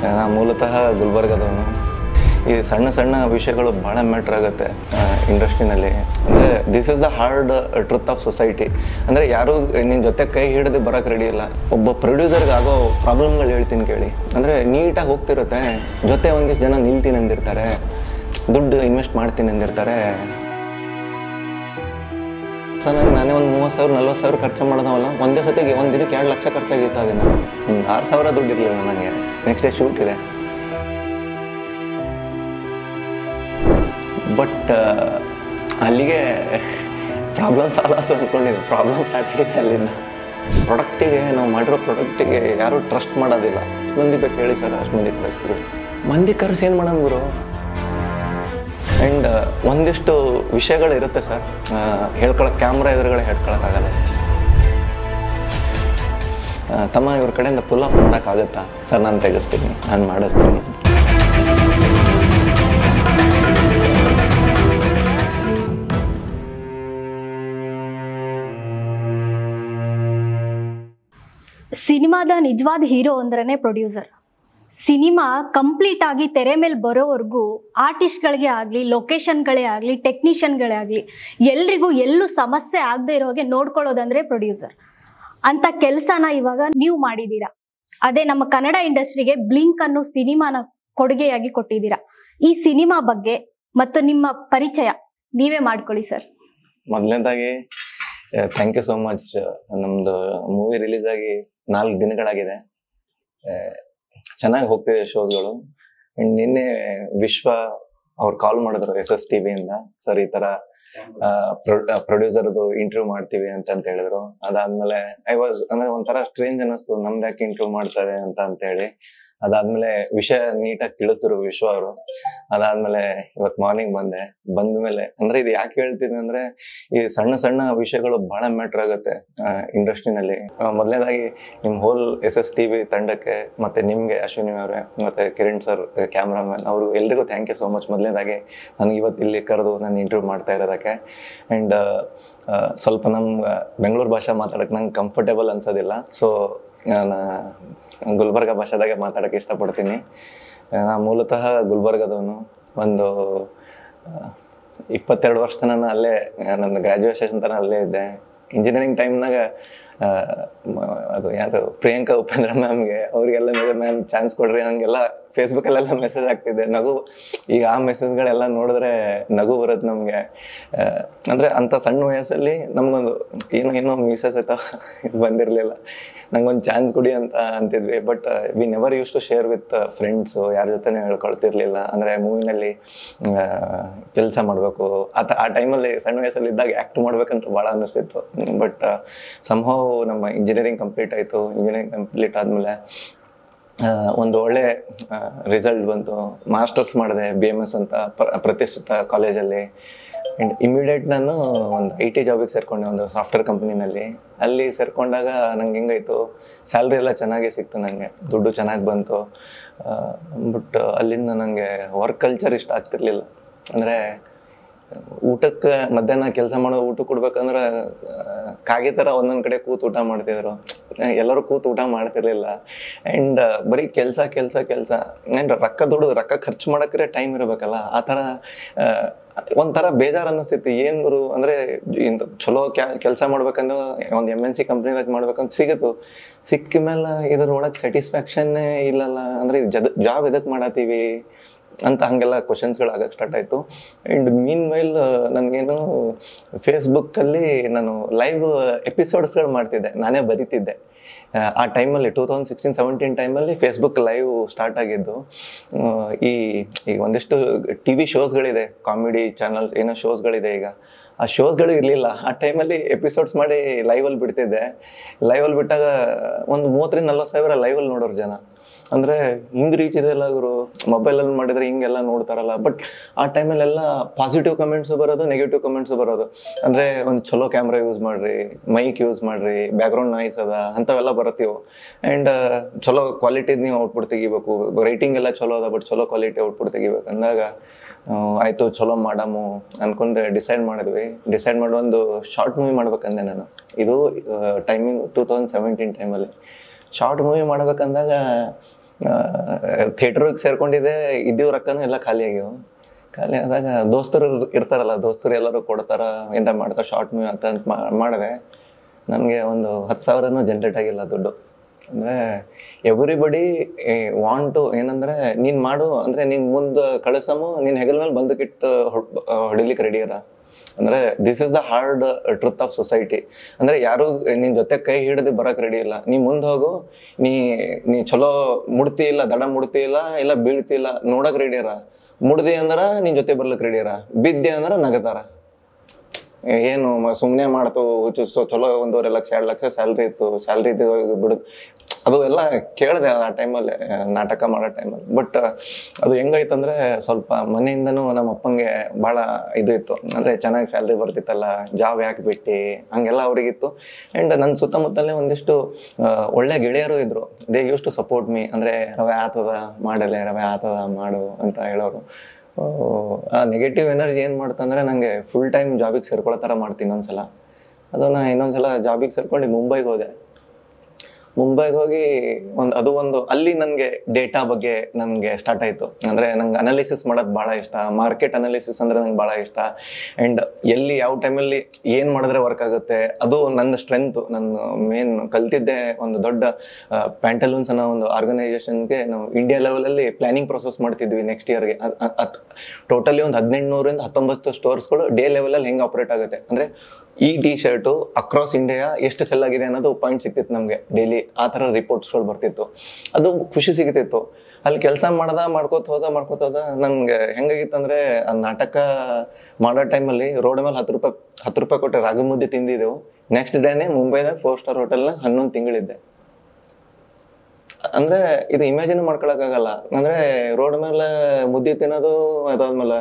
ನಾ ಮೂಲತಃ ಗುಲ್ಬರ್ಗದವನು ಈ ಸಣ್ಣ ಸಣ್ಣ ವಿಷಯಗಳು ಭಾಳ ಮ್ಯಾಟ್ರ್ ಆಗುತ್ತೆ ಇಂಡಸ್ಟ್ರಿನಲ್ಲಿ ಅಂದರೆ this is the hard truth of society ಅಂದರೆ ಯಾರು ನಿನ್ನ ಜೊತೆ ಕೈ ಹಿಡಿದು ಬರೋಕೆ ರೆಡಿ ಇಲ್ಲ ಒಬ್ಬ ಪ್ರೊಡ್ಯೂಸರ್ಗೆ ಆಗೋ ಪ್ರಾಬ್ಲಮ್ಗಳು ಹೇಳ್ತೀನಿ ಕೇಳಿ ಅಂದರೆ ನೀಟಾಗಿ ಹೋಗ್ತಿರುತ್ತೆ ಜೊತೆ ಒಂದಿಷ್ಟು ಜನ ನಿಲ್ತೀನಿ ಅಂದಿರ್ತಾರೆ ದುಡ್ಡು ಇನ್ವೆಸ್ಟ್ ಮಾಡ್ತೀನಿ ಅಂದಿರ್ತಾರೆ ಸೊ ನನಗೆ ನಾನೇ ಒಂದು ಮೂವತ್ತು ಸಾವಿರ ನಲ್ವತ್ತು ಸಾವಿರ ಖರ್ಚು ಮಾಡೋದವಲ್ಲ ಒಂದೇ ಸತಿಗೆ ಒಂದು ದಿನಕ್ಕೆ ಎರಡು ಲಕ್ಷ ಖರ್ಚಾಗಿತ್ತು ಅದನ್ನು ಒಂದು ಆರು ಸಾವಿರ ದುಡ್ಡು ಇರಲಿಲ್ಲ ನನಗೆ ನೆಕ್ಸ್ಟ್ ಡೇ ಶೂಟ್ ಇದೆ ಬಟ್ ಅಲ್ಲಿಗೆ ಪ್ರಾಬ್ಲಮ್ ಸಾಲ್ವ್ ಆಯ್ತು ಅಂದ್ಕೊಂಡಿದ್ದೆ ಪ್ರಾಬ್ಲಮ್ ಸ್ಟಾರ್ಟ್ ಆಗಿದೆ ಅಲ್ಲಿಂದ ಪ್ರಾಡಕ್ಟಿಗೆ ನಾವು ಮಾಡಿರೋ ಪ್ರಾಡಕ್ಟಿಗೆ ಯಾರೂ ಟ್ರಸ್ಟ್ ಮಾಡೋದಿಲ್ಲ ಮಂದಿ ಬೇಕು ಹೇಳಿ ಸರ್ ಅಷ್ಟು ಮಂದಿ ಕಳಿಸ್ತೀವಿ ಮಂದಿ ಕರೆಸಿ ಏನು ಮಾಡೋಣ ಗುರು ಆ್ಯಂಡ್ ಒಂದಿಷ್ಟು ವಿಷಯಗಳು ಇರುತ್ತೆ ಸರ್ ಹೇಳ್ಕೊಳಕ್ಕೆ ಕ್ಯಾಮ್ರಾ ಎದುರುಗಡೆ ಹೇಳ್ಕೊಳಕ್ಕಾಗಲ್ಲ ಸರ್ ಆ, ತಮ್ಮ ಇವ್ರ ಕಡೆಯಿಂದ ಪುಲ್ ಆಫ್ ಮಾಡೋಕ್ಕಾಗತ್ತಾ ಸರ್ ನಾನು ತೆಗೆಸ್ತೀನಿ ನಾನು ಮಾಡಿಸ್ತೀನಿ ಸಿನಿಮಾದ ನಿಜವಾದ ಹೀರೋ ಅಂದ್ರೇ ಪ್ರೊಡ್ಯೂಸರ್ ಸಿನಿಮಾ ಕಂಪ್ಲೀಟ್ ಆಗಿ ತೆರೆ ಮೇಲೆ ಬರೋವರೆಗೂ ಆರ್ಟಿಸ್ಟ್ಗಳಿಗೆ ಆಗಲಿ ಲೊಕೇಶನ್ಗಳೇ ಆಗಲಿ ಟೆಕ್ನಿಷಿಯನ್ಗಳೇ ಆಗಲಿ ಎಲ್ರಿಗೂ ಎಲ್ಲೂ ಸಮಸ್ಯೆ ಆಗದೆ ಇರೋ ಹಾಗೆ ನೋಡ್ಕೊಳ್ಳೋದಂದ್ರೆ ಪ್ರೊಡ್ಯೂಸರ್ ಅಂತ ಕೆಲಸನ ಇವಾಗ ನೀವು ಮಾಡಿದ್ದೀರಾ ಅದೇ ನಮ್ಮ ಕನ್ನಡ ಇಂಡಸ್ಟ್ರಿಗೆ ಬ್ಲಿಂಕ್ ಅನ್ನೋ ಸಿನಿಮಾನ ಕೊಡುಗೆಯಾಗಿ ಕೊಟ್ಟಿದ್ದೀರಾ ಈ ಸಿನಿಮಾ ಬಗ್ಗೆ ಮತ್ತು ನಿಮ್ಮ ಪರಿಚಯ ನೀವೇ ಮಾಡ್ಕೊಳ್ಳಿ ಸರ್ ಮೊದಲನೇದಾಗಿ ಥ್ಯಾಂಕ್ ಯು ಸೋ ಮಚ್ ನಮ್ದು ಮೂವಿ ರಿಲೀಸ್ ಆಗಿ ನಾಲ್ಕು ದಿನಗಳಾಗಿದೆ ಚೆನ್ನಾಗಿ ಹೋಗ್ತಿದೆ ಶೋಸ್ಗಳು ಅಂಡ್ ನಿನ್ನೆ ವಿಶ್ವ ಅವ್ರು ಕಾಲ್ ಮಾಡಿದ್ರು ಎಸ್ ಎಸ್ ಟಿ ವಿಯಿಂದ ಸರ್ ಈ ತರ ಪ್ರೊಡ್ಯೂಸರ್ದು ಇಂಟರ್ವ್ಯೂ ಮಾಡ್ತೀವಿ ಅಂತ ಅಂತ ಹೇಳಿದ್ರು ಅದಾದ್ಮೇಲೆ ಐ ವಾಸ್ ಅಂದ್ರೆ ಒಂಥರ ಸ್ಟ್ರೇಂಜ್ ಅನ್ನಿಸ್ತು ನಮ್ದು ಯಾಕೆ ಇಂಟರ್ವ್ಯೂ ಮಾಡ್ತಾರೆ ಅಂತ ಅಂತ ಹೇಳಿ ಅದಾದ್ಮೇಲೆ ವಿಷಯ ನೀಟಾಗಿ ತಿಳಿಸಿದ್ರು ವಿಶ್ವ ಅವರು ಅದಾದ್ಮೇಲೆ ಇವತ್ ಮಾರ್ನಿಂಗ್ ಬಂದೆ ಬಂದ ಮೇಲೆ ಅಂದ್ರೆ ಇದು ಯಾಕೆ ಹೇಳ್ತೀನಿ ಅಂದ್ರೆ ಈ ಸಣ್ಣ ಸಣ್ಣ ವಿಷಯಗಳು ಬಹಳ ಮ್ಯಾಟ್ರ್ ಆಗುತ್ತೆ ಇಂಡಸ್ಟ್ರಿನಲ್ಲಿ ಮೊದಲನೇದಾಗಿ ನಿಮ್ whole S S T V ತಂಡಕ್ಕೆ ಮತ್ತೆ ನಿಮ್ಗೆ ಅಶ್ವಿನಿ ಅವರೇ ಮತ್ತೆ ಕಿರಣ್ ಸರ್ ಕ್ಯಾಮ್ರಾಮನ್ ಅವರು ಎಲ್ರಿಗೂ ಥ್ಯಾಂಕ್ ಯು ಸೋ ಮಚ್ ಮೊದಲನೇದಾಗಿ ನನಗೆ ಇವತ್ತು ಇಲ್ಲಿ ಕರೆದು ನಾನು ಇಂಟರ್ವ್ಯೂ ಮಾಡ್ತಾ ಇರೋದಕ್ಕೆ ಆ್ಯಂಡ್ ಸ್ವಲ್ಪ ನಮ್ಮ ಬೆಂಗಳೂರು ಭಾಷೆ ಮಾತಾಡಕ್ಕೆ ನಂಗೆ ಕಂಫರ್ಟೇಬಲ್ ಅನ್ಸೋದಿಲ್ಲ ಸೊ ನಾನು ಗುಲ್ಬರ್ಗ ಭಾಷೆದಾಗೆ ಮಾತಾಡೋಕ್ಕೆ ಇಷ್ಟಪಡ್ತೀನಿ ನಾ ಮೂಲತಃ ಗುಲ್ಬರ್ಗದವನು ಒಂದು ಆ, ಇಪ್ಪತ್ತೆರಡು ವರ್ಷ ತನಕ ಅಲ್ಲೇ ಆ, ನನ್ನ ಗ್ರ್ಯಾಜುಯೇಷನ್ ತನಕ ಅಲ್ಲೇ ಇದ್ದೆ ಇಂಜಿನಿಯರಿಂಗ್ ಟೈಮ್ನಾಗ ಅದು ಯಾರು ಪ್ರಿಯಾಂಕಾ ಉಪೇಂದ್ರ ಮ್ಯಾಮ್ಗೆ ಅವರಿಗೆಲ್ಲ ಮ್ಯಾಮ್ ಚಾನ್ಸ್ ಕೊಡ್ರಿ ಹಂಗೆಲ್ಲ ಫೇಸ್ಬುಕ್ಕಲ್ಲೆಲ್ಲ ಮೆಸೇಜ್ ಆಗ್ತಿದೆ ನಗು ಈಗ ಆ ಮೆಸೇಜ್ಗಳೆಲ್ಲ ನೋಡಿದ್ರೆ ನಗು ಬರುತ್ತೆ ನಮಗೆ ಅಂದರೆ ಅಂಥ ಸಣ್ಣ ವಯಸ್ಸಲ್ಲಿ ನಮಗೊಂದು ಏನೋ ಏನೋ ಮಿಸಸ್ ಆಯ್ತಾ ಬಂದಿರಲಿಲ್ಲ ನಂಗೊಂದು ಚಾನ್ಸ್ ಕೊಡಿ ಅಂತ ಅಂತಿದ್ವಿ but we never use to share with friends ಯಾರ ಜೊತೆನೂ ಹೇಳ್ಕೊಳ್ತಿರ್ಲಿಲ್ಲ ಅಂದರೆ ಮೂವಿನಲ್ಲಿ ಕೆಲಸ ಮಾಡಬೇಕು ಆತ ಆ ಟೈಮಲ್ಲಿ ಸಣ್ಣ ವಯಸ್ಸಲ್ಲಿ ಇದ್ದಾಗ ಆ್ಯಕ್ಟ್ ಮಾಡ್ಬೇಕಂತ ಭಾಳ ಅನ್ನಿಸ್ತಿತ್ತು ಬಟ್ ಸಂಭವ ನಮ್ಮ ಇಂಜಿನಿಯರಿಂಗ್ ಕಂಪ್ಲೀಟ್ ಆಯಿತು ಇಂಜಿನಿಯರಿಂಗ್ ಕಂಪ್ಲೀಟ್ ಆದಮೇಲೆ ಒಂದು ಒಳ್ಳೆ ರಿಸಲ್ಟ್ ಬಂತು ಮಾಸ್ಟರ್ಸ್ ಮಾಡಿದೆ ಬಿ ಎಮ್ ಎಸ್ ಅಂತ ಪ್ರ- ಪ್ರತಿಷ್ಠಿತ ಕಾಲೇಜಲ್ಲಿ ಆ್ಯಂಡ್ ಇಮಿಡಿಯೇಟ್ ನಾನು ಒಂದು ಐ ಟಿ ಜಾಬಿಗೆ ಸೇರ್ಕೊಂಡೆ ಒಂದು ಸಾಫ್ಟ್ವೇರ್ ಕಂಪ್ನಿನಲ್ಲಿ ಅಲ್ಲಿ ಸೇರ್ಕೊಂಡಾಗ ನಂಗೆ ಹೆಂಗಾಯ್ತು ಸ್ಯಾಲ್ರಿ ಎಲ್ಲ ಚೆನ್ನಾಗೇ ಸಿಕ್ತು ನನಗೆ ದುಡ್ಡು ಚೆನ್ನಾಗಿ ಬಂತು ಬಟ್ ಅಲ್ಲಿಂದ ನನಗೆ ವರ್ಕ್ ಕಲ್ಚರ್ ಇಷ್ಟ ಆಗ್ತಿರ್ಲಿಲ್ಲ ಅಂದರೆ ಊಟಕ್ಕೆ ಮಧ್ಯಾಹ್ನ ಕೆಲಸ ಮಾಡೋ ಊಟ ಕೊಡ್ಬೇಕಂದ್ರೆ ಆ, ಕಾಗೆ ಥರ ಒಂದೊಂದು ಕಡೆ ಕೂತು ಊಟ ಮಾಡ್ತಿದ್ರು ಎಲ್ಲರೂ ಕೂತು ಊಟ ಮಾಡ್ತಿರ್ಲಿಲ್ಲ ಆ್ಯಂಡ್ ಬರೀ ಕೆಲಸ ಕೆಲಸ ಕೆಲಸ ಆ್ಯಂಡ್ ರೊಕ್ಕ ದುಡ್ಡು ರೊಕ್ಕ ಖರ್ಚು ಮಾಡೋಕ್ರೆ ಟೈಮ್ ಇರಬೇಕಲ್ಲ ಆ ಥರ ಆ, ಒಂಥರ ಬೇಜಾರು ಅನ್ನಿಸ್ತಿತ್ತು ಏನು ಗುರು ಅಂದರೆ ಇಂಥ ಚಲೋ ಕ್ಯಾ ಕೆಲಸ ಮಾಡ್ಬೇಕಂದ್ರೆ ಒಂದು ಎಮ್ ಎನ್ ಸಿ ಕಂಪ್ನಿದಾಗ ಮಾಡ್ಬೇಕಂತ ಸಿಗುತ್ತು ಸಿಕ್ಕ ಮೇಲೆ ಇದ್ರೊಳಗೆ ಸ್ಯಾಟಿಸ್ಫ್ಯಾಕ್ಷನ್ನೇ ಇಲ್ಲಲ್ಲ ಅಂದರೆ ಜದ್ ಜಾಬ್ ಎದಕ್ಕೆ ಮಾಡತ್ತೀವಿ ಅಂತ ಹಂಗೆಲ್ಲ ಕ್ವಶನ್ಸ್ಗಳು ಆಗಕ್ಕೆ ಸ್ಟಾರ್ಟ್ ಆಯಿತು ಆ್ಯಂಡ್ ಮೀನ್ ವೈಲ್ ನನಗೇನು ಫೇಸ್ಬುಕ್ಕಲ್ಲಿ ನಾನು ಲೈವ್ ಎಪಿಸೋಡ್ಸ್ಗಳು ಮಾಡ್ತಿದ್ದೆ ನಾನೇ ಬರಿತಿದ್ದೆ ಆ, ಆ ಟೈಮಲ್ಲಿ ಟೂ ತೌಸಂಡ್ ಸಿಕ್ಸ್ಟೀನ್ ಸೆವೆಂಟೀನ್ ಟೈಮಲ್ಲಿ ಫೇಸ್ಬುಕ್ ಲೈವ್ ಸ್ಟಾರ್ಟ್ ಆಗಿದ್ದು ಆ, ಈ ಈಗ ಒಂದಿಷ್ಟು ಟಿ ವಿ ಶೋಸ್ಗಳಿದೆ ಕಾಮಿಡಿ ಚಾನಲ್ ಏನೋ ಶೋಸ್ಗಳಿದೆ ಈಗ ಆ ಶೋಸ್ಗಳು ಇರಲಿಲ್ಲ ಆ ಟೈಮಲ್ಲಿ ಎಪಿಸೋಡ್ಸ್ ಮಾಡಿ ಲೈವಲ್ಲಿ ಬಿಡ್ತಿದ್ದೆ ಲೈವಲ್ಲಿ ಬಿಟ್ಟಾಗ ಒಂದು ಮೂವತ್ತರಿಂದ ನಲ್ವತ್ತು ಸಾವಿರ ಲೈವಲ್ಲಿ ನೋಡೋರು ಜನ ಅಂದರೆ ಹಿಂಗೆ ರೀಚ್ ಇದೆಲ್ಲ ಗುರು ಮೊಬೈಲಲ್ಲಿ ಮಾಡಿದ್ರೆ ಹಿಂಗೆಲ್ಲ ನೋಡ್ತಾರಲ್ಲ ಬಟ್ ಆ ಟೈಮಲ್ಲೆಲ್ಲ ಪಾಸಿಟಿವ್ ಕಮೆಂಟ್ಸು ಬರೋದು ನೆಗೆಟಿವ್ ಕಮೆಂಟ್ಸು ಬರೋದು ಅಂದರೆ ಒಂದು ಚಲೋ ಕ್ಯಾಮ್ರಾ ಯೂಸ್ ಮಾಡಿರಿ ಮೈಕ್ ಯೂಸ್ ಮಾಡಿರಿ ಬ್ಯಾಕ್ಗ್ರೌಂಡ್ ನಾಯ್ಸ್ ಅದ ಅಂಥವೆಲ್ಲ ಬರತ್ತೀವು ಆ್ಯಂಡ್ ಚಲೋ ಕ್ವಾಲಿಟಿದು ನೀವು ಔಟ್ಪುಟ್ ತೆಗಿಬೇಕು ರೈಟಿಂಗ್ ಎಲ್ಲ ಚಲೋ ಅದ ಬಟ್ ಚಲೋ ಕ್ವಾಲಿಟಿ ಔಟ್ಪುಟ್ ತೆಗಿಬೇಕು ಅಂದಾಗ ಆ, ಆಯ್ತು ಚಲೋ ಮಾಡಮು ಅನ್ಕೊಂಡು ಡಿಸೈಡ್ ಮಾಡಿದ್ವಿ ಡಿಸೈಡ್ ಮಾಡಿ ಒಂದು ಶಾರ್ಟ್ ಮೂವಿ ಮಾಡ್ಬೇಕಂದೆ ನಾನು ಇದು ಟೈಮಿಂಗ್ ಟೂ ತೌಸಂಡ್ ಸೆವೆಂಟೀನ್ ಟೈಮಲ್ಲಿ ಶಾರ್ಟ್ ಮೂವಿ ಮಾಡ್ಬೇಕಂದಾಗ ಥಿಯೇಟ್ರಿಗೆ ಸೇರ್ಕೊಂಡಿದ್ದೆ ಇದ್ದೀವ್ ರೊಕ್ಕನೂ ಎಲ್ಲ ಖಾಲಿ ಆಗ್ಯಾವ ಖಾಲಿ ಆದಾಗ ದೋಸ್ತರು ಇರ್- ಇರ್ತಾರಲ್ಲ ದೋಸ್ತರು ಎಲ್ಲರೂ ಕೊಡ್ತಾರ ಏನಾರ ಮಾಡ್ತಾರೆ ಶಾರ್ಟ್ ಮೂವಿ ಅಂತ ಅಂತ ಮಾ- ಮಾಡಿದೆ ನನಗೆ ಒಂದು ಹತ್ತು ಸಾವಿರನೂ ಜನ್ರೇಟ್ ಆಗಿಲ್ಲ ದುಡ್ಡು ಅಂದರೆ ಎವ್ರಿಬಡಿ ವಾಂಟ್ ಟು ಏನಂದ್ರೆ ನೀನು ಮಾಡು ಅಂದರೆ ನೀನು ಮುಂದೆ ಕಳಿಸಮು ನೀನು ಹೆಗಲ ಮೇಲೆ ಬಂದಕ್ಕಿಟ್ಟು ಹೊಡಿಲಿಕ್ಕೆ ರೆಡಿ ಇರ ಅಂದ್ರೆ this is the hard truth of society ಅಂದ್ರೆ ಯಾರು ನಿನ್ ಜೊತೆ ಕೈ ಹಿಡಿದು ಬರಕ್ ರೆಡಿ ಇಲ್ಲ ನೀ ಮುಂದೆ ಹೋಗು ನೀ ನೀ ಚಲೋ ಮುಡ್ತಿ ಇಲ್ಲ ದಡ ಮುಡ್ತಿ ಇಲ್ಲ ಇಲ್ಲ ಬೀಳ್ತಿ ಇಲ್ಲ ನೋಡಕ್ ರೆಡಿ ಇರ ಮುಡ್ದಿ ಅಂದ್ರ ನಿನ್ ಜೊತೆ ಬರ್ಲಿಕ್ಕೆ ರೆಡಿ ಇರ ಬಿದ್ದೆ ಅಂದ್ರ ನಗತಾರ ಏನು ಸುಮ್ಮನೆ ಮಾಡ್ತು ಹುಚ್ಚು ಚಲೋ ಒಂದೂವರೆ ಲಕ್ಷ ಎರಡು ಲಕ್ಷ ಸ್ಯಾಲ್ರಿ ಇತ್ತು ಸ್ಯಾಲ್ರಿ ಬಿಡು ಅದು ಎಲ್ಲ ಕೇಳಿದೆ ಆ ಟೈಮಲ್ಲಿ ನಾಟಕ ಮಾಡೋ ಟೈಮಲ್ಲಿ ಬಟ್ ಅದು ಹೆಂಗಾಯ್ತಂದ್ರೆ ಸ್ವಲ್ಪ ಮನೆಯಿಂದನೂ ನಮ್ಮ ಅಪ್ಪಂಗೆ ಭಾಳ ಇದು ಇತ್ತು ಅಂದರೆ ಚೆನ್ನಾಗಿ ಸ್ಯಾಲ್ರಿ ಬರ್ತಿತ್ತಲ್ಲ ಜಾಬ್ ಯಾಕೆ ಬಿಟ್ಟು ಹಂಗೆಲ್ಲ ಅವ್ರಿಗಿತ್ತು ಆ್ಯಂಡ್ ನನ್ನ ಸುತ್ತಮುತ್ತಲೇ ಒಂದಿಷ್ಟು ಆ, ಒಳ್ಳೆ ಗೆಳೆಯರು ಇದ್ರು they use to support me ಅಂದರೆ ರವೆ ಆತದ ಮಾಡಲೆ ರವೆ ಆತದ ಮಾಡು ಅಂತ ಹೇಳೋರು ಆ, ಆ ನೆಗೆಟಿವ್ ಎನರ್ಜಿ ಏನು ಮಾಡ್ತಂದ್ರೆ ನನಗೆ ಫುಲ್ ಟೈಮ್ ಜಾಬಿಗೆ ಸೇರ್ಕೊಳ್ಳೋ ಥರ ಮಾಡ್ತೀನಿ ಒಂದ್ಸಲ ಅದು ನಾ ಇನ್ನೊಂದ್ಸಲ ಜಾಬಿಗೆ ಸೇರ್ಕೊಂಡು ಮುಂಬೈಗೆ ಹೋದೆ ಮುಂಬೈಗೆ ಹೋಗಿ ಒಂದು ಅದು ಒಂದು ಅಲ್ಲಿ ನನಗೆ ಡೇಟಾ ಬಗ್ಗೆ ನನಗೆ ಸ್ಟಾರ್ಟ್ ಆಯಿತು ಅಂದರೆ ನಂಗೆ ಅನಾಲಿಸಿಸ್ ಮಾಡೋದು ಭಾಳ ಇಷ್ಟ ಮಾರ್ಕೆಟ್ ಅನಾಲಿಸಿಸ್ ಅಂದರೆ ನಂಗೆ ಭಾಳ ಇಷ್ಟ ಆ್ಯಂಡ್ ಎಲ್ಲಿ ಯಾವ ಟೈಮಲ್ಲಿ ಏನು ಮಾಡಿದ್ರೆ ವರ್ಕ್ ಆಗುತ್ತೆ ಅದು ನನ್ನ ಸ್ಟ್ರೆಂತು ನನ್ನ ಮೇನ್ ಕಲ್ತಿದ್ದೆ ಒಂದು ದೊಡ್ಡ ಪ್ಯಾಂಟಲೂನ್ಸ್ ಅನ್ನೋ ಒಂದು ಆರ್ಗನೈಸೇಷನ್ಗೆ ನಾವು ಇಂಡಿಯಾ ಲೆವೆಲಲ್ಲಿ ಪ್ಲಾನಿಂಗ್ ಪ್ರೊಸೆಸ್ ಮಾಡ್ತಿದ್ವಿ ನೆಕ್ಸ್ಟ್ ಇಯರ್ಗೆ ಟೋಟಲಿ ಒಂದು ಹದಿನೆಂಟುನೂರಿಂದ ಹತ್ತೊಂಬತ್ತು ಸ್ಟೋರ್ಸ್ಗಳು ಡೇ ಲೆವೆಲಲ್ಲಿ ಹೆಂಗೆ ಆಪ್ರೇಟ್ ಆಗುತ್ತೆ ಅಂದರೆ ಈ ಟಿ ಶರ್ಟು ಅಕ್ರಾಸ್ ಇಂಡಿಯಾ ಎಷ್ಟು ಸೆಲ್ ಆಗಿದೆ ಅನ್ನೋದು ಪಾಯಿಂಟ್ ಸಿಗ್ತಿತ್ತು ನಮಗೆ ಡೈಲಿ ಆ ಥರ ರಿಪೋರ್ಟ್ಸ್ಗಳು ಬರ್ತಿತ್ತು ಅದು ಖುಷಿ ಸಿಗ್ತಿತ್ತು ಅಲ್ಲಿ ಕೆಲಸ ಮಾಡ್ದ ಮಾಡ್ಕೋತ ಹೋದ ಮಾಡ್ಕೋತ ಹೋದ ನನ್ಗೆ ಹೆಂಗಾಗಿತ್ತಂದ್ರೆ ಆ ನಾಟಕ ಮಾಡೋ ಟೈಮಲ್ಲಿ ರೋಡ್ ಮೇಲೆ ಹತ್ತು ರೂಪಾಯಿ ಹತ್ತು ರೂಪಾಯಿ ಕೊಟ್ಟೆ ರಾಗಿ ಮುದ್ದೆ ತಿಂದಿದ್ದೆವು ನೆಕ್ಸ್ಟ್ ಡೇನೆ ಮುಂಬೈದಾಗ ಫೋರ್ ಸ್ಟಾರ್ ಹೋಟೆಲ್ನ ಹನ್ನೊಂದು ತಿಂಗಳಿದ್ದೆ ಅಂದ್ರೆ ಇದು ಇಮ್ಯಾಜಿನ್ ಮಾಡ್ಕೊಳಕ್ಕಾಗಲ್ಲ ಅಂದ್ರೆ ರೋಡ್ ಮೇಲೆ ಮುದ್ದೆ ತಿನ್ನೋದು ಅದಾದ್ಮೇಲೆ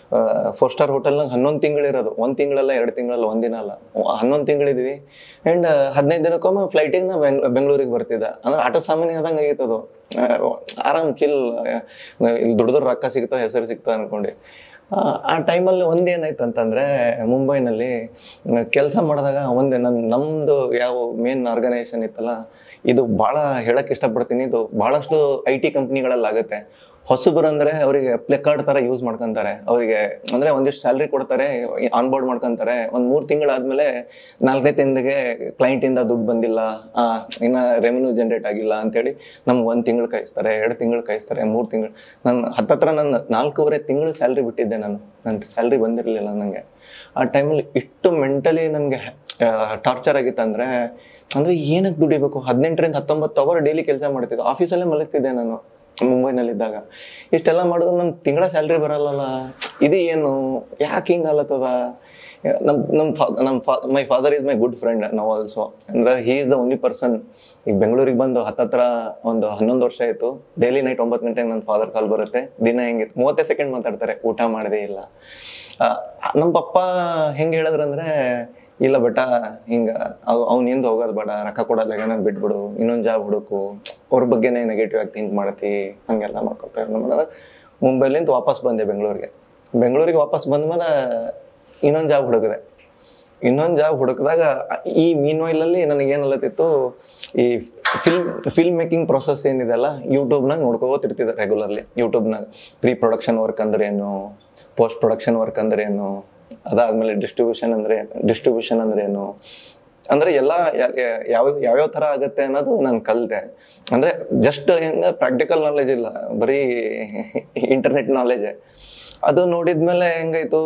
ಫೋರ್ ಸ್ಟಾರ್ ಹೋಟೆಲ್ನಾಗ ಹನ್ನೊಂದು ತಿಂಗಳಿರೋದು ಒಂದ್ ತಿಂಗಳಲ್ಲ ಎರಡು ತಿಂಗಳಲ್ಲ ಒಂದಿನ ಅಲ್ಲ ಹನ್ನೊಂದು ತಿಂಗಳಿದ್ವಿ ಅಂಡ್ ಹದಿನೈದು ದಿನಕ್ಕೊಮ್ಮೆ ಫ್ಲೈಟಿಗೆ ನಾ ಬೆಂಗ್ ಬೆಂಗಳೂರಿಗೆ ಬರ್ತಿದ್ದ ಅಂದ್ರೆ ಆಟ ಸಾಮಾನ್ಯ ಆದಂಗೆ ಆಗೈತೆ ಅದು ಆ, ಆರಾಮ್ ಚಿಲ್ ಇಲ್ಲಿ ದುಡ್ದ್ರ ರೊಕ್ಕ ಸಿಗ್ತಾವ ಹೆಸರು ಸಿಗ್ತಾವ ಅನ್ಕೊಂಡು ಆ, ಆ ಟೈಮಲ್ಲಿ ಒಂದೇನಾಯ್ತು ಅಂತಂದ್ರೆ ಮುಂಬೈನಲ್ಲಿ ಕೆಲಸ ಮಾಡಿದಾಗ ಒಂದೇ ನನ್ನ ನಮ್ಮದು ಯಾವ ಮೇನ್ ಆರ್ಗನೈಸೇಷನ್ ಇತ್ತಲ್ಲ ಇದು ಭಾಳ ಹೇಳಕ್ ಇಷ್ಟಪಡ್ತೀನಿ ಇದು ಭಾಳಷ್ಟು ಐ ಟಿ ಕಂಪ್ನಿಗಳಲ್ಲಿ ಹೊಸಬರು ಅಂದ್ರೆ ಅವರಿಗೆ ಪ್ಲೇ ಕಾರ್ಡ್ ತರ ಯೂಸ್ ಮಾಡ್ಕೊಂತಾರೆ ಅವರಿಗೆ ಅಂದ್ರೆ ಒಂದಿಷ್ಟು ಸ್ಯಾಲ್ರಿ ಕೊಡ್ತಾರೆ ಆನ್ಬೋರ್ಡ್ ಮಾಡ್ಕೊಂತಾರೆ ಒಂದ್ ಮೂರ್ ತಿಂಗಳಾದ್ಮೇಲೆ ನಾಲ್ಕನೇ ತಿಂಗಳಿಗೆ ಕ್ಲೈಂಟ್ ಇಂದ ದುಡ್ಡು ಬಂದಿಲ್ಲ ಆ, ಇನ್ನ ರೆವೆನ್ಯೂ ಜನರೇಟ್ ಆಗಿಲ್ಲ ಅಂತೇಳಿ ನಮ್ಗೆ ಒಂದ್ ತಿಂಗಳು ಕಾಯಿಸ್ತಾರೆ ಎರಡು ತಿಂಗಳು ಕಾಯಿಸ್ತಾರೆ ಮೂರ್ ತಿಂಗಳು ನನ್ನ ಹತ್ತತ್ರ ನನ್ನ ನಾಲ್ಕೂವರೆ ತಿಂಗಳು ಸ್ಯಾಲ್ರಿ ಬಿಟ್ಟಿದ್ದೆ ನಾನು ನನ್ನ ಸ್ಯಾಲ್ರಿ ಬಂದಿರಲಿಲ್ಲ ನನಗೆ ಆ ಟೈಮಲ್ಲಿ ಇಷ್ಟು ಮೆಂಟಲಿ ನನಗೆ ಟಾರ್ಚರ್ ಆಗಿತ್ತಂದ್ರೆ ಅಂದ್ರೆ ಏನಕ್ಕೆ ದುಡಿಬೇಕು ಹದಿನೆಂಟರಿಂದ ಹತ್ತೊಂಬತ್ತು ಅವರ್ ಡೈಲಿ ಕೆಲಸ ಮಾಡ್ತಿದ್ದೆ ಆಫೀಸಲ್ಲೇ ಮಲಗ್ತಿದ್ದೆ ನಾನು ಮುಂಬೈನಲ್ಲಿದ್ದಾಗ ಇಷ್ಟೆಲ್ಲ ಮಾಡಿದ್ರು ನಮ್ಗೆ ತಿಂಗಳ ಸ್ಯಾಲ್ರಿ ಬರಲ್ಲಲ್ಲ ಇದು ಏನು ಯಾಕೆ ಹಿಂಗೆ ಅಲ್ಲತ್ತದ ನಮ್ಮ ನಮ್ಮ ಫಾ ನಮ್ಮ ಫಾ my father is my good friend ನಾವು ಆಲ್ಸೋ ಅಂದ್ರೆ he is the only person ಈಗ ಬೆಂಗಳೂರಿಗೆ ಬಂದು ಹತ್ತತ್ರ ಒಂದು ಹನ್ನೊಂದು ವರ್ಷ ಆಯಿತು ಡೈಲಿ ನೈಟ್ ಒಂಬತ್ತು ಗಂಟೆಗೆ ನನ್ನ ಫಾದರ್ ಕಾಲ್ ಬರುತ್ತೆ ದಿನ ಹೆಂಗಿತ್ತು ಮೂವತ್ತೇ ಸೆಕೆಂಡ್ ಮಾತಾಡ್ತಾರೆ ಊಟ ಮಾಡದೇ ಇಲ್ಲ ಆ, ನಮ್ಮ ಪಪ್ಪ ಹೆಂಗೆ ಹೇಳಿದ್ರಂದ್ರೆ ಇಲ್ಲ ಬೇಟ ಹಿಂಗ ಅವ್ನು ಹಿಂದೆ ಹೋಗೋದು ಬೇಡ ರೊಕ್ಕ ಕೊಡೋದಾಗ ಬಿಟ್ಬಿಡು ಇನ್ನೊಂದು ಜಾಬ್ ಹುಡುಕು ಅವ್ರ ಬಗ್ಗೆನೇ ನೆಗೆಟಿವ್ ಆಗಿ ಥಿಂಕ್ ಮಾಡ್ತಿ ಹಂಗೆಲ್ಲ ಮಾಡ್ಕೊತಾರೆ ಮಾಡಿದಾಗ ಮುಂಬೈಲಿಂದ ವಾಪಸ್ ಬಂದೆ ಬೆಂಗಳೂರಿಗೆ ಬೆಂಗಳೂರಿಗೆ ವಾಪಸ್ ಬಂದ್ಮೇಲೆ ಇನ್ನೊಂದು ಜಾಬ್ ಹುಡುಕಿದೆ ಇನ್ನೊಂದು ಜಾಬ್ ಹುಡುಕಿದಾಗ ಈ ಮೀನ್ ಅಲ್ಲಿ ನನಗೆ ಏನಲ್ಲತ್ತಿತ್ತು ಈ ಫಿಲ್ಮ್ ಫಿಲ್ಮ್ ಮೇಕಿಂಗ್ ಪ್ರೊಸೆಸ್ ಏನಿದೆಲ್ಲ ಯೂಟ್ಯೂಬ್ನಾಗ ನೋಡ್ಕೋತಿರ್ತಿದ್ದೆ ರೆಗ್ಯುಲರ್ಲಿ ಯೂಟ್ಯೂಬ್ನಾಗ ಪ್ರೀ ಪ್ರೊಡಕ್ಷನ್ ವರ್ಕ್ ಅಂದ್ರೆ ಏನು ಪೋಸ್ಟ್ ಪ್ರೊಡಕ್ಷನ್ ವರ್ಕ್ ಅಂದ್ರೆ ಏನು ಅದಾದ್ಮೇಲೆ ಡಿಸ್ಟ್ರಿಬ್ಯೂಷನ್ ಅಂದ್ರೆ ಡಿಸ್ಟ್ರಿಬ್ಯೂಷನ್ ಅಂದ್ರೆ ಏನು ಅಂದ್ರೆ ಎಲ್ಲ ಯಾ- ಯಾ- ಯಾವ ಯಾವ್ಯಾವ ಥರ ಆಗುತ್ತೆ ಅನ್ನೋದು ನಾನು ಕಲಿತೆ ಅಂದ್ರೆ ಜಸ್ಟ್ ಹೆಂಗ ಪ್ರಾಕ್ಟಿಕಲ್ ನಾಲೆಜ್ ಇಲ್ಲ ಬರೀ ಇಂಟರ್ನೆಟ್ ನಾಲೆಜೇ ಅದು ನೋಡಿದ್ಮೇಲೆ ಹೆಂಗಾಯ್ತು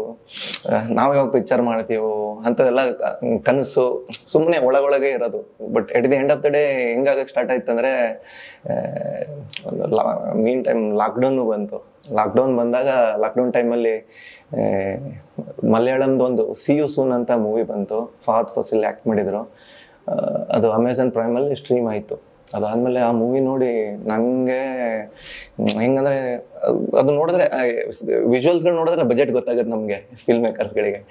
ನಾವು ಯಾವಾಗ ಪಿಕ್ಚರ್ ಮಾಡ್ತೀವೋ ಅಂಥದ್ದೆಲ್ಲ ಕನಸು ಸುಮ್ಮನೆ ಒಳಗೊಳಗೆ ಇರೋದು but at the end of the day ಹೆಂಗಾಗಕ್ಕೆ ಸ್ಟಾರ್ಟ್ ಆಯ್ತು ಅಂದರೆ ಒಂದು ಲಾ ಮೀನ್ ಟೈಮ್ ಲಾಕ್ಡೌನು ಬಂತು ಲಾಕ್ಡೌನ್ ಬಂದಾಗ ಲಾಕ್ಡೌನ್ ಟೈಮಲ್ಲಿ ಮಲಯಾಳಂದು ಒಂದು ಸಿ ಯು ಸೂನ್ ಅಂತ ಮೂವಿ ಬಂತು ಫಾತ್ ಫಸಿಲ್ ಆ್ಯಕ್ಟ್ ಮಾಡಿದ್ರು ಆ, ಅದು ಅಮೆಝಾನ್ ಪ್ರೈಮಲ್ಲಿ ಸ್ಟ್ರೀಮ್ ಆಯಿತು ಅದಾದಮೇಲೆ ಆ ಮೂವಿ ನೋಡಿ ನನಗೆ ಹೆಂಗಂದ್ರೆ ಅದು- ಅದು ನೋಡಿದ್ರೆ ವಿಜುವಲ್ಸ್ಗಳು ನೋಡಿದ್ರೆ ಬಜೆಟ್ ಗೊತ್ತಾಗುತ್ತೆ ನಮಗೆ ಫಿಲ್ಮ್ ಮೇಕರ್ಸ್ಗಳಿಗೆ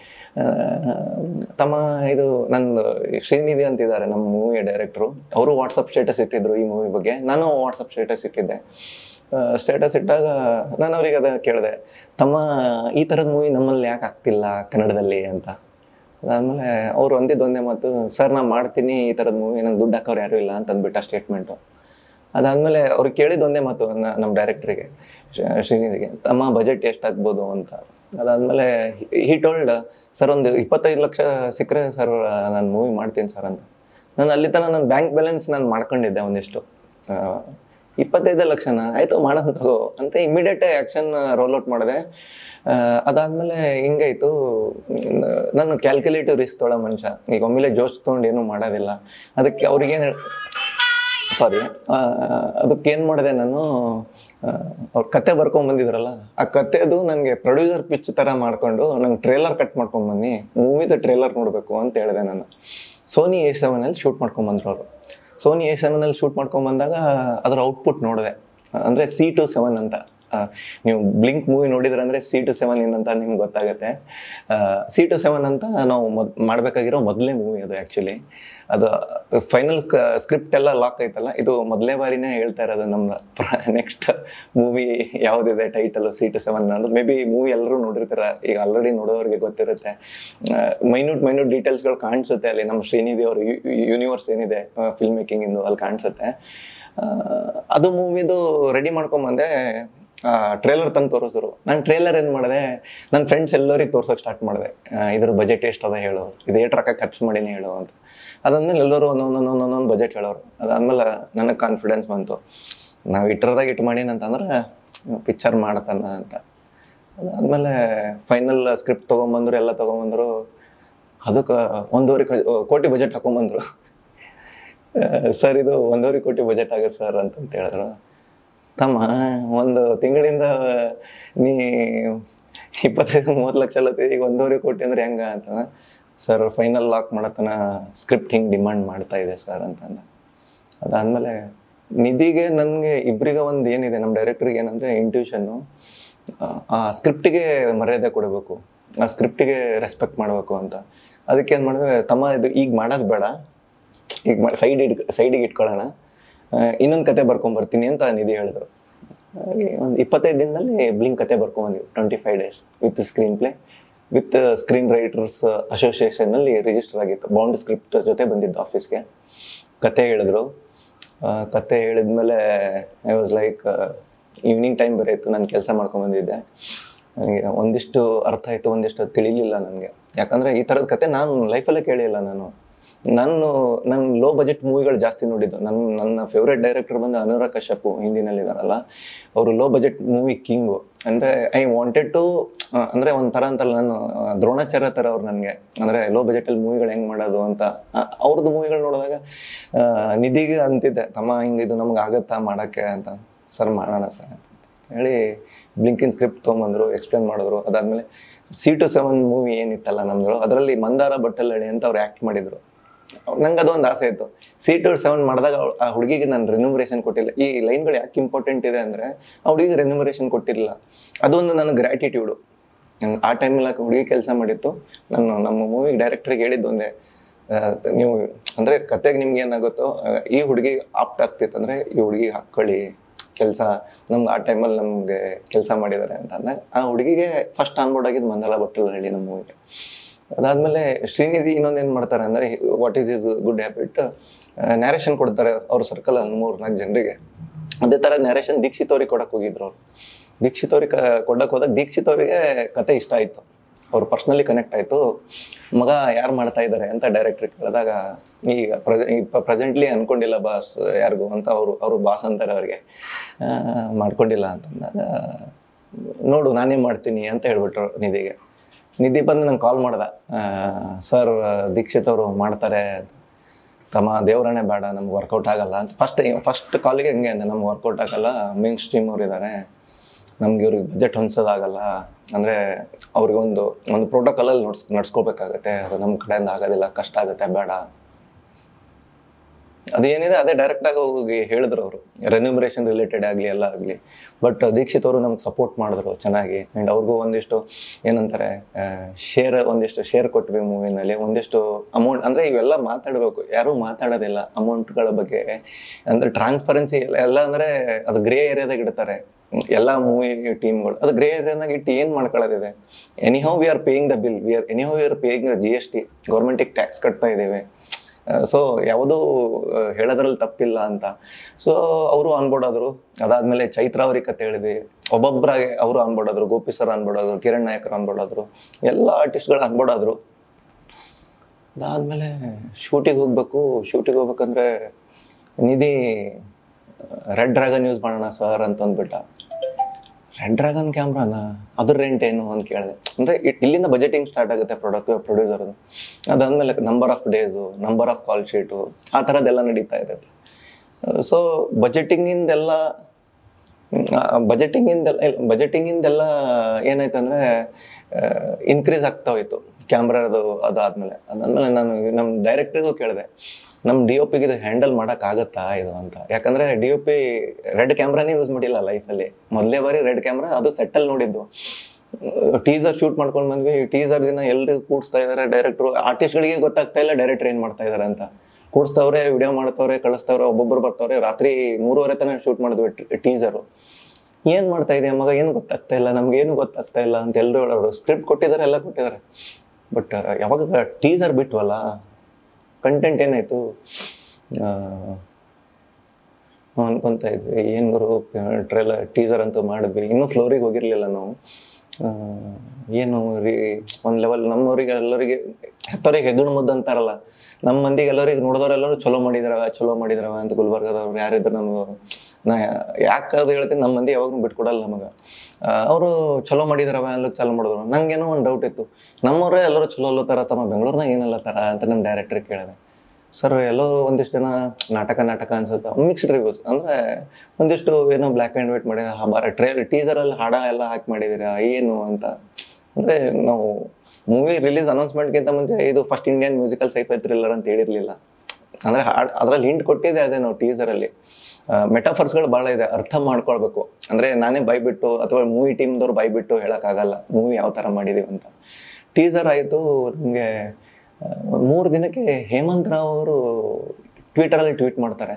ತಮ್ಮ ಇದು ನಂದು ಶ್ರೀನಿಧಿ ಅಂತಿದ್ದಾರೆ ನಮ್ಮ ಮೂವಿ ಡೈರೆಕ್ಟ್ರು ಅವರು ವಾಟ್ಸಪ್ ಸ್ಟೇಟಸ್ ಇಟ್ಟಿದ್ರು ಈ ಮೂವಿ ಬಗ್ಗೆ ನಾನು ವಾಟ್ಸಪ್ ಸ್ಟೇಟಸ್ ಇಟ್ಟಿದ್ದೆ ಸ್ಟೇಟಸ್ ಇಟ್ಟಾಗ ನಾನು ಅವ್ರಿಗೆ ಅದ ಕೇಳಿದೆ ತಮ್ಮ ಈ ಥರದ ಮೂವಿ ನಮ್ಮಲ್ಲಿ ಯಾಕೆ ಆಗ್ತಿಲ್ಲ ಕನ್ನಡದಲ್ಲಿ ಅಂತ ಅದಾದ್ಮೇಲೆ ಅವ್ರು ಅಂದಿದ್ದು ಒಂದೇ ಮಾತು ಸರ್ ನಾ ಮಾಡ್ತೀನಿ ಈ ಥರದ ಮೂವಿ ನಂಗೆ ದುಡ್ಡು ಹಾಕೋರು ಯಾರೂ ಇಲ್ಲ ಅಂತ ಅಂದ್ಬಿಟ್ಟ ಸ್ಟೇಟ್ಮೆಂಟು ಅದಾದ್ಮೇಲೆ ಅವ್ರಿಗೆ ಕೇಳಿದ ಒಂದೇ ಮಾತು ನ- ನಮ್ಮ ಡೈರೆಕ್ಟ್ರಿಗೆ ಶ್ರೀನಿಧಿಗೆ ತಮ್ಮ ಬಜೆಟ್ ಎಷ್ಟಾಗ್ಬೋದು ಅಂತ ಅದಾದ್ಮೇಲೆ ಹಿ ಟೋಲ್ಡ್ ಸರ್ ಒಂದು ಇಪ್ಪತ್ತೈದು ಲಕ್ಷ ಸಿಕ್ಕರೆ ಸರ್ ನಾನು ಮೂವಿ ಮಾಡ್ತೀನಿ ಸರ್ ಅಂತ ನಾನು ಅಲ್ಲಿ ತನಕ ನನ್ನ ಬ್ಯಾಂಕ್ ಬ್ಯಾಲೆನ್ಸ್ ನಾನು ಮಾಡ್ಕೊಂಡಿದ್ದೆ ಒಂದಿಷ್ಟು ಆ, ಇಪ್ಪತ್ತೈದು ಲಕ್ಷನ ಆಯ್ತು ಮಾಡೋಣ ತಗೋ ಅಂತ ಇಮಿಡಿಯೇಟ್ ಆ್ಯಕ್ಷನ್ ರೋಲ್ ಔಟ್ ಮಾಡಿದೆ ಆ, ಅದಾದ್ಮೇಲೆ ಹಿಂಗಾಯ್ತು ನಾನು ಕ್ಯಾಲ್ಕುಲೇಟಿವ್ ರಿಸ್ಕ್ ತೊಗೊಳ್ಳೋ ಮನುಷ್ಯ ಈಗ ಒಮ್ಮೆಲೆ ಜೋಶ್ ತೊಗೊಂಡು ಏನೂ ಮಾಡೋದಿಲ್ಲ ಅದಕ್ಕೆ ಅವ್ರಿಗೇನು ಸಾರಿ ಅದಕ್ಕೆ ಏನು ಮಾಡಿದೆ ನಾನು ಅವ್ರ ಕತೆ ಬರ್ಕೊಂಡ್ ಬಂದಿದ್ರಲ್ಲ ಆ ಕತೆದು ನನಗೆ ಪ್ರೊಡ್ಯೂಸರ್ ಪಿಚ್ ಥರ ಮಾಡ್ಕೊಂಡು ನಂಗೆ ಟ್ರೇಲರ್ ಕಟ್ ಮಾಡ್ಕೊಂಡ್ ಬನ್ನಿ ಮೂವಿದ ಟ್ರೇಲರ್ ನೋಡಬೇಕು ಅಂತ ಹೇಳಿದೆ ನಾನು ಸೋನಿ ಎ ಸೆವೆನಲ್ಲಿ ಶೂಟ್ ಮಾಡ್ಕೊಂಬಂದ್ರು ಅವರು ಸೋನಿ ಎ ಸೆವೆನಲ್ಲಿ ಶೂಟ್ ಮಾಡ್ಕೊಂಬಂದಾಗ ಅದರ ಔಟ್ಪುಟ್ ನೋಡಿದೆ ಅಂದರೆ ಸಿ ಟು ಸೆವೆನ್ ಅಂತ ಆ, ನೀವು ಬ್ಲಿಂಕ್ ಮೂವಿ ನೋಡಿದ್ರೆ ಅಂದರೆ ಸಿ ಟು ಸೆವೆನ್ ಏನಂತ ನಿಮ್ಗೆ ಗೊತ್ತಾಗುತ್ತೆ ಸಿ ಟು ಸೆವೆನ್ ಅಂತ ನಾವು ಮೊದ್ ಮಾಡಬೇಕಾಗಿರೋ ಮೊದಲನೇ ಮೂವಿ ಅದು ಆ್ಯಕ್ಚುಲಿ ಅದು ಫೈನಲ್ ಸ್ಕ್ರಿಪ್ಟ್ ಎಲ್ಲ ಲಾಕ್ ಐತಲ್ಲ ಇದು ಮೊದಲನೇ ಬಾರಿನೇ ಹೇಳ್ತಾ ಇರೋದು ನಮ್ಮ ನೆಕ್ಸ್ಟ್ ಮೂವಿ ಯಾವುದಿದೆ ಟೈಟಲು ಸಿ ಟು ಸೆವೆನ್ ಅನ್ನೋದು ಮೇ ಬಿ ಮೂವಿ ಎಲ್ಲರೂ ನೋಡಿರ್ತೀರ ಈಗ ಆಲ್ರೆಡಿ ನೋಡೋರಿಗೆ ಗೊತ್ತಿರುತ್ತೆ ಮೈನ್ಯೂಟ್ ಮೈನ್ಯೂಟ್ ಡೀಟೇಲ್ಸ್ಗಳು ಕಾಣಿಸುತ್ತೆ ಅಲ್ಲಿ ನಮ್ಮ ಶ್ರೀನಿಧಿ ಅವ್ರ ಯೂನಿವರ್ಸ್ ಏನಿದೆ ಫಿಲ್ಮ್ ಮೇಕಿಂಗ್ ಇಂದು ಅಲ್ಲಿ ಕಾಣಿಸುತ್ತೆ ಆ, ಅದು ಮೂವಿದು ರೆಡಿ ಮಾಡ್ಕೊಂಬಂದೆ ಟ್ರೇಲರ್ ತಂದು ತೋರಿಸಿದ್ರು ನಾನು ಟ್ರೇಲರ್ ಏನು ಮಾಡಿದೆ ನನ್ನ ಫ್ರೆಂಡ್ಸ್ ಎಲ್ಲರಿಗೆ ತೋರ್ಸೋಕೆ ಸ್ಟಾರ್ಟ್ ಮಾಡಿದೆ ಇದ್ರ ಬಜೆಟ್ ಎಷ್ಟದ ಹೇಳು ಇದು ಎಷ್ಟು ರೊಕ್ಕ ಖರ್ಚು ಮಾಡೀನಿ ಹೇಳು ಅಂತ ಅದಾದ್ಮೇಲೆ ಎಲ್ಲರೂ ಒಂದೊಂದು ಒಂದೊಂದು ಬಜೆಟ್ ಹೇಳೋರು ಅದಾದ್ಮೇಲೆ ನನಗೆ ಕಾನ್ಫಿಡೆನ್ಸ್ ಬಂತು ನಾವು ಇಟ್ಟರದಾಗ ಇಟ್ಟು ಮಾಡೀನಿ ಅಂತಂದ್ರೆ ಪಿಕ್ಚರ್ ಮಾಡ್ತಾನ ಅಂತ ಅದಾದ್ಮೇಲೆ ಫೈನಲ್ ಸ್ಕ್ರಿಪ್ಟ್ ತೊಗೊಂಬಂದ್ರು ಎಲ್ಲ ತೊಗೊಂಬಂದ್ರು ಅದಕ್ಕೆ ಒಂದೂವರೆ ಕ- ಕೋಟಿ ಬಜೆಟ್ ಹಾಕೊಂಬಂದ್ರು ಸರ್ ಇದು ಒಂದೂವರೆ ಕೋಟಿ ಬಜೆಟ್ ಆಗುತ್ತೆ ಸರ್ ಅಂತಂತ ಹೇಳಿದ್ರು ತಮ್ಮ ಒಂದು ತಿಂಗಳಿಂದ ನೀ ಇಪ್ಪತ್ತೈದು ಮೂವತ್ತು ಲಕ್ಷ ಅಲ್ಲತ್ತೆ ಈಗ ಒಂದೂವರೆ ಕೋಟಿ ಅಂದ್ರೆ ಹೆಂಗ ಅಂತ ಸರ್ ಫೈನಲ್ ಲಾಕ್ ಮಾಡತನ ಸ್ಕ್ರಿಪ್ಟ್ ಹಿಂಗೆ ಡಿಮಾಂಡ್ ಮಾಡ್ತಾ ಇದೆ ಸರ್ ಅಂತಂದ ಅದಾದ್ಮೇಲೆ ನಿಧಿಗೆ ನನಗೆ ಇಬ್ಬರಿಗೆ ಒಂದು ಏನಿದೆ ನಮ್ಮ ಡೈರೆಕ್ಟ್ರಿಗೆ ಏನಂದರೆ ಇಂಟ್ಯೂಷನ್ನು ಆ ಸ್ಕ್ರಿಪ್ಟಿಗೆ ಮರ್ಯಾದೆ ಕೊಡಬೇಕು ಆ ಸ್ಕ್ರಿಪ್ಟಿಗೆ ರೆಸ್ಪೆಕ್ಟ್ ಮಾಡಬೇಕು ಅಂತ ಅದಕ್ಕೆ ಏನು ಮಾಡಿದ್ರೆ ತಮ್ಮ ಇದು ಈಗ ಮಾಡೋದು ಬೇಡ ಈಗ ಸೈಡ್ ಇಡ್ ಸೈಡಿಗೆ ಇಟ್ಕೊಳ್ಳೋಣ ಇನ್ನೊಂದು ಕತೆ ಬರ್ಕೊಂಬರ್ತೀನಿ ಅಂತ ನಿಧಿ ಹೇಳಿದ್ರು ಹಾಗೆ ಒಂದು ಇಪ್ಪತ್ತೈದು ದಿನದಲ್ಲಿ ಬ್ಲಿಂಕ್ ಕತೆ ಬರ್ಕೊಂಬಂದ್ವಿ twenty five days with screen play with screen writers ಅಸೋಸಿಯೇಷನಲ್ಲಿ ರಿಜಿಸ್ಟರ್ ಆಗಿತ್ತು ಬೌಂಡ್ ಸ್ಕ್ರಿಪ್ಟ್ ಜೊತೆ ಬಂದಿದ್ದು ಆಫೀಸ್ಗೆ ಕತೆ ಹೇಳಿದ್ರು ಆ, ಕತೆ ಹೇಳಿದ್ಮೇಲೆ I was like evening time ಬೇರೆ ಇತ್ತು ನಾನು ಕೆಲಸ ಮಾಡ್ಕೊಂಬಂದಿದ್ದೆ ನನಗೆ ಒಂದಿಷ್ಟು ಅರ್ಥ ಆಯಿತು ಒಂದಿಷ್ಟು ತಿಳಿಲಿಲ್ಲ ನನಗೆ ಯಾಕಂದರೆ ಈ ಥರದ ಕತೆ ನಾನು ಲೈಫಲ್ಲೇ ಕೇಳಿಲ್ಲ ನಾನು ನಾನು ನಾನು ಲೋ ಬಜೆಟ್ ಮೂವಿಗಳು ಜಾಸ್ತಿ ನೋಡಿದ್ದು ನನ್ನ ನನ್ನ ಫೇವ್ರೆಟ್ ಡೈರೆಕ್ಟರ್ ಬಂದು ಅನುರಾಗ್ ಕಶ್ಯಪ್ ಹಿಂದಿನಲ್ಲಿದ್ದಾರಲ್ಲ ಅವರು ಲೋ ಬಜೆಟ್ ಮೂವಿ ಕಿಂಗು ಅಂದರೆ ಐ ವಾಂಟೆಡ್ ಟು ಅಂದರೆ ಒಂಥರ ಅಂತಲ್ಲ ನಾನು ಆ, ದ್ರೋಣಾಚಾರ್ಯ ಥರ ಅವ್ರು ನನಗೆ ಅಂದರೆ ಲೋ ಬಜೆಟಲ್ಲಿ ಮೂವಿಗಳು ಹೆಂಗೆ ಮಾಡೋದು ಅಂತ ಆ, ಅವ್ರದ್ದು ಮೂವಿಗಳು ನೋಡಿದಾಗ ಆ, ನಿಧಿಗೆ ಅಂತಿದ್ದೆ ತಮ್ಮ ಹಿಂಗೆ ಇದು ನಮ್ಗೆ ಆಗತ್ತಾ ಮಾಡೋಕ್ಕೆ ಅಂತ ಸರ್ ಮಾಡೋಣ ಸರ್ ಅಂತ ಹೇಳಿ ಬ್ಲಿಂಕಿನ್ ಸ್ಕ್ರಿಪ್ಟ್ ತೊಗೊಂಬಂದ್ರು ಎಕ್ಸ್ಪ್ಲೇನ್ ಮಾಡಿದ್ರು ಅದಾದಮೇಲೆ ಸಿ ಟು ಸೆವೆನ್ ಮೂವಿ ಏನಿತ್ತಲ್ಲ ನಮ್ದು ಅದರಲ್ಲಿ ಮಂದಾರ ಬಟ್ಟಲಹಳ್ಳಿ ಅಂತ ಅವ್ರು ಆ್ಯಕ್ಟ್ ಮಾಡಿದ್ರು ನಂಗೆ ಅದೊಂದು ಆಸೆ ಇತ್ತು ಸಿ ಟು ಸೆವೆನ್ ಮಾಡಿದಾಗ ಅವ್ಳ್- ಆ ಹುಡುಗಿಗೆ ನಾನು ರೆನ್ಯುಮರೇಷನ್ ಕೊಟ್ಟಿಲ್ಲ ಈ ಲೈನ್ಗಳು ಯಾಕೆ ಇಂಪಾರ್ಟೆಂಟ್ ಇದೆ ಅಂದರೆ ಆ ಹುಡುಗಿಗೆ ರೆನ್ಯುಮರೇಷನ್ ಕೊಟ್ಟಿರಲಿಲ್ಲ ಅದೊಂದು ನನ್ನ ಗ್ರ್ಯಾಟಿಟ್ಯೂಡು ಆ ಟೈಮಲ್ಲಿ ಹುಡುಗಿ ಕೆಲಸ ಮಾಡಿತ್ತು ನಾನು ನಮ್ಮ ಮೂವಿ ಡೈರೆಕ್ಟ್ರಿಗೆ ಹೇಳಿದ್ದು ಒಂದೇ ಆ, ನೀವು ಅಂದರೆ ಕತೆಗೆ ನಿಮ್ಗೆ ಏನಾಗುತ್ತೋ ಆ, ಈ ಹುಡುಗಿ ಆಪ್ಟ್ ಆಗ್ತಿತ್ತು ಅಂದರೆ ಈ ಹುಡುಗಿ ಹಾಕ್ಕೊಳ್ಳಿ ಕೆಲಸ ನಮ್ಗೆ ಆ ಟೈಮಲ್ಲಿ ನಮಗೆ ಕೆಲಸ ಮಾಡಿದ್ದಾರೆ ಅಂತ ಅಂದಾಗ ಆ ಹುಡುಗಿಗೆ ಫಸ್ಟ್ ಆನ್ಬೋರ್ಡ್ ಆಗಿದ್ದು ಮಂದಲ ಬಟ್ಟಲು ಹೇಳಿ ನಮ್ಮ ಮೂವಿಗೆ ಅದಾದ್ಮೇಲೆ ಶ್ರೀನಿಧಿ ಇನ್ನೊಂದು ಏನು ಮಾಡ್ತಾರೆ ಅಂದರೆ what is is good habit narration ಕೊಡ್ತಾರೆ ಅವ್ರ ಸರ್ಕಲ್ ಮೂರು ನಾಲ್ಕು ಜನರಿಗೆ ಅದೇ ಥರ ನ್ಯಾರೇಷನ್ ದೀಕ್ಷಿತ್ ಅವ್ರಿಗೆ ಕೊಡಕ್ಕೆ ಹೋಗಿದ್ರು ಅವರು ದೀಕ್ಷಿತ್ ಅವ್ರಿಗೆ ಕ- ಕೊಡಕ್ಕೆ ಹೋದಾಗ ದೀಕ್ಷಿತ್ ಅವರಿಗೆ ಕತೆ ಇಷ್ಟ ಆಯಿತು ಅವ್ರು ಪರ್ಸ್ನಲಿ ಕನೆಕ್ಟ್ ಆಯಿತು ಮಗ ಯಾರು ಮಾಡ್ತಾ ಇದ್ದಾರೆ ಅಂತ ಡೈರೆಕ್ಟ್ರಿಗೆ ಕೇಳಿದಾಗ ಈಗ ಪ್ರೆಸ ಪ್ರೆಸೆಂಟ್ಲಿ ಅನ್ಕೊಂಡಿಲ್ಲ ಬಾಸ್ ಯಾರಿಗೂ ಅಂತ ಅವರು ಅವರು ಬಾಸ್ ಅಂತಾರೆ ಅವ್ರಿಗೆ ಆ, ಮಾಡ್ಕೊಂಡಿಲ್ಲ ಅಂತಂದಾಗ ನೋಡು ನಾನೇ ಮಾಡ್ತೀನಿ ಅಂತ ಹೇಳ್ಬಿಟ್ರು ನಿಧಿಗೆ ನಿಧಿ ಬಂದು ನಂಗೆ ಕಾಲ್ ಮಾಡ್ದ ಸರ್ ದೀಕ್ಷಿತ್ ಅವರು ಮಾಡ್ತಾರೆ ತಮ್ಮ ದೇವರನ್ನೇ ಬೇಡ ನಮ್ಗೆ ವರ್ಕೌಟ್ ಆಗಲ್ಲ ಅಂತ ಫಸ್ಟ್ ಫಸ್ಟ್ ಕಾಲಿಗೆ ಹಂಗೆ ಅಂದೆ ನಮ್ಗೆ ವರ್ಕೌಟ್ ಆಗಲ್ಲ ಮೇನ್ ಸ್ಟ್ರೀಮ್ ಅವ್ರು ಇದ್ದಾರೆ ನಮ್ಗೆ ಇವ್ರಿಗೆ ಬಜೆಟ್ ಹೊಂದ್ಸೋದಾಗಲ್ಲ ಅಂದರೆ ಅವ್ರಿಗೆ ಒಂದು ಒಂದು ಪ್ರೋಟೋಕಾಲಲ್ಲಿ ನಡ್ಸ್ ನಡ್ಸ್ಕೋಬೇಕಾಗತ್ತೆ ಅದು ನಮ್ಮ ಕಡೆಯಿಂದ ಆಗೋದಿಲ್ಲ ಕಷ್ಟ ಆಗುತ್ತೆ ಬೇಡ ಅದೇನಿದೆ ಅದೇ ಡೈರೆಕ್ಟಾಗಿ ಹೋಗಿ ಹೇಳಿದ್ರು ಅವರು ರೆನ್ಯೂಮರೇಷನ್ ರಿಲೇಟೆಡ್ ಆಗಲಿ ಎಲ್ಲ ಆಗಲಿ ಬಟ್ ದೀಕ್ಷಿತ್ ಅವರು ನಮ್ಗೆ ಸಪೋರ್ಟ್ ಮಾಡಿದ್ರು ಚೆನ್ನಾಗಿ ಆ್ಯಂಡ್ ಅವ್ರಿಗೂ ಒಂದಿಷ್ಟು ಏನಂತಾರೆ ಶೇರ್ ಒಂದಿಷ್ಟು ಶೇರ್ ಕೊಟ್ವಿ ಮೂವಿನಲ್ಲಿ ಒಂದಿಷ್ಟು ಅಮೌಂಟ್ ಅಂದರೆ ಇವೆಲ್ಲ ಮಾತಾಡಬೇಕು ಯಾರೂ ಮಾತಾಡೋದಿಲ್ಲ ಅಮೌಂಟ್ಗಳ ಬಗ್ಗೆ ಅಂದರೆ ಟ್ರಾನ್ಸ್ಪರೆನ್ಸಿ ಎಲ್ಲ ಎಲ್ಲ ಅಂದರೆ ಅದು ಗ್ರೇ ಏರಿಯಾದಾಗ ಇಡ್ತಾರೆ ಎಲ್ಲ ಮೂವಿ ಟೀಮ್ಗಳು ಅದು ಗ್ರೇ ಏರಿಯಾದಾಗ ಇಟ್ಟು ಏನು ಮಾಡ್ಕೊಳ್ಳೋದಿದೆ anyhow we are paying the bill we are anyhow we are paying the G S T ಗೌರ್ಮೆಂಟಿಗೆ ಟ್ಯಾಕ್ಸ್ ಕಟ್ತಾ ಇದ್ದೇವೆ ಸೊ ಯಾವುದೂ ಆ, ಹೇಳೋದ್ರಲ್ಲಿ ತಪ್ಪಿಲ್ಲ ಅಂತ ಸೊ ಅವರು ಆನ್ಬೋರ್ಡ್ ಆದರು ಅದಾದ್ಮೇಲೆ ಚೈತ್ರ ಅವ್ರಿಗೆ ಕತೆ ಹೇಳಿದ್ವಿ ಒಬ್ಬೊಬ್ಬರಾಗೆ ಅವರು ಆನ್ಬೋರ್ಡ್ ಆದರು ಗೋಪಿ ಸರ್ ಆನ್ಬೋರ್ಡ್ ಆದರು ಕಿರಣ್ ನಾಯಕರು ಆನ್ಬೋರ್ಡ್ ಆದರು ಎಲ್ಲ ಆರ್ಟಿಸ್ಟ್ಗಳು ಆನ್ಬೋರ್ಡ್ ಆದರು ಅದಾದ್ಮೇಲೆ ಶೂಟಿಗೆ ಹೋಗ್ಬೇಕು ಶೂಟಿಗೆ ಹೋಗ್ಬೇಕಂದ್ರೆ ನಿಧಿ ರೆಡ್ ಡ್ರ್ಯಾಗನ್ ಯೂಸ್ ಮಾಡೋಣ ಸರ್ ಅಂತ ಅಂದ್ಬಿಟ್ಟ ರೆಡ್ ಡ್ರ್ಯಾಗನ್ ಕ್ಯಾಮ್ರಾನ ಅದ್ರ ರೆಂಟ್ ಏನು ಅಂತ ಕೇಳಿದೆ ಅಂದರೆ ಇಲ್ಲಿಂದ ಬಜೆಟಿಂಗ್ ಸ್ಟಾರ್ಟ್ ಆಗುತ್ತೆ ಪ್ರಾಡಕ್ಟ್ ಪ್ರೊಡ್ಯೂಸರ್ದು ಅದಾದ್ಮೇಲೆ number of days number of call sheet ಆ ಥರದ್ದೆಲ್ಲ ನಡೀತಾ ಇರುತ್ತೆ ಸೊ ಬಜೆಟಿಂಗಿಂದೆಲ್ಲ ಬಜೆಟಿಂಗಿಂದೆಲ್ಲ ಬಜೆಟಿಂಗಿಂದೆಲ್ಲ ಏನಾಯ್ತಂದ್ರೆ ಇನ್ಕ್ರೀಸ್ ಆಗ್ತಾ ಹೋಯ್ತು ಕ್ಯಾಮ್ರಾದು ಅದಾದ್ಮೇಲೆ ಅದಾದ್ಮೇಲೆ ನಾನು ನಮ್ಮ ಡೈರೆಕ್ಟರ್ಗೂ ಕೇಳಿದೆ ನಮ್ಮ ಡಿ ಒ ಪಿಗೆ ಇದು ಹ್ಯಾಂಡಲ್ ಮಾಡೋಕ್ಕಾಗತ್ತಾ ಇದು ಅಂತ ಯಾಕಂದ್ರೆ ಡಿ ಒ ಪಿ ರೆಡ್ ಕ್ಯಾಮ್ರಾನೇ ಯೂಸ್ ಮಾಡಿಲ್ಲ ಲೈಫಲ್ಲಿ ಮೊದಲೇ ಬಾರಿ ರೆಡ್ ಕ್ಯಾಮ್ರಾ ಅದು ಸೆಟ್ಟಲ್ಲಿ ನೋಡಿದ್ದು ಟೀಸರ್ ಶೂಟ್ ಮಾಡ್ಕೊಂಡು ಬಂದ್ವಿ ಟೀಸರ್ ದಿನ ಎಲ್ರಿಗೂ ಕೂಡಿಸ್ತಾ ಇದ್ದಾರೆ ಡೈರೆಕ್ಟ್ರು ಆರ್ಟಿಸ್ಟ್ಗಳಿಗೆ ಗೊತ್ತಾಗ್ತಾ ಇಲ್ಲ ಡೈರೆಕ್ಟರ್ ಏನು ಮಾಡ್ತಾ ಇದ್ದಾರೆ ಅಂತ ಕೂಡಿಸ್ತವ್ರೆ ವಿಡಿಯೋ ಮಾಡ್ತವ್ರೆ ಕಳಿಸ್ತವ್ರೆ ಒಬ್ಬೊಬ್ರು ಬರ್ತವ್ರೆ ರಾತ್ರಿ ಮೂರುವರೆ ತನಕ ಶೂಟ್ ಮಾಡಿದ್ವಿ ಟೀಸರು ಏನ್ ಮಾಡ್ತಾ ಇದೆಯಾ ಮಗ ಏನು ಗೊತ್ತಾಗ್ತಾ ಇಲ್ಲ ನಮ್ಗೆ ಏನು ಗೊತ್ತಾಗ್ತಾ ಇಲ್ಲ ಅಂತ ಎಲ್ಲರೂ ಹೇಳೋರು ಸ್ಕ್ರಿಪ್ಟ್ ಕೊಟ್ಟಿದ್ದಾರೆ ಎಲ್ಲ ಕೊಟ್ಟಿದ್ದಾರೆ ಬಟ್ ಯಾವಾಗ ಟೀಸರ್ ಬಿಟ್ವಲ್ಲ ಕಂಟೆಂಟ್ ಏನಾಯ್ತು ಆ, ಅನ್ಕೊಂತ ಇದ್ವಿ ಏನ್ ಗುರು ಟ್ರೇಲರ್ ಟೀಸರ್ ಅಂತೂ ಮಾಡಿದ್ವಿ ಇನ್ನೂ ಫ್ಲೋರಿಗೆ ಹೋಗಿರ್ಲಿಲ್ಲ ನಾವು ಆ, ಏನು ರೀ ಒಂದ್ ಲೆವೆಲ್ ನಮ್ಮವರಿಗೆ ಎಲ್ಲರಿಗೆ ಹೆತ್ತವರಿಗೆ ಹೆಗ್ಗಣ ಮುದ್ದು ಅಂತಾರಲ್ಲ ನಮ್ಮ ಮಂದಿಗೆ ಎಲ್ಲರಿಗೆ ನೋಡಿದವರೆಲ್ಲರೂ ಚಲೋ ಮಾಡಿದ್ರವ ಚಲೋ ಮಾಡಿದ್ರವ ಅಂತ ಗುಲ್ಬರ್ಗದವ್ರು ಯಾರಿದ್ರು ನಮ್ಗೆ ನಾ ಯಾಕೆ ಅದು ಹೇಳ್ತೀನಿ ನಮ್ಮ ಮಂದಿ ಯಾವಾಗೂ ಬಿಟ್ಕೊಡಲ್ಲ ನಮಗೆ ಅವರು ಚಲೋ ಮಾಡಿದ್ರವ ಅನ್ಲಿಕ್ಕೆ ಚಾಲೂ ಮಾಡಿದ್ರು ನಂಗೇನೋ ಒಂದು ಡೌಟ್ ಇತ್ತು ನಮ್ಮವರೇ ಎಲ್ಲರೂ ಚಲೋ ಅಲ್ಲತ್ತಾರ ತಮ್ಮ ಬೆಂಗಳೂರಿನಾಗ ಏನಲ್ಲತ್ತಾರ ಅಂತ ನಮ್ಮ ಡೈರೆಕ್ಟ್ರಿಗೆ ಕೇಳಿದೆ ಸರ್ ಎಲ್ಲೋ ಒಂದಿಷ್ಟು ಜನ ನಾಟಕ ನಾಟಕ ಅನ್ಸುತ್ತೆ ಮಿಕ್ಸ್ಡ್ ರಿವ್ಯೂಸ್ ಅಂದ್ರೆ ಒಂದಿಷ್ಟು ಏನೋ ಬ್ಲ್ಯಾಕ್ ಆ್ಯಂಡ್ ವೈಟ್ ಮಾಡಿ ಬಾರ ಟ್ರೇಲ್ ಟೀಸರಲ್ಲಿ ಹಾಡ ಎಲ್ಲ ಹಾಕಿ ಮಾಡಿದ್ದೀರಾ ಏನು ಅಂತ ಅಂದ್ರೆ ನಾವು ಮೂವಿ ರಿಲೀಸ್ ಅನೌನ್ಸ್ಮೆಂಟ್ಗಿಂತ ಮುಂಚೆ ಇದು first Indian musical sci-fi thriller ಅಂತ ಹೇಳಿರ್ಲಿಲ್ಲ ಅಂದ್ರೆ ಹಾಡ್ ಅದ್ರಲ್ಲಿ ಹಿಂಟ್ ಕೊಟ್ಟಿದೆ ಅದೇ ನಾವು ಟೀಸರಲ್ಲಿ ಮೆಟಾಫರ್ಸ್ಗಳು ಭಾಳ ಇದೆ ಅರ್ಥ ಮಾಡ್ಕೊಳ್ಬೇಕು ಅಂದ್ರೆ ನಾನೇ ಬೈಬಿಟ್ಟು ಅಥವಾ ಮೂವಿ ಟೀಮ್ದವ್ರು ಬೈಬಿಟ್ಟು ಹೇಳೋಕ್ಕಾಗಲ್ಲ ಮೂವಿ ಯಾವ ಥರ ಮಾಡಿದೀವಿ ಅಂತ ಟೀಸರ್ ಆಯಿತು ನಮಗೆ ಮೂರು ದಿನಕ್ಕೆ ಹೇಮಂತ್ ರಾವ್ ಅವರು ಟ್ವಿಟರಲ್ಲಿ ಟ್ವೀಟ್ ಮಾಡ್ತಾರೆ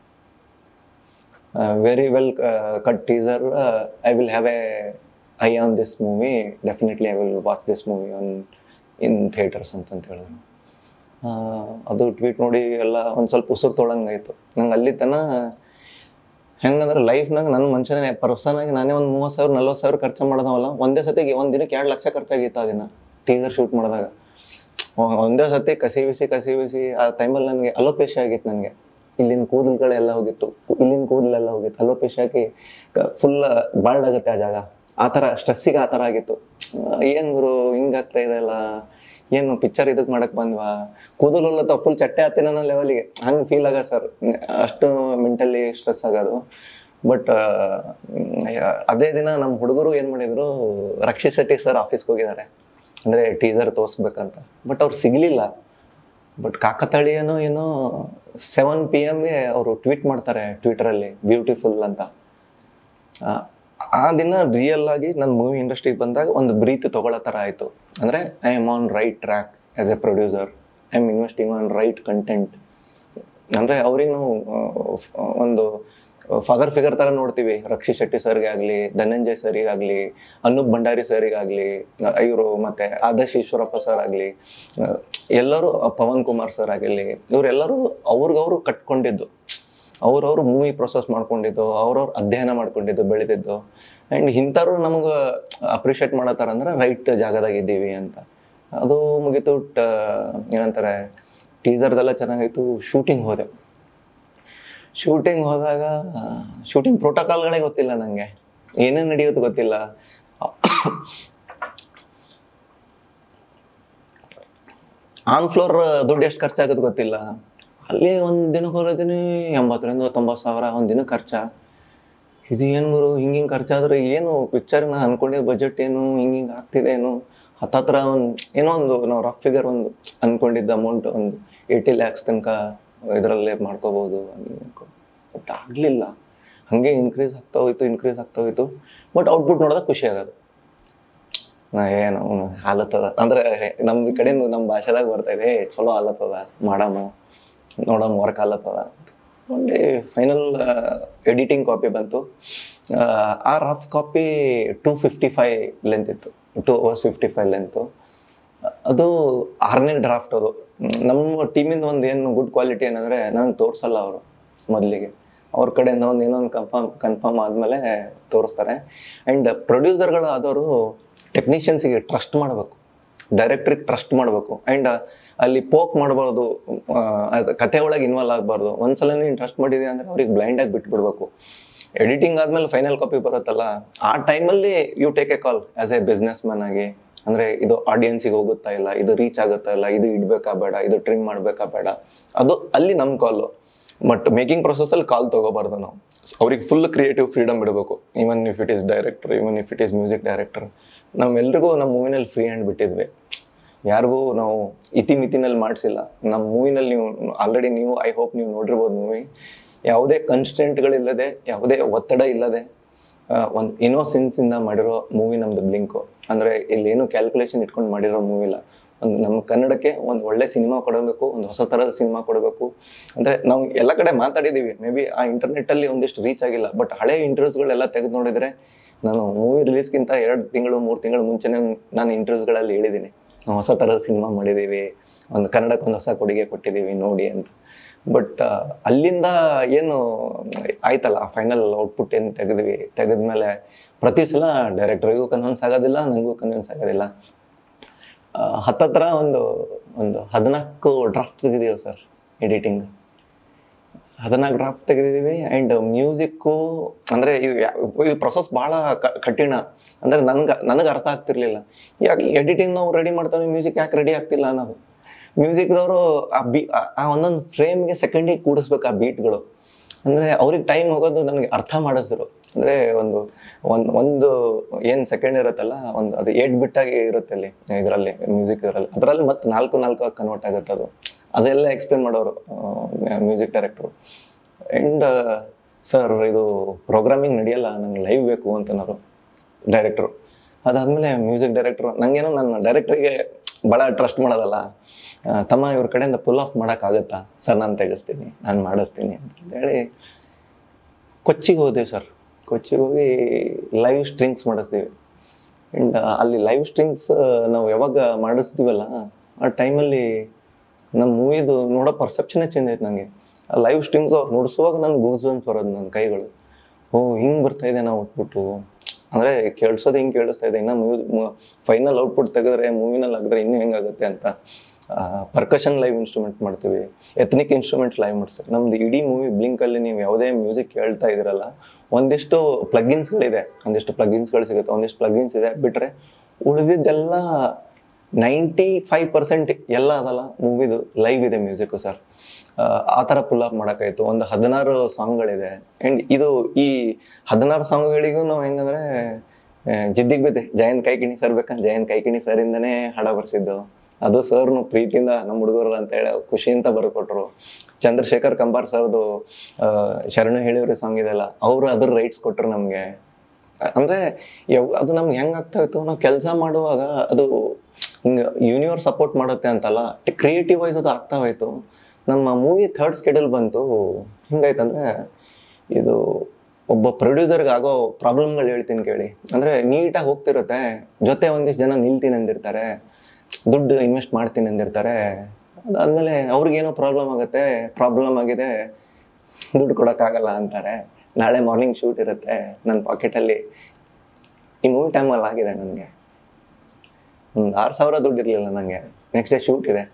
very well cut teaser I will have a eye on this movie definitely I will watch this movie on in theatres ಅಂತಂತ ಹೇಳಿದ್ರು ಆ, ಅದು ಟ್ವೀಟ್ ನೋಡಿ ಎಲ್ಲ ಒಂದು ಸ್ವಲ್ಪ ಉಸಿರು ತೊಳಂಗಾಯ್ತು ನಂಗೆ ಅಲ್ಲಿ ತನ ಹೆಂಗಂದ್ರೆ ಲೈಫ್ನಾಗ ನನ್ನ ಮನುಷ್ಯನೇ ಪರ್ಸನ್ ಆಗಿ ನಾನೇ ಒಂದು ಮೂವತ್ತು ಸಾವಿರ ನಲ್ವತ್ತು ಸಾವಿರ ಖರ್ಚು ಮಾಡೋದವಲ್ಲ ಒಂದೇ ಸತಿಗೆ ಒಂದು ದಿನಕ್ಕೆ ಎರಡು ಲಕ್ಷ ಖರ್ಚಾಗಿತ್ತು ಆ ದಿನ ಟೀಸರ್ ಶೂಟ್ ಮಾಡಿದಾಗ ಒ- ಒಂದೇ ಸತಿ ಕಸಿ ಬಿಸಿ ಕಸಿ ಬಿಸಿ ಆ ಟೈಮಲ್ಲಿ ನನಗೆ ಅಲೋಪೇಶಿ ಆಗಿತ್ತು ನನಗೆ ಇಲ್ಲಿನ ಕೂದಲುಗಳೆಲ್ಲ ಹೋಗಿತ್ತು ಇಲ್ಲಿನ ಕೂದಲೆಲ್ಲ ಹೋಗಿತ್ತು ಅಲೋಪೇಶಿ ಆಗಿ ಫುಲ್ ಬಾಲ್ಡ್ ಆಗುತ್ತೆ ಆ ಜಾಗ ಆ ಥರ ಸ್ಟ್ರೆಸ್ಸಿಗೆ ಆ ಥರ ಆಗಿತ್ತು ಆ, ಏನ್ ಗುರು ಹಿಂಗಾಗ್ತಾ ಇದೆ ಅಲ್ಲ ಏನು ಪಿಕ್ಚರ್ ಇದಕ್ಕೆ ಮಾಡಕ್ ಬಂದ್ವಾ ಕೂದಲು ಫುಲ್ ಚಟ್ಟೆ ಹತ್ತಿನ ಅನ್ನೋ ಲೆವೆಲಿಗೆ ಹಂಗೆ ಫೀಲ್ ಆಗ ಸರ್ ಅಷ್ಟು ಮೆಂಟಲಿ ಸ್ಟ್ರೆಸ್ ಆಗೋದು ಬಟ್ ಅದೇ ದಿನ ನಮ್ಮ ಹುಡುಗರು ಏನು ಮಾಡಿದ್ರು ರಕ್ಷಿತ್ ಶೆಟ್ಟಿ ಸರ್ ಆಫೀಸ್ಗೆ ಹೋಗಿದ್ದಾರೆ ಅಂದರೆ ಟೀಸರ್ ತೋರಿಸ್ಬೇಕಂತ ಬಟ್ ಅವ್ರು ಸಿಗಲಿಲ್ಲ ಬಟ್ ಕಾಕತಾಳೀಯನೋ ಏನೋ ಸೆವೆನ್ ಪಿ ಎಮ್ಗೆ ಅವರು ಟ್ವೀಟ್ ಮಾಡ್ತಾರೆ ಟ್ವಿಟರಲ್ಲಿ ಬ್ಯೂಟಿಫುಲ್ ಅಂತ ಆ, ಆ ದಿನ ರಿಯಲ್ ಆಗಿ ನನ್ನ ಮೂವಿ ಇಂಡಸ್ಟ್ರಿಗೆ ಬಂದಾಗ ಒಂದು ಬ್ರೀತ್ ತಗೊಳ್ಳೋ ಥರ ಆಯಿತು ಅಂದರೆ I am on right track as a producer I am investing on right content ಅಂದರೆ ಅವ್ರಿಗೆ ನಾವು ಆ, ಒಂದು ಫಾದರ್ ಫಿಗರ್ ಥರ ನೋಡ್ತೀವಿ ರಕ್ಷಿತ್ ಶೆಟ್ಟಿ ಸರ್ಗೆ ಆಗಲಿ ಧನಂಜಯ್ ಸರಿಗೆ ಆಗಲಿ ಅನೂಪ್ ಭಂಡಾರಿ ಸರಿಗೆ ಆಗಲಿ ಇವರು ಮತ್ತು ಆದರ್ಶ್ ಈಶ್ವರಪ್ಪ ಸರ್ ಆಗಲಿ ಎಲ್ಲರೂ ಪವನ್ ಕುಮಾರ್ ಸರ್ ಆಗಲಿ ಇವರೆಲ್ಲರೂ ಅವ್ರಿಗವರು ಕಟ್ಕೊಂಡಿದ್ದು ಅವ್ರವ್ರು ಮೂವಿ ಪ್ರೊಸೆಸ್ ಮಾಡ್ಕೊಂಡಿದ್ದು ಅವ್ರವ್ರು ಅಧ್ಯಯನ ಮಾಡ್ಕೊಂಡಿದ್ದು ಬೆಳೆದಿದ್ದು ಆ್ಯಂಡ್ ಇಂಥವ್ರು ನಮ್ಗೆ ಅಪ್ರಿಷಿಯೇಟ್ ಮಾಡತ್ತಾರ ಅಂದ್ರೆ ರೈಟ್ ಜಾಗದಾಗ ಇದ್ದೀವಿ ಅಂತ ಅದು ಮುಗೀತು ಟ ಏನಂತಾರೆ ಟೀಸರ್ದೆಲ್ಲ ಚೆನ್ನಾಗಾಯ್ತು ಶೂಟಿಂಗ್ ಹೋದೆ ಶೂಟಿಂಗ್ ಹೋದಾಗ ಶೂಟಿಂಗ್ ಪ್ರೋಟೋಕಾಲ್ಗಳೇ ಗೊತ್ತಿಲ್ಲ ನನಗೆ ಏನೇನು ನಡೆಯೋದು ಗೊತ್ತಿಲ್ಲ ಆನ್ ಫ್ಲೋರ್ ದುಡ್ಡು ಎಷ್ಟು ಖರ್ಚಾಗೋದು ಗೊತ್ತಿಲ್ಲ ಅಲ್ಲಿ ಒಂದು ದಿನಕ್ಕೆ ಹೋಗೋದಿನಿ ಎಂಬತ್ತರಿಂದ ತೊಂಬತ್ತು ಸಾವಿರ ಒಂದು ದಿನಕ್ಕೆ ಖರ್ಚಾ ಇದು ಏನು ಗುರು ಹಿಂಗೆ ಹಿಂಗೆ ಖರ್ಚಾದ್ರೆ ಏನು ಪಿಕ್ಚರ್ ನಾ ಅನ್ಕೊಂಡಿದ್ದ ಬಜೆಟ್ ಏನು ಹಿಂಗೆ ಹಿಂಗೆ ಆಗ್ತಿದೆ ಏನು ಹತ್ತತ್ರ ಒಂದು ಏನೋ ಒಂದು ನಾವು ರಫ್ ಫಿಗರ್ ಒಂದು ಅನ್ಕೊಂಡಿದ್ದ ಅಮೌಂಟ್ ಒಂದು ಏಯ್ಟಿ ಲ್ಯಾಕ್ಸ್ ತನಕ ಇದರಲ್ಲೇ ಮಾಡ್ಕೋಬೋದು ಬಟ್ ಆಗಲಿಲ್ಲ ಹಾಗೆ ಇನ್ಕ್ರೀಸ್ ಆಗ್ತಾ ಹೋಯ್ತು ಇನ್ಕ್ರೀಸ್ ಆಗ್ತಾ ಹೋಯ್ತು ಬಟ್ ಔಟ್ಪುಟ್ ನೋಡಿದಾಗ ಖುಷಿ ಆಗೋದು ನಾ ಏನು ಹಾಲತ್ತದ ಅಂದ್ರೆ ನಮ್ಮ ಕಡೆ ನಮ್ಮ ಭಾಷೆದಾಗ ಬರ್ತಾ ಇದೆ "ಏ, ಚಲೋ ಹಾಲತ್ತದ ಮಾಡಾಮ ನೋಡಮ್ ವರ್ಕ್ ಹಾಲತ್ತದ ಒಳ್ಳೆ ಫೈನಲ್ ಎಡಿಟಿಂಗ್ ಕಾಪಿ ಬಂತು ಆ, ಆ rough copy two fifty five length ಇತ್ತು two hours fifty five length ಅದು ಆರನೇ ಡ್ರಾಫ್ಟ್ ಅದು ಹ್ಮ್, ನಮ್ಮ ಟೀಮಿಂದ ಒಂದು ಏನು ಗುಡ್ ಕ್ವಾಲಿಟಿ ಏನಂದರೆ ನನಗೆ ತೋರಿಸಲ್ಲ ಅವರು ಮೊದಲಿಗೆ ಅವ್ರ ಕಡೆಯಿಂದ ಒಂದು ಏನೋ ಒಂದು ಕನ್ಫರ್ಮ್ ಕನ್ಫರ್ಮ್ ಆದಮೇಲೆ ತೋರಿಸ್ತಾರೆ ಆ್ಯಂಡ್ ಪ್ರೊಡ್ಯೂಸರ್ಗಳು ಆದವರು ಟೆಕ್ನಿಷಿಯನ್ಸಿಗೆ ಟ್ರಸ್ಟ್ ಮಾಡಬೇಕು ಡೈರೆಕ್ಟ್ರಿಗೆ ಟ್ರಸ್ಟ್ ಮಾಡಬೇಕು ಆ್ಯಂಡ್ ಅಲ್ಲಿ ಪೋಕ್ ಮಾಡಬಾರ್ದು ಕತೆ ಒಳಗೆ ಇನ್ವಾಲ್ವ್ ಆಗಬಾರ್ದು ಒಂದ್ಸಲ ನೀನು ಟ್ರಸ್ಟ್ ಮಾಡಿದೆ ಅಂದರೆ ಅವ್ರಿಗೆ ಬ್ಲೈಂಡಾಗಿ ಬಿಟ್ಬಿಡ್ಬೇಕು ಎಡಿಟಿಂಗ್ ಆದಮೇಲೆ ಫೈನಲ್ ಕಾಪಿ ಬರುತ್ತಲ್ಲ ಆ ಟೈಮಲ್ಲಿ you take a call as a businessman ಆಗಿ ಅಂದರೆ ಇದು ಆಡಿಯನ್ಸಿಗೆ ಹೋಗುತ್ತಾ ಇಲ್ಲ ಇದು ರೀಚ್ ಆಗುತ್ತಾ ಇಲ್ಲ ಇದು ಇಡ್ಬೇಕಾ ಬೇಡ ಇದು ಟ್ರಿಮ್ ಮಾಡಬೇಕಾ ಬೇಡ ಅದು ಅಲ್ಲಿ ನಮ್ಮ ಕಾಲು ಬಟ್ ಮೇಕಿಂಗ್ ಪ್ರೊಸೆಸಲ್ಲಿ ಕಾಲ್ ತೊಗೋಬಾರ್ದು ನಾವು ಅವ್ರಿಗೆ ಫುಲ್ ಕ್ರಿಯೇಟಿವ್ ಫ್ರೀಡಮ್ ಬಿಡಬೇಕು even if it is director even if it is music director ನಮ್ಮೆಲ್ರಿಗೂ ನಮ್ಮ ಮೂವಿನಲ್ಲಿ ಫ್ರೀ ಹ್ಯಾಂಡ್ ಬಿಟ್ಟಿದ್ವಿ ಯಾರಿಗೂ ನಾವು ಇತಿಮಿತಿನಲ್ಲಿ ಮಾಡಿಸಿಲ್ಲ ನಮ್ಮ ಮೂವಿನಲ್ಲಿ ನೀವು ಆಲ್ರೆಡಿ ನೀವು ಐ ಹೋಪ್ ನೀವು ನೋಡಿರ್ಬೋದು ಮೂವಿ ಯಾವುದೇ ಕನ್ಸ್ಟೆಂಟ್ಗಳಿಲ್ಲದೆ ಯಾವುದೇ ಒತ್ತಡ ಇಲ್ಲದೆ ಒಂದು ಇನ್ನೋಸೆನ್ಸಿಂದ ಮಾಡಿರೋ ಮೂವಿ ನಮ್ದು ಬ್ಲಿಂಕು ಅಂದರೆ ಇಲ್ಲೇನು ಕ್ಯಾಲ್ಕುಲೇಷನ್ ಇಟ್ಕೊಂಡು ಮಾಡಿರೋ ಮೂವಿ ಇಲ್ಲ ಒಂದು ನಮ್ಮ ಕನ್ನಡಕ್ಕೆ ಒಂದು ಒಳ್ಳೆ ಸಿನಿಮಾ ಕೊಡಬೇಕು ಒಂದು ಹೊಸ ಥರದ ಸಿನಿಮಾ ಕೊಡಬೇಕು ಅಂದರೆ ನಾವು ಎಲ್ಲ ಕಡೆ ಮಾತಾಡಿದ್ದೀವಿ ಮೇ ಬಿ ಆ ಇಂಟರ್ನೆಟ್ಟಲ್ಲಿ ಒಂದಿಷ್ಟು ರೀಚ್ ಆಗಿಲ್ಲ ಬಟ್ ಹಳೆ ಇಂಟರ್ವ್ಯೂಸ್ಗಳೆಲ್ಲ ತೆಗೆದು ನೋಡಿದರೆ ನಾನು ಮೂವಿ ರಿಲೀಸ್ಗಿಂತ ಎರಡು ತಿಂಗಳು ಮೂರು ತಿಂಗಳು ಮುಂಚೆನೇ ನಾನು ಇಂಟರ್ವ್ಯೂಸ್ಗಳಲ್ಲಿ ಹೇಳಿದ್ದೀನಿ ನಾವು ಹೊಸ ಥರದ ಸಿನಿಮಾ ಮಾಡಿದ್ದೀವಿ ಒಂದು ಕನ್ನಡಕ್ಕೆ ಒಂದು ಹೊಸ ಕೊಡುಗೆ ಕೊಟ್ಟಿದ್ದೀವಿ ನೋಡಿ ಅಂತ ಬಟ್ ಅಲ್ಲಿಂದ ಏನು ಆಯ್ತಲ್ಲ ಫೈನಲ್ ಔಟ್ಪುಟ್ ಏನು ತೆಗೆದ್ವಿ ತೆಗೆದ್ಮೇಲೆ ಪ್ರತಿ ಸಲ ಡೈರೆಕ್ಟ್ರಿಗೂ ಕನ್ವಿನ್ಸ್ ಆಗೋದಿಲ್ಲ ನನಗೂ ಕನ್ವಿನ್ಸ್ ಆಗೋದಿಲ್ಲ ಆ, ಹತ್ತತ್ರ ಒಂದು ಒಂದು ಹದಿನಾಲ್ಕು ಡ್ರಾಫ್ಟ್ ತೆಗೆದೀವಿ ಸರ್ ಎಡಿಟಿಂಗ್ ಹದಿನಾಲ್ಕು ಡ್ರಾಫ್ಟ್ ತೆಗೆದಿದ್ದೀವಿ ಆ್ಯಂಡ್ ಮ್ಯೂಸಿಕ್ಕು ಅಂದರೆ ಈ ಪ್ರೊಸೆಸ್ ಭಾಳ ಕ- ಕಠಿಣ ಅಂದರೆ ನನ್ಗೆ ನನಗೆ ಅರ್ಥ ಆಗ್ತಿರ್ಲಿಲ್ಲ ಯಾಕೆ ಎಡಿಟಿಂಗ್ ನಾವು ರೆಡಿ ಮಾಡ್ತಾವೆ ಮ್ಯೂಸಿಕ್ ಯಾಕೆ ರೆಡಿ ಆಗ್ತಿಲ್ಲ ಅನ್ನೋದು ಮ್ಯೂಸಿಕ್ದವರು ಆ ಬಿ ಆ- ಆ ಒಂದೊಂದು ಫ್ರೇಮ್ಗೆ ಸೆಕೆಂಡಿಗೆ ಕೂಡಿಸ್ಬೇಕು ಆ ಬೀಟ್ಗಳು ಅಂದರೆ ಅವ್ರಿಗೆ ಟೈಮ್ ಹೋಗೋದು ನನಗೆ ಅರ್ಥ ಮಾಡಿಸಿದ್ರು ಅಂದರೆ ಒಂದು ಒಂದು ಒಂದು ಏನು ಸೆಕೆಂಡ್ ಇರುತ್ತಲ್ಲ ಒಂದು ಅದು ಏಟ್ ಬಿಟ್ಟಾಗಿ ಇರುತ್ತೆ ಅಲ್ಲಿ ಇದರಲ್ಲಿ ಮ್ಯೂಸಿಕ್ ಇದರಲ್ಲಿ ಅದರಲ್ಲಿ ಮತ್ತೆ ನಾಲ್ಕು ನಾಲ್ಕು ಕನ್ವರ್ಟ್ ಆಗುತ್ತೆ ಅದು ಅದೆಲ್ಲ ಎಕ್ಸ್ಪ್ಲೇನ್ ಮಾಡೋರು ಮ್ಯೂಸಿಕ್ ಡೈರೆಕ್ಟ್ರು ಆ್ಯಂಡ್ ಸರ್ ಇದು ಪ್ರೋಗ್ರಾಮಿಂಗ್ ನಡೆಯಲ್ಲ ನಂಗೆ ಲೈವ್ ಬೇಕು ಅಂತನವರು ಡೈರೆಕ್ಟ್ರು ಅದಾದಮೇಲೆ ಮ್ಯೂಸಿಕ್ ಡೈರೆಕ್ಟ್ರು ನನಗೇನೋ ನನ್ನ ಡೈರೆಕ್ಟ್ರಿಗೆ ಭಾಳ ಟ್ರಸ್ಟ್ ಮಾಡೋದಲ್ಲ ಆ, ತಮ್ಮ ಇವ್ರ ಕಡೆಯಿಂದ ಪುಲ್ ಆಫ್ ಮಾಡೋಕ್ಕಾಗತ್ತಾ ಸರ್ ನಾನು ತೆಗೆಸ್ತೀನಿ ನಾನು ಮಾಡಿಸ್ತೀನಿ ಅಂತ ಹೇಳಿ ಕೊಚ್ಚಿಗೆ ಹೋದ್ವಿ ಸರ್ ಕೊಚ್ಚಿಗೆ ಹೋಗಿ ಲೈವ್ ಸ್ಟ್ರಿಂಗ್ಸ್ ಮಾಡಿಸ್ತೀವಿ ಆ್ಯಂಡ್ ಅಲ್ಲಿ ಲೈವ್ ಸ್ಟ್ರಿಂಗ್ಸ್ ನಾವು ಯಾವಾಗ ಮಾಡಿಸ್ತೀವಲ್ಲ ಆ ಟೈಮಲ್ಲಿ ನಮ್ಮ ಮೂವಿದು ನೋಡೋ ಪರ್ಸೆಪ್ಷನೇ ಚೇಂಜ್ ಆಯ್ತು ನನಗೆ ಆ ಲೈವ್ ಸ್ಟ್ರಿಂಗ್ಸ್ ಅವ್ರು ನುಡಿಸುವಾಗ ನನ್ಗೆ ಗೂಸ್ ಬಂದು ಬರೋದು ನನ್ನ ಕೈಗಳು ಓ ಹಿಂಗೆ ಬರ್ತಾ ಇದೆ ನಾವು ಔಟ್ಪುಟ್ಟು ಅಂದರೆ ಕೇಳಿಸೋದು ಹಿಂಗೆ ಕೇಳಿಸ್ತಾ ಇದೆ ಇನ್ನು ಮ್ಯೂಸ್ ಫೈನಲ್ ಔಟ್ಪುಟ್ ತೆಗೆದ್ರೆ ಮೂವಿನಲ್ಲಿ ಆಗಿದ್ರೆ ಇನ್ನೂ ಹೆಂಗಾಗುತ್ತೆ ಅಂತ ಪರ್ಕಷನ್ ಲೈವ್ ಇನ್ಸ್ಟ್ರೂಮೆಂಟ್ ಮಾಡ್ತೀವಿ ಎತ್ನಿಕ್ ಇನ್ಸ್ಟ್ರೂಮೆಂಟ್ಸ್ ಲೈವ್ ಮಾಡಿಸ್ತೀವಿ ನಮ್ದು ಇಡೀ ಮೂವಿ ಬ್ಲಿಂಕಲ್ಲಿ ನೀವು ಯಾವುದೇ ಮ್ಯೂಸಿಕ್ ಕೇಳ್ತಾ ಇದ್ದೀರಲ್ಲ ಒಂದಿಷ್ಟು ಪ್ಲಗಿನ್ಸ್ಗಳಿದೆ ಒಂದಿಷ್ಟು ಪ್ಲಗಿನ್ಸ್ಗಳು ಸಿಗುತ್ತೆ ಒಂದಿಷ್ಟು ಪ್ಲಗಿನ್ಸ್ ಇದೆ ಬಿಟ್ಟರೆ ಉಳಿದಿದ್ದೆಲ್ಲ ನೈಂಟಿ ಫೈವ್ ಪರ್ಸೆಂಟ್ ಎಲ್ಲ ಅದಲ್ಲ ಮೂವಿದು ಲೈವ್ ಇದೆ ಮ್ಯೂಸಿಕ್ಕು ಸರ್ ಆ ಥರ ಪುಲ್ ಅಪ್ ಮಾಡೋಕ್ಕಾಯ್ತು ಒಂದು ಹದಿನಾರು ಸಾಂಗ್ಗಳಿದೆ ಆ್ಯಂಡ್ ಇದು ಈ ಹದಿನಾರು ಸಾಂಗ್ಗಳಿಗೂ ನಾವು ಹೆಂಗಂದ್ರೆ ಜಿದ್ದಿಗೆ ಬಿದ್ದೆ ಜಯಂತ್ ಕೈಕಿಣಿ ಸರ್ ಬೇಕಂತ ಜಯಂತ್ ಕೈಕಿಣಿ ಸರಿಂದನೇ ಹಾಡ ಬರ್ಸಿದ್ದು ಅದು ಸರ್ನು ಪ್ರೀತಿಯಿಂದ ನಮ್ಮ ಹುಡುಗರು ಅಂತ ಹೇಳಿ ಖುಷಿಯಿಂದ ಬರ್ಕೊಟ್ರು ಚಂದ್ರಶೇಖರ್ ಕಂಬಾರ್ ಸರ್ದು ಆ, ಶರಣು ಹೇಳಿವ್ರಿ ಸಾಂಗ್ ಇದೆಲ್ಲ ಅವರು ಅದ್ರ ರೈಟ್ಸ್ ಕೊಟ್ರು ನಮಗೆ ಅಂದ್ರೆ ಯಾವ ಅದು ನಮ್ಗೆ ಹೆಂಗ್ ಆಗ್ತಾ ಇತ್ತು ನಾವು ಕೆಲಸ ಮಾಡುವಾಗ ಅದು ಹಿಂಗ ಯೂನಿವರ್ಸ್ ಸಪೋರ್ಟ್ ಮಾಡುತ್ತೆ ಅಂತಲ್ಲ ಕ್ರಿಯೇಟಿವ್ ವೈಸ್ ಅದು ಆಗ್ತಾ ಹೋಯ್ತು ನಮ್ಮ ಮೂವಿ ಥರ್ಡ್ ಸ್ಕೆಡ್ಯೂಲ್ ಬಂತು ಹಿಂಗಾಯ್ತಂದ್ರೆ ಇದು ಒಬ್ಬ ಪ್ರೊಡ್ಯೂಸರ್ಗೆ ಆಗೋ ಪ್ರಾಬ್ಲಮ್ಗಳು ಹೇಳ್ತೀನಿ ಕೇಳಿ ಅಂದ್ರೆ ನೀಟಾಗಿ ಹೋಗ್ತಿರುತ್ತೆ ಜೊತೆ ಒಂದಿಷ್ಟು ಜನ ನಿಲ್ತೀನಿ ಅಂದಿರ್ತಾರೆ ದುಡ್ಡು ಇನ್ವೆಸ್ಟ್ ಮಾಡ್ತೀನಿ ಅಂದಿರ್ತಾರೆ ಅದಾದ್ಮೇಲೆ ಅವ್ರಿಗೇನೋ ಪ್ರಾಬ್ಲಮ್ ಆಗುತ್ತೆ ಪ್ರಾಬ್ಲಮ್ ಆಗಿದೆ ದುಡ್ಡು ಕೊಡೋಕ್ಕಾಗಲ್ಲ ಅಂತಾರೆ ನಾಳೆ ಮಾರ್ನಿಂಗ್ ಶೂಟ್ ಇರುತ್ತೆ ನನ್ನ ಪಾಕೆಟಲ್ಲಿ ಈ ಮೂವಿ ಟೈಮಲ್ಲಿ ಆಗಿದೆ ನನಗೆ ಒಂದು ಆರು ಸಾವಿರ ದುಡ್ಡು ಇರಲಿಲ್ಲ ನನಗೆ ನೆಕ್ಸ್ಟ್ ಡೇ ಶೂಟ್ ಇದೆ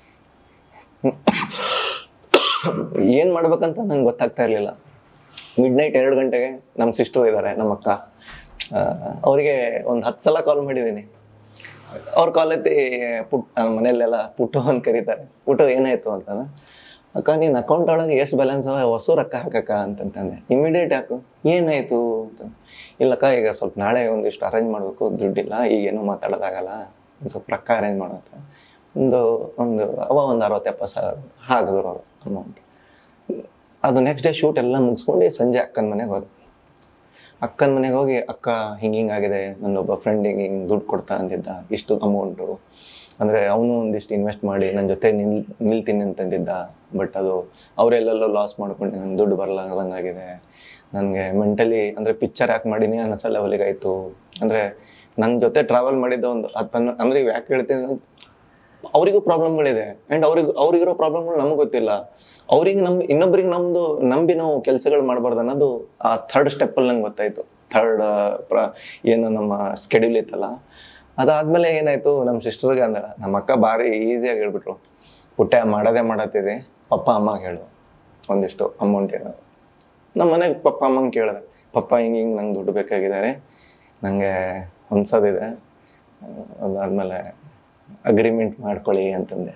ಏನು ಮಾಡ್ಬೇಕಂತ ನಂಗೆ ಗೊತ್ತಾಗ್ತಾ ಇರಲಿಲ್ಲ ಮಿಡ್ ನೈಟ್ ಎರಡು ಗಂಟೆಗೆ ನಮ್ಮ ಸಿಸ್ಟರ್ ಇದ್ದಾರೆ ನಮ್ಮ ಅಕ್ಕ ಆ, ಅವರಿಗೆ ಒಂದು ಹತ್ತು ಸಲ ಕಾಲ್ ಮಾಡಿದ್ದೀನಿ ಅವ್ರ ಕಾಲ್ ಎತ್ತಿ ಪುಟ್ ಆ, ಮನೆಯಲ್ಲೆಲ್ಲ ಪುಟ್ಟು ಅಂತ ಕರೀತಾರೆ ಪುಟ್ಟು ಏನಾಯ್ತು ಅಂತಂದ್ರೆ ಅಕ್ಕ ನೀನು ಅಕೌಂಟ್ ಒಳಗೆ ಎಷ್ಟು ಬ್ಯಾಲೆನ್ಸ್ ಅವ ಹೊಸ ರೊಕ್ಕ ಹಾಕಕ್ಕ ಅಂತಂತಂದೆ ಇಮಿಡಿಯೇಟ್ ಹಾಕು ಏನಾಯ್ತು ಅಂತ ಇಲ್ಲಕ್ಕ ಈಗ ಸ್ವಲ್ಪ ನಾಳೆ ಒಂದಿಷ್ಟು ಅರೇಂಜ್ ಮಾಡಬೇಕು ದುಡ್ಡಿಲ್ಲ ಈಗೇನು ಮಾತಾಡೋದಾಗಲ್ಲ ಒಂದು ಸ್ವಲ್ಪ ರೊಕ್ಕ ಅರೇಂಜ್ ಮಾಡೋತ್ತ ಒಂದು ಒಂದು ಅವ ಒಂದು ಅರವತ್ತು ಎಪ್ಪತ್ತು ಸಾವಿರ ಹಾಕಿದ್ರು ಅವರು ಅಮೌಂಟ್ ಅದು ನೆಕ್ಸ್ಟ್ ಡೇ ಶೂಟ್ ಎಲ್ಲ ಮುಗಿಸ್ಕೊಂಡು ಸಂಜೆ ಅಕ್ಕನ ಮನೆಗೆ ಹೋದೆ ಅಕ್ಕನ ಮನೆಗೆ ಹೋಗಿ ಅಕ್ಕ ಹಿಂಗೆ ಹಿಂಗಾಗಿದೆ ನನ್ನೊಬ್ಬ ಫ್ರೆಂಡಿಗೆ ಹಿಂಗೆ ದುಡ್ಡು ಕೊಡ್ತಾ ಅಂತಿದ್ದ ಇಷ್ಟು ಅಮೌಂಟು ಅಂದರೆ ಅವನು ಒಂದಿಷ್ಟು ಇನ್ವೆಸ್ಟ್ ಮಾಡಿ ನನ್ನ ಜೊತೆ ನಿಲ್ ನಿಲ್ತೀನಿ ಅಂತಂದಿದ್ದ ಬಟ್ ಅದು ಅವರೆಲ್ಲೆಲ್ಲೋ ಲಾಸ್ ಮಾಡ್ಕೊಂಡು ನಂಗೆ ದುಡ್ಡು ಬರಲಾರ್ದಂಗಾಗಿದೆ ನನಗೆ ಮೆಂಟಲಿ ಅಂದರೆ ಪಿಕ್ಚರ್ ಯಾಕೆ ಮಾಡೀನಿ ಅನ್ನೋ ಲೆವೆಲಿಗೆ ಆಯಿತು ಅಂದರೆ ನನ್ನ ಜೊತೆ ಟ್ರಾವೆಲ್ ಮಾಡಿದ್ದ ಒಂದು ಹತ್ತು ಅಂದ್ರೆ ಇವ್ ಯಾಕೆ ಹೇಳ್ತೀನಿ ಅಂದ್ರೆ, ಅವರಿಗೂ ಪ್ರಾಬ್ಲಮ್ಗಳಿದೆ ಆ್ಯಂಡ್ ಅವ್ರಿಗೆ ಅವ್ರಿಗಿರೋ ಪ್ರಾಬ್ಲಮ್ಗಳು ನಮ್ಗೆ ಗೊತ್ತಿಲ್ಲ ಅವ್ರಿಗೆ ನಮ್ ಇನ್ನೊಬ್ರಿಗೆ ನಮ್ದು ನಂಬಿ ನಾವು ಕೆಲಸಗಳು ಮಾಡಬಾರ್ದು ಅನ್ನೋದು ಆ ಥರ್ಡ್ ಸ್ಟೆಪ್ಪಲ್ಲಿ ನಂಗೆ ಗೊತ್ತಾಯ್ತು ಥರ್ಡ್ ಪ್ರ ಏನು ನಮ್ಮ ಸ್ಕೆಡ್ಯೂಲ್ ಇತ್ತಲ್ಲ ಅದಾದ್ಮೇಲೆ ಏನಾಯ್ತು ನಮ್ಮ ಸಿಸ್ಟರ್ಗೆ ಅಂದ ನಮ್ಮ ಅಕ್ಕ ಭಾರಿ ಈಸಿಯಾಗಿ ಹೇಳ್ಬಿಟ್ರು ಪುಟ್ಟ ಮಾಡೋದೇ ಮಾಡತ್ತಿದೆ ಪಪ್ಪ ಅಮ್ಮಗೆ ಹೇಳು ಒಂದಿಷ್ಟು ಅಮೌಂಟ್ ಏನೋ ನಮ್ಮ ಮನೆಗೆ ಪಪ್ಪ ಅಮ್ಮಂಗೆ ಕೇಳಿದೆ ಪಪ್ಪ ಹಿಂಗೆ ಹಿಂಗೆ ನಂಗೆ ದುಡ್ಡು ಬೇಕಾಗಿದ್ದಾರೆ ನನಗೆ ಹೊಂದ್ಸೋದಿದೆ ಅದಾದಮೇಲೆ ಅಗ್ರಿಮೆಂಟ್ ಮಾಡ್ಕೊಳ್ಳಿ ಅಂತಂದೆ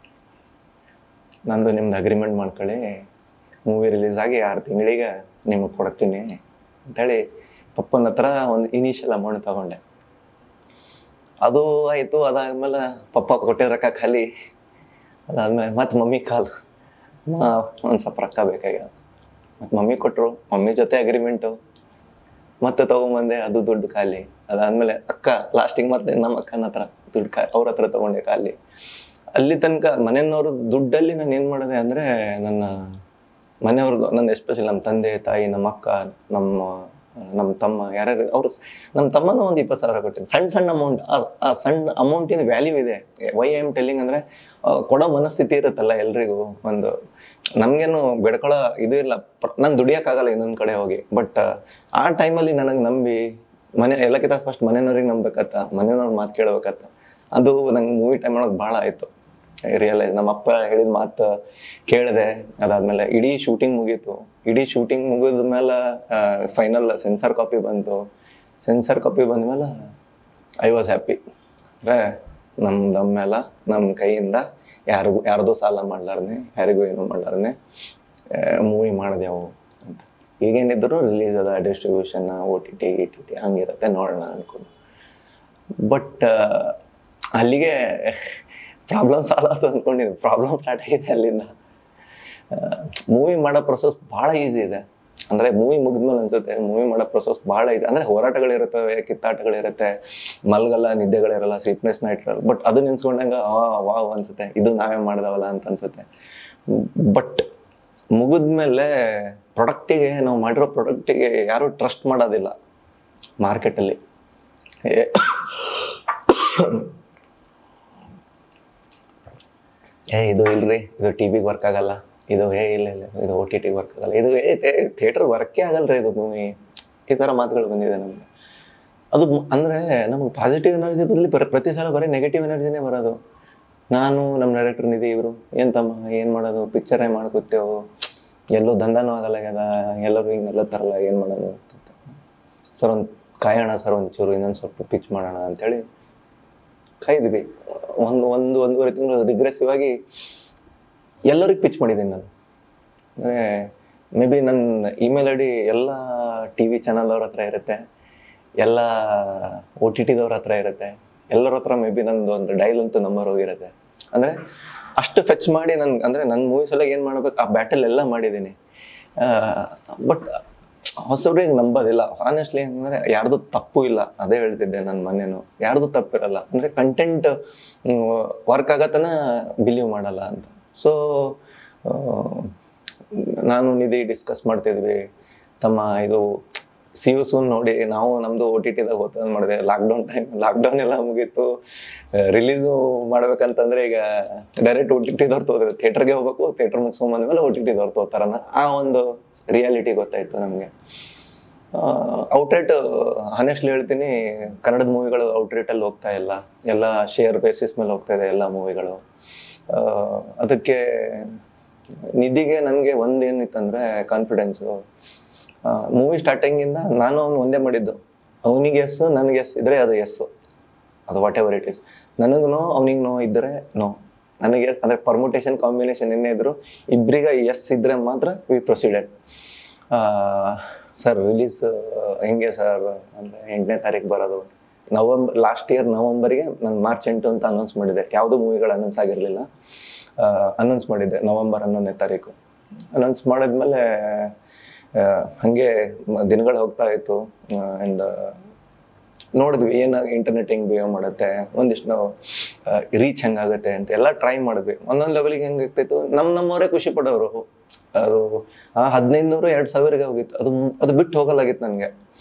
ನಂದು ನಿಮ್ದು ಅಗ್ರಿಮೆಂಟ್ ಮಾಡ್ಕೊಳ್ಳಿ ಮೂವಿ ರಿಲೀಸ್ ಆಗಿ ಆರು ತಿಂಗಳಿಗೆ ನಿಮಗೆ ಕೊಡ್ತೀನಿ ಅಂತೇಳಿ ಪಪ್ಪನ ಹತ್ರ ಒಂದು ಇನಿಷಿಯಲ್ ಅಮೌಂಟ್ ತಗೊಂಡೆ ಅದು ಆಯಿತು ಅದಾದ್ಮೇಲೆ ಪಪ್ಪ ಕೊಟ್ಟಿರೋ ರೊಕ್ಕ ಖಾಲಿ ಅದಾದ್ಮೇಲೆ ಮತ್ತೆ ಮಮ್ಮಿ ಕಾಲು ಒಂದು ಸ್ವಲ್ಪ ರೊಕ್ಕ ಬೇಕಾಗ್ಯದ ಮತ್ತು ಮಮ್ಮಿ ಕೊಟ್ಟರು ಮಮ್ಮಿ ಜೊತೆ ಅಗ್ರಿಮೆಂಟು ಮತ್ತೆ ತಗೊಂಬಂದೆ ಅದು ದುಡ್ಡು ಖಾಲಿ ಅದಾದ್ಮೇಲೆ ಅಕ್ಕ ಲಾಸ್ಟಿಗೆ ಮತ್ತೆ ನಮ್ಮ ಅಕ್ಕನ ಹತ್ರ ದುಡ್ಡು ಖಾ ಅವ್ರ ಹತ್ರ ತಗೊಂಡೆ ಖಾಲಿ ಅಲ್ಲಿ ತನಕ ಮನೆಯವ್ರ ದುಡ್ಡಲ್ಲಿ ನಾನು ಏನು ಮಾಡಿದೆ ಅಂದರೆ ನನ್ನ ಮನೆಯವ್ರಿಗೂ ನನ್ನ ಎಸ್ಪೆಷಲಿ ನಮ್ಮ ತಂದೆ ತಾಯಿ ನಮ್ಮ ಅಕ್ಕ ನಮ್ಮ ನಮ್ಮ ತಮ್ಮ ಯಾರ್ಯಾರು ಅವ್ರು ಸ್- ನಮ್ಮ ತಮ್ಮನೂ ಒಂದು ಇಪ್ಪತ್ತು ಸಾವಿರ ಕೊಟ್ಟಿದ್ದು ಸಣ್ಣ ಸಣ್ಣ ಅಮೌಂಟ್ ಆ ಸಣ್ಣ ಅಮೌಂಟಿನ ವ್ಯಾಲ್ಯೂ ಇದೆ ವೈ ಐ ಎಮ್ ಟೆಲ್ಲಿಂಗ್ ಅಂದರೆ ಕೊಡೋ ಮನಸ್ಥಿತಿ ಇರುತ್ತಲ್ಲ ಎಲ್ರಿಗೂ ಒಂದು ನಮಗೇನು ಬೆಡ್ಕೊಳ್ಳೋ ಇದು ಇಲ್ಲ ನಾನು ದುಡಿಯೋಕ್ಕಾಗಲ್ಲ ಇನ್ನೊಂದು ಕಡೆ ಹೋಗಿ ಬಟ್ ಆ ಟೈಮಲ್ಲಿ ನನಗೆ ನಂಬಿ ಮನೆ ಎಲ್ಲಕ್ಕಿಂತ ಫಸ್ಟ್ ಮನೆಯವ್ರಿಗೆ ನಂಬೇಕತ್ತ ಮನೆಯವ್ರ ಮಾತು ಕೇಳ್ಬೇಕತ್ತ ಅದು ನಂಗೆ ಮೂವಿ ಟೈಮ್ ಒಳಗೆ ಭಾಳ ಆಯಿತು ರಿಯಲೈಸ್ ನಮ್ಮ ಅಪ್ಪ ಹೇಳಿದ ಮಾತು ಕೇಳಿದೆ ಅದಾದ್ಮೇಲೆ ಇಡೀ ಶೂಟಿಂಗ್ ಮುಗೀತು ಇಡೀ ಶೂಟಿಂಗ್ ಮುಗಿದ ಮೇಲೆ ಫೈನಲ್ ಸೆನ್ಸರ್ ಕಾಪಿ ಬಂತು ಸೆನ್ಸರ್ ಕಾಪಿ ಬಂದ್ಮೇಲೆ ಐ ವಾಸ್ ಹ್ಯಾಪಿ ಅಂದರೆ ನಮ್ಮ ದಮ್ಮೆಲ್ಲ ನಮ್ಮ ಕೈಯಿಂದ ಯಾರಿಗೂ ಯಾರ್ದೂ ಸಾಲ ಮಾಡ್ಲಾರ್ದೆ ಯಾರಿಗೂ ಏನು ಮಾಡ್ಲಾರ್ದೆ ಮೂವಿ ಮಾಡಿದೆವು ಅಂತ ಈಗೇನಿದ್ರು ರಿಲೀಸ್ ಅದ distribution O T T E T T ಹಂಗಿರುತ್ತೆ ನೋಡೋಣ ಅನ್ಕೊಂಡು ಬಟ್ ಅಲ್ಲಿಗೆ ಪ್ರಾಬ್ಲಮ್ ಸಾಲ್ವ್ ಆಯ್ತು ಅಂದ್ಕೊಂಡಿದ್ದೆ ಪ್ರಾಬ್ಲಮ್ ಸ್ಟಾರ್ಟ್ ಆಗಿದೆ ಅಲ್ಲಿಂದ ಮೂವಿ ಮಾಡೋ ಪ್ರೊಸೆಸ್ ಭಾಳ ಈಸಿ ಇದೆ ಅಂದರೆ ಮೂವಿ ಮುಗಿದ್ಮೇಲೆ ಅನ್ಸುತ್ತೆ ಮೂವಿ ಮಾಡೋ ಪ್ರೊಸೆಸ್ ಭಾಳ ಈಸಿ ಅಂದರೆ ಹೋರಾಟಗಳಿರುತ್ತವೆ ಕಿತ್ತಾಟಗಳಿರುತ್ತೆ ಮಲ್ಗಲ್ಲ ನಿದ್ದೆಗಳಿರಲ್ಲ ಸ್ಲೀಪ್ನೆಸ್ ನೈಟ್ ಇರಲ್ಲ ಬಟ್ ಅದು ನೆನ್ಸ್ಕೊಂಡಾಗ ಆ ವಾವ್ ಅನ್ಸುತ್ತೆ ಇದು ನಾವೇ ಮಾಡ್ದವಲ್ಲ ಅಂತ ಅನ್ಸುತ್ತೆ ಬಟ್ ಮುಗಿದ್ಮೇಲೆ ಪ್ರಾಡಕ್ಟಿಗೆ ನಾವು ಮಾಡಿರೋ ಪ್ರಾಡಕ್ಟಿಗೆ ಯಾರೂ ಟ್ರಸ್ಟ್ ಮಾಡೋದಿಲ್ಲ ಮಾರ್ಕೆಟಲ್ಲಿ ಏ ಇದು ಇಲ್ರಿ ಇದು ಟಿ ವಿಗೆ ವರ್ಕ್ ಆಗಲ್ಲ ಇದು ಏ ಇಲ್ಲ ಇಲ್ಲ ಇದು ಓ ಟಿ ಟಿಗೆ ವರ್ಕ್ ಆಗಲ್ಲ ಇದು ಏ ಥಿಯೇಟರ್ ವರ್ಕೇ ಆಗಲ್ರಿ ಇದು ಮೂವಿ ಈ ಥರ ಮಾತುಗಳು ಬಂದಿದೆ ನಮಗೆ ಅದು ಮ್- ಅಂದ್ರೆ ನಮಗೆ ಪಾಸಿಟಿವ್ ಎನರ್ಜಿ ಬದಲಿ ಬರ ಪ್ರತಿ ಸಲ ಬರೀ ನೆಗೆಟಿವ್ ಎನರ್ಜಿನೇ ಬರೋದು ನಾನು ನಮ್ಮ ಡೈರೆಕ್ಟರ್ ನಿಧಿ ಇವರು ಏನು ತಮ್ಮ ಏನು ಮಾಡೋದು ಪಿಕ್ಚರೇ ಮಾಡ್ಕೊತೇವು ಎಲ್ಲೂ ದಂಧನೂ ಆಗಲ್ಲ ಆಗ್ಯದ ಎಲ್ಲರೂ ಹಿಂಗೆಲ್ಲ ತರಲ್ಲ ಏನು ಮಾಡೋದು ಸರ್ ಒಂದು ಕಾಯೋಣ ಸರ್ ಒಂಚೂರು ಇನ್ನೊಂದು ಸ್ವಲ್ಪ ಪಿಚ್ ಮಾಡೋಣ ಅಂತೇಳಿ ಕಾಯ್ದ್ವಿ ಒಂದು ಒಂದು ಒಂದೂವರೆ ತಿಂಗಳು ರಿಗ್ರೆಸಿವ್ ಆಗಿ ಎಲ್ಲರಿಗೆ ಪಿಚ್ ಮಾಡಿದ್ದೀನಿ ನಾನು ಅಂದರೆ ಮೇ ಬಿ ನನ್ನ ಇಮೇಲ್ ಐ ಡಿ ಎಲ್ಲ ಟಿ ವಿ ಚಾನಲ್ ಅವ್ರ ಹತ್ರ ಇರುತ್ತೆ ಎಲ್ಲ ಓ ಟಿ ಟಿದವ್ರ ಹತ್ರ ಇರುತ್ತೆ ಎಲ್ಲರ ಹತ್ರ ಮೇ ಬಿ ನಂದು ಒಂದು ಡೈಲ್ ಅಂತ ನಂಬರ್ ಹೋಗಿರುತ್ತೆ ಅಂದರೆ ಅಷ್ಟು ಫೆಚ್ ಮಾಡಿ ನನ್ಗೆ ಅಂದರೆ ನನ್ನ ಮೂವೀಸ್ ಎಲ್ಲ ಏನು ಮಾಡ್ಬೇಕು ಆ ಬ್ಯಾಟಲ್ ಎಲ್ಲ ಮಾಡಿದ್ದೀನಿ ಬಟ್ ಹೊಸಬ್ರಿಗೆ ನಂಬೋದಿಲ್ಲ ಆನೆಸ್ಟ್ಲಿ ಅಂದರೆ ಯಾರ್ದು ತಪ್ಪು ಇಲ್ಲ ಅದೇ ಹೇಳ್ತಿದ್ದೆ ನನ್ನ ಮನೇನು ಯಾರ್ದು ತಪ್ಪಿರಲ್ಲ ಅಂದರೆ ಕಂಟೆಂಟ್ ವರ್ಕ್ ಆಗತ್ತನ ಬಿಲೀವ್ ಮಾಡಲ್ಲ ಅಂತ ಸೊ ನಾನು ನಿಧಿ ಡಿಸ್ಕಸ್ ಮಾಡ್ತಿದ್ವಿ ತಮ್ಮ ಇದು ಸಿ ಯು ಸೂನ್ ನೋಡಿ ನಾವು ನಮ್ಮದು ಓ ಟಿ ಟಿದಾಗ ಹೋಗ್ತದೆ ಮಾಡಿದೆ ಲಾಕ್ಡೌನ್ ಟೈಮ್ ಲಾಕ್ಡೌನ್ ಎಲ್ಲ ಮುಗೀತು ರಿಲೀಸು ಮಾಡ್ಬೇಕಂತಂದ್ರೆ ಈಗ ಡೈರೆಕ್ಟ್ ಓ ಟಿ ಟಿದವ್ರು ತೋದ್ರೆ ಥಿಯೇಟರ್ಗೆ ಹೋಗ್ಬೇಕು ಥಿಯೇಟರ್ ಮುಗಿಸ್ಕೊಂಬಂದ್ಮೇಲೆ ಓ ಟಿ ಟಿದವ್ರು ತೋತಾರನ್ನ ಆ ಒಂದು ರಿಯಾಲಿಟಿ ಗೊತ್ತಾಯ್ತು ನಮಗೆ ಔಟ್ರೇಟ್ ಹಾನೆಸ್ಟ್ಲಿ ಹೇಳ್ತೀನಿ ಕನ್ನಡದ ಮೂವಿಗಳು ಔಟ್ರೇಟಲ್ಲಿ ಹೋಗ್ತಾ ಇಲ್ಲ ಎಲ್ಲ ಶೇರ್ ಬೇಸಿಸ್ ಮೇಲೆ ಹೋಗ್ತಾ ಇದೆ ಎಲ್ಲ ಮೂವಿಗಳು ಅದಕ್ಕೆ ನಿಧಿಗೆ ನನಗೆ ಒಂದೇನಿತ್ತಂದರೆ ಕಾನ್ಫಿಡೆನ್ಸು ಮೂವಿ ಸ್ಟಾರ್ಟಿಂಗಿಂದ ನಾನು ಅವ್ನು ಒಂದೇ ಮಾಡಿದ್ದು ಅವನಿಗೆ ಎಸ್ ನನಗೆ ಎಸ್ ಇದ್ರೆ ಅದು ಎಸ್ ಅದು ವಾಟ್ ಎವರ್ ಇಟ್ ಇಸ್ ನನಗೂ ನೋ ಅವನಿಗೆ ನೋ ಇದ್ದರೆ ನೋ ನನಗೆ ಅಂದರೆ ಪರ್ಮುಟೇಷನ್ ಕಾಂಬಿನೇಷನ್ ಏನೇ ಇದ್ರು ಇಬ್ಬರಿಗೆ ಎಸ್ ಇದ್ರೆ ಮಾತ್ರ ವಿ ಪ್ರೊಸೀಡೆಡ್ ಸರ್ ರಿಲೀಸ್ ಹೆಂಗೆ ಸರ್ ಅಂದರೆ ಎಂಟನೇ ತಾರೀಕು ಬರೋದು ನವಂಬರ್ ಲಾಸ್ಟ್ ಇಯರ್ ನವಂಬರ್ಗೆ ನಾನು ಮಾರ್ಚ್ ಎಂಟು ಅಂತ ಅನೌನ್ಸ್ ಮಾಡಿದ್ದೆ ಯಾವುದೂ ಮೂವಿಗಳು ಅನೌನ್ಸ್ ಆಗಿರಲಿಲ್ಲ ಅನೌನ್ಸ್ ಮಾಡಿದ್ದೆ ನವಂಬರ್ ಹನ್ನೊಂದನೇ ತಾರೀಕು ಅನೌನ್ಸ್ ಮಾಡಿದ್ಮೇಲೆ ಆ, ಹಾಗೆ ಮ- ದಿನಗಳು ಹೋಗ್ತಾ ಇತ್ತು ಆ್ಯಂಡ್ ನೋಡಿದ್ವಿ ಏನು ಇಂಟರ್ನೆಟ್ ಹೆಂಗೆ ಬಿಹೇವ್ ಮಾಡುತ್ತೆ ಒಂದಿಷ್ಟು ನಾವು ರೀಚ್ ಹೆಂಗಾಗುತ್ತೆ ಅಂತ ಎಲ್ಲ ಟ್ರೈ ಮಾಡಿದ್ವಿ ಒಂದೊಂದು ಲೆವೆಲಿಗೆ ಹೆಂಗೆ ಆಗ್ತಾಯಿತ್ತು ನಮ್ಮ ನಮ್ಮವರೇ ಖುಷಿ ಪಡೋರು ಅದು ಆ ಹದಿನೈದು ನೂರು ಎರಡು ಸಾವಿರಗೆ ಹೋಗಿತ್ತು ಅದು ಮು- ಅದು ಬಿಟ್ಟು ಹೋಗಲಾಗಿತ್ತು ನನಗೆ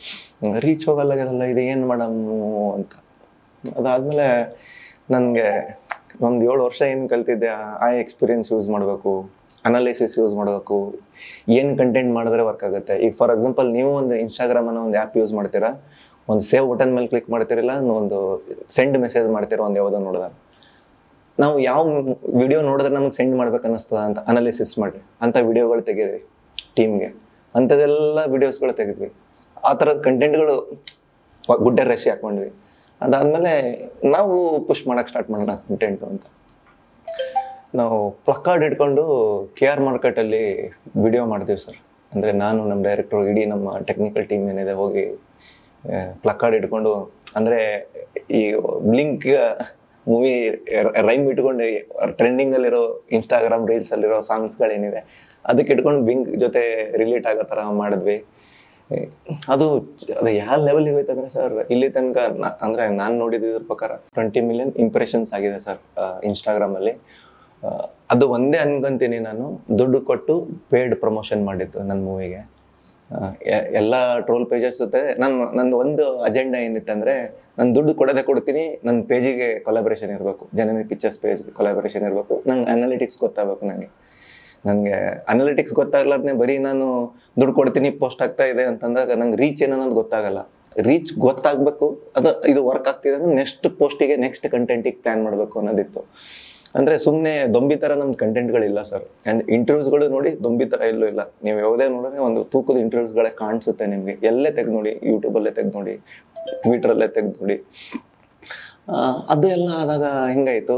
ರೀಚ್ ಹೋಗಲ್ಲಾಗ್ಯದಲ್ಲ ಇದು ಏನು ಮಾಡಮ್ಮು ಅಂತ ಅದಾದಮೇಲೆ ನನಗೆ ಒಂದು ಏಳು ವರ್ಷ ಏನು ಕಲ್ತಿದ್ದೆ ಆ- ಆ ಎಕ್ಸ್ಪೀರಿಯನ್ಸ್ ಯೂಸ್ ಮಾಡಬೇಕು ಅನಾಲಿಸಿಸ್ ಯೂಸ್ ಮಾಡಬೇಕು ಏನು ಕಂಟೆಂಟ್ ಮಾಡಿದ್ರೆ ವರ್ಕ್ ಆಗುತ್ತೆ ಈಗ ಫಾರ್ ಎಕ್ಸಾಂಪಲ್ ನೀವು ಒಂದು ಇನ್ಸ್ಟಾಗ್ರಾಮ್ ಅನ್ನೋ ಒಂದು ಆ್ಯಪ್ ಯೂಸ್ ಮಾಡ್ತೀರಾ ಒಂದು ಸೇವ್ ಬಟನ್ ಮೇಲೆ ಕ್ಲಿಕ್ ಮಾಡ್ತಿರಲ್ಲ ಒಂದು ಸೆಂಡ್ ಮೆಸೇಜ್ ಮಾಡ್ತೀರಾ ಒಂದು ಯಾವುದೋ ನೋಡಿದಾಗ ನಾವು ಯಾವ ವಿಡಿಯೋ ನೋಡಿದ್ರೆ ನಮಗೆ ಸೆಂಡ್ ಮಾಡ್ಬೇಕು ಅನ್ನಿಸ್ತದ ಅಂತ ಅನಾಲಿಸಿಸ್ ಮಾಡಿ ಅಂತ ವಿಡಿಯೋಗಳು ತೆಗೀರಿ ಟೀಮ್ಗೆ ಅಂಥದ್ದೆಲ್ಲ ವಿಡಿಯೋಸ್ಗಳು ತೆಗೆದ್ವಿ ಆ ಥರದ ಕಂಟೆಂಟ್ಗಳು ಗುಡ್ಡೆ ರಶಿ ಹಾಕೊಂಡ್ವಿ ಅದಾದಮೇಲೆ ನಾವು ಪುಷ್ ಮಾಡಕ್ಕೆ ಸ್ಟಾರ್ಟ್ ಮಾಡೋಣ ಕಂಟೆಂಟು ಅಂತ ನಾವು ಪ್ಲಕ್ಕಾರ್ಡ್ ಇಟ್ಕೊಂಡು ಕೆ ಆರ್ ಮಾರ್ಕೆಟಲ್ಲಿ ವಿಡಿಯೋ ಮಾಡ್ತೀವಿ ಸರ್ ಅಂದರೆ ನಾನು ನಮ್ಮ ಡೈರೆಕ್ಟ್ರು ಇಡೀ ನಮ್ಮ ಟೆಕ್ನಿಕಲ್ ಟೀಮ್ ಏನಿದೆ ಹೋಗಿ ಪ್ಲಕ್ಕಾರ್ಡ್ ಇಟ್ಕೊಂಡು ಅಂದರೆ ಈ ಬ್ಲಿಂಕ್ ಮೂವಿ ರೈಮ್ ಇಟ್ಕೊಂಡು ಟ್ರೆಂಡಿಂಗಲ್ಲಿರೋ ಇನ್ಸ್ಟಾಗ್ರಾಮ್ ರೀಲ್ಸಲ್ಲಿರೋ ಸಾಂಗ್ಸ್ಗಳೇನಿದೆ ಅದಕ್ಕೆ ಇಟ್ಕೊಂಡು ಬಿಂಕ್ ಜೊತೆ ರಿಲೇಟ್ ಆಗೋ ಥರ ಮಾಡಿದ್ವಿ ಏ, ಅದು ಅದು ಯಾವ ಲೆವೆಲ್ಗೆ ಹೋಯ್ತು ಅಂದರೆ ಸರ್ ಇಲ್ಲಿ ತನಕ ನಾ- ಅಂದ್ರೆ ನಾನು ನೋಡಿದ್ರ ಪ್ರಕಾರ ಟ್ವೆಂಟಿ ಮಿಲಿಯನ್ ಇಂಪ್ರೆಷನ್ಸ್ ಆಗಿದೆ ಸರ್ ಇನ್ಸ್ಟಾಗ್ರಾಮಲ್ಲಿ ಅದು ಒಂದೇ ಅನ್ಕೊಂತೀನಿ ನಾನು ದುಡ್ಡು ಕೊಟ್ಟು ಪೇಯ್ಡ್ ಪ್ರಮೋಷನ್ ಮಾಡಿದ್ದು ನನ್ನ ಮೂವಿಗೆ ಎಲ್ಲ ಟ್ರೋಲ್ ಪೇಜಸ್ ಜೊತೆ ನಾನು ನಂದು ಒಂದು ಅಜೆಂಡಾ ಏನಿತ್ತಂದ್ರೆ ನಾನು ದುಡ್ಡು ಕೊಡೋದೇ ಕೊಡ್ತೀನಿ ನನ್ನ ಪೇಜಿಗೆ ಕೊಲಾಬ್ರೇಷನ್ ಇರಬೇಕು ಜನನಿ ಪಿಕ್ಚರ್ಸ್ ಪೇಜ್ ಕೊಲಾಬ್ರೇಷನ್ ಇರಬೇಕು ನಂಗೆ ಅನಾಲಿಟಿಕ್ಸ್ ಗೊತ್ತಾಗಬೇಕು ನನಗೆ ನನಗೆ ಅನಾಲಿಟಿಕ್ಸ್ ಗೊತ್ತಾಗ್ಲಾರ್ದೆ ಬರೀ ನಾನು ದುಡ್ಡು ಕೊಡ್ತೀನಿ ಪೋಸ್ಟ್ ಆಗ್ತಾ ಇದೆ ಅಂತಂದಾಗ ನಂಗೆ ರೀಚ್ ಏನನ್ನೋದು ಗೊತ್ತಾಗಲ್ಲ ರೀಚ್ ಗೊತ್ತಾಗಬೇಕು ಅದು ಇದು ವರ್ಕ್ ಆಗ್ತಿದೆ ಅಂದ್ರೆ ನೆಕ್ಸ್ಟ್ ಪೋಸ್ಟಿಗೆ ನೆಕ್ಸ್ಟ್ ಕಂಟೆಂಟಿಗೆ ಪ್ಲ್ಯಾನ್ ಮಾಡಬೇಕು ಅನ್ನೋದಿತ್ತು ಅಂದರೆ ಸುಮ್ಮನೆ ದೊಂಬಿ ಥರ ನಮ್ಮ ಕಂಟೆಂಟ್ಗಳಿಲ್ಲ ಸರ್ ಆ್ಯಂಡ್ ಇಂಟರ್ವ್ಯೂಸ್ಗಳು ನೋಡಿ ದೊಂಬಿ ಥರ ಎಲ್ಲೂ ಇಲ್ಲ ನೀವು ಯಾವುದೇ ನೋಡಿದ್ರೆ ಒಂದು ತೂಕದ ಇಂಟರ್ವ್ಯೂಸ್ಗಳೇ ಕಾಣಿಸುತ್ತೆ ನಿಮಗೆ ಎಲ್ಲೇ ತೆಗೆದು ನೋಡಿ ಯೂಟ್ಯೂಬಲ್ಲೇ ತೆಗೆದು ನೋಡಿ ಟ್ವಿಟ್ರಲ್ಲೇ ತೆಗೆದು ನೋಡಿ ಆ, ಅದು ಎಲ್ಲ ಆದಾಗ ಹೆಂಗಾಯಿತು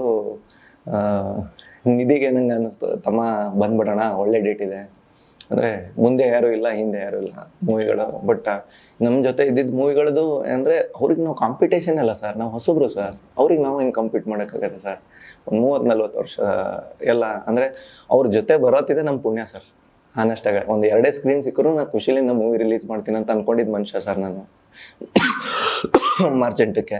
ನಿಧಿಗೆ ನಂಗೆ ಅನ್ನಿಸ್ತು ತಮ್ಮ ಬಂದ್ಬಿಡೋಣ ಒಳ್ಳೆ ಡೇಟ್ ಇದೆ ಅಂದರೆ ಮುಂದೆ ಯಾರೂ ಇಲ್ಲ ಹಿಂದೆ ಯಾರೂ ಇಲ್ಲ ಮೂವಿಗಳು ಬಟ್ ನಮ್ಮ ಜೊತೆ ಇದ್ದಿದ್ದ ಮೂವಿಗಳದು ಅಂದರೆ ಅವ್ರಿಗೆ ನಾವು ಕಾಂಪಿಟೇಷನ್ ಅಲ್ಲ ಸರ್ ನಾವು ಹೊಸಬ್ರು ಸರ್ ಅವ್ರಿಗೆ ನಾವು ಹೆಂಗೆ ಕಂಪೀಟ್ ಮಾಡೋಕ್ಕಾಗತ್ತೆ ಸರ್ ಒಂದು ಮೂವತ್ತು ನಲ್ವತ್ತು ವರ್ಷ ಎಲ್ಲ ಅಂದರೆ ಅವ್ರ ಜೊತೆ ಬರೋತಿದೆ ನಮ್ಮ ಪುಣ್ಯ ಸರ್ ಆನೆಸ್ಟಾಗ ಒಂದು ಎರಡೇ ಸ್ಕ್ರೀನ್ ಸಿಕ್ಕರು ನಾನು ಖುಷಿಲಿಂದ ಮೂವಿ ರಿಲೀಸ್ ಮಾಡ್ತೀನಿ ಅಂತ ಅನ್ಕೊಂಡಿದ್ದ ಮನುಷ್ಯ ಸರ್ ನಾನು ಮಾರ್ಚ್ ಎಂಟಕ್ಕೆ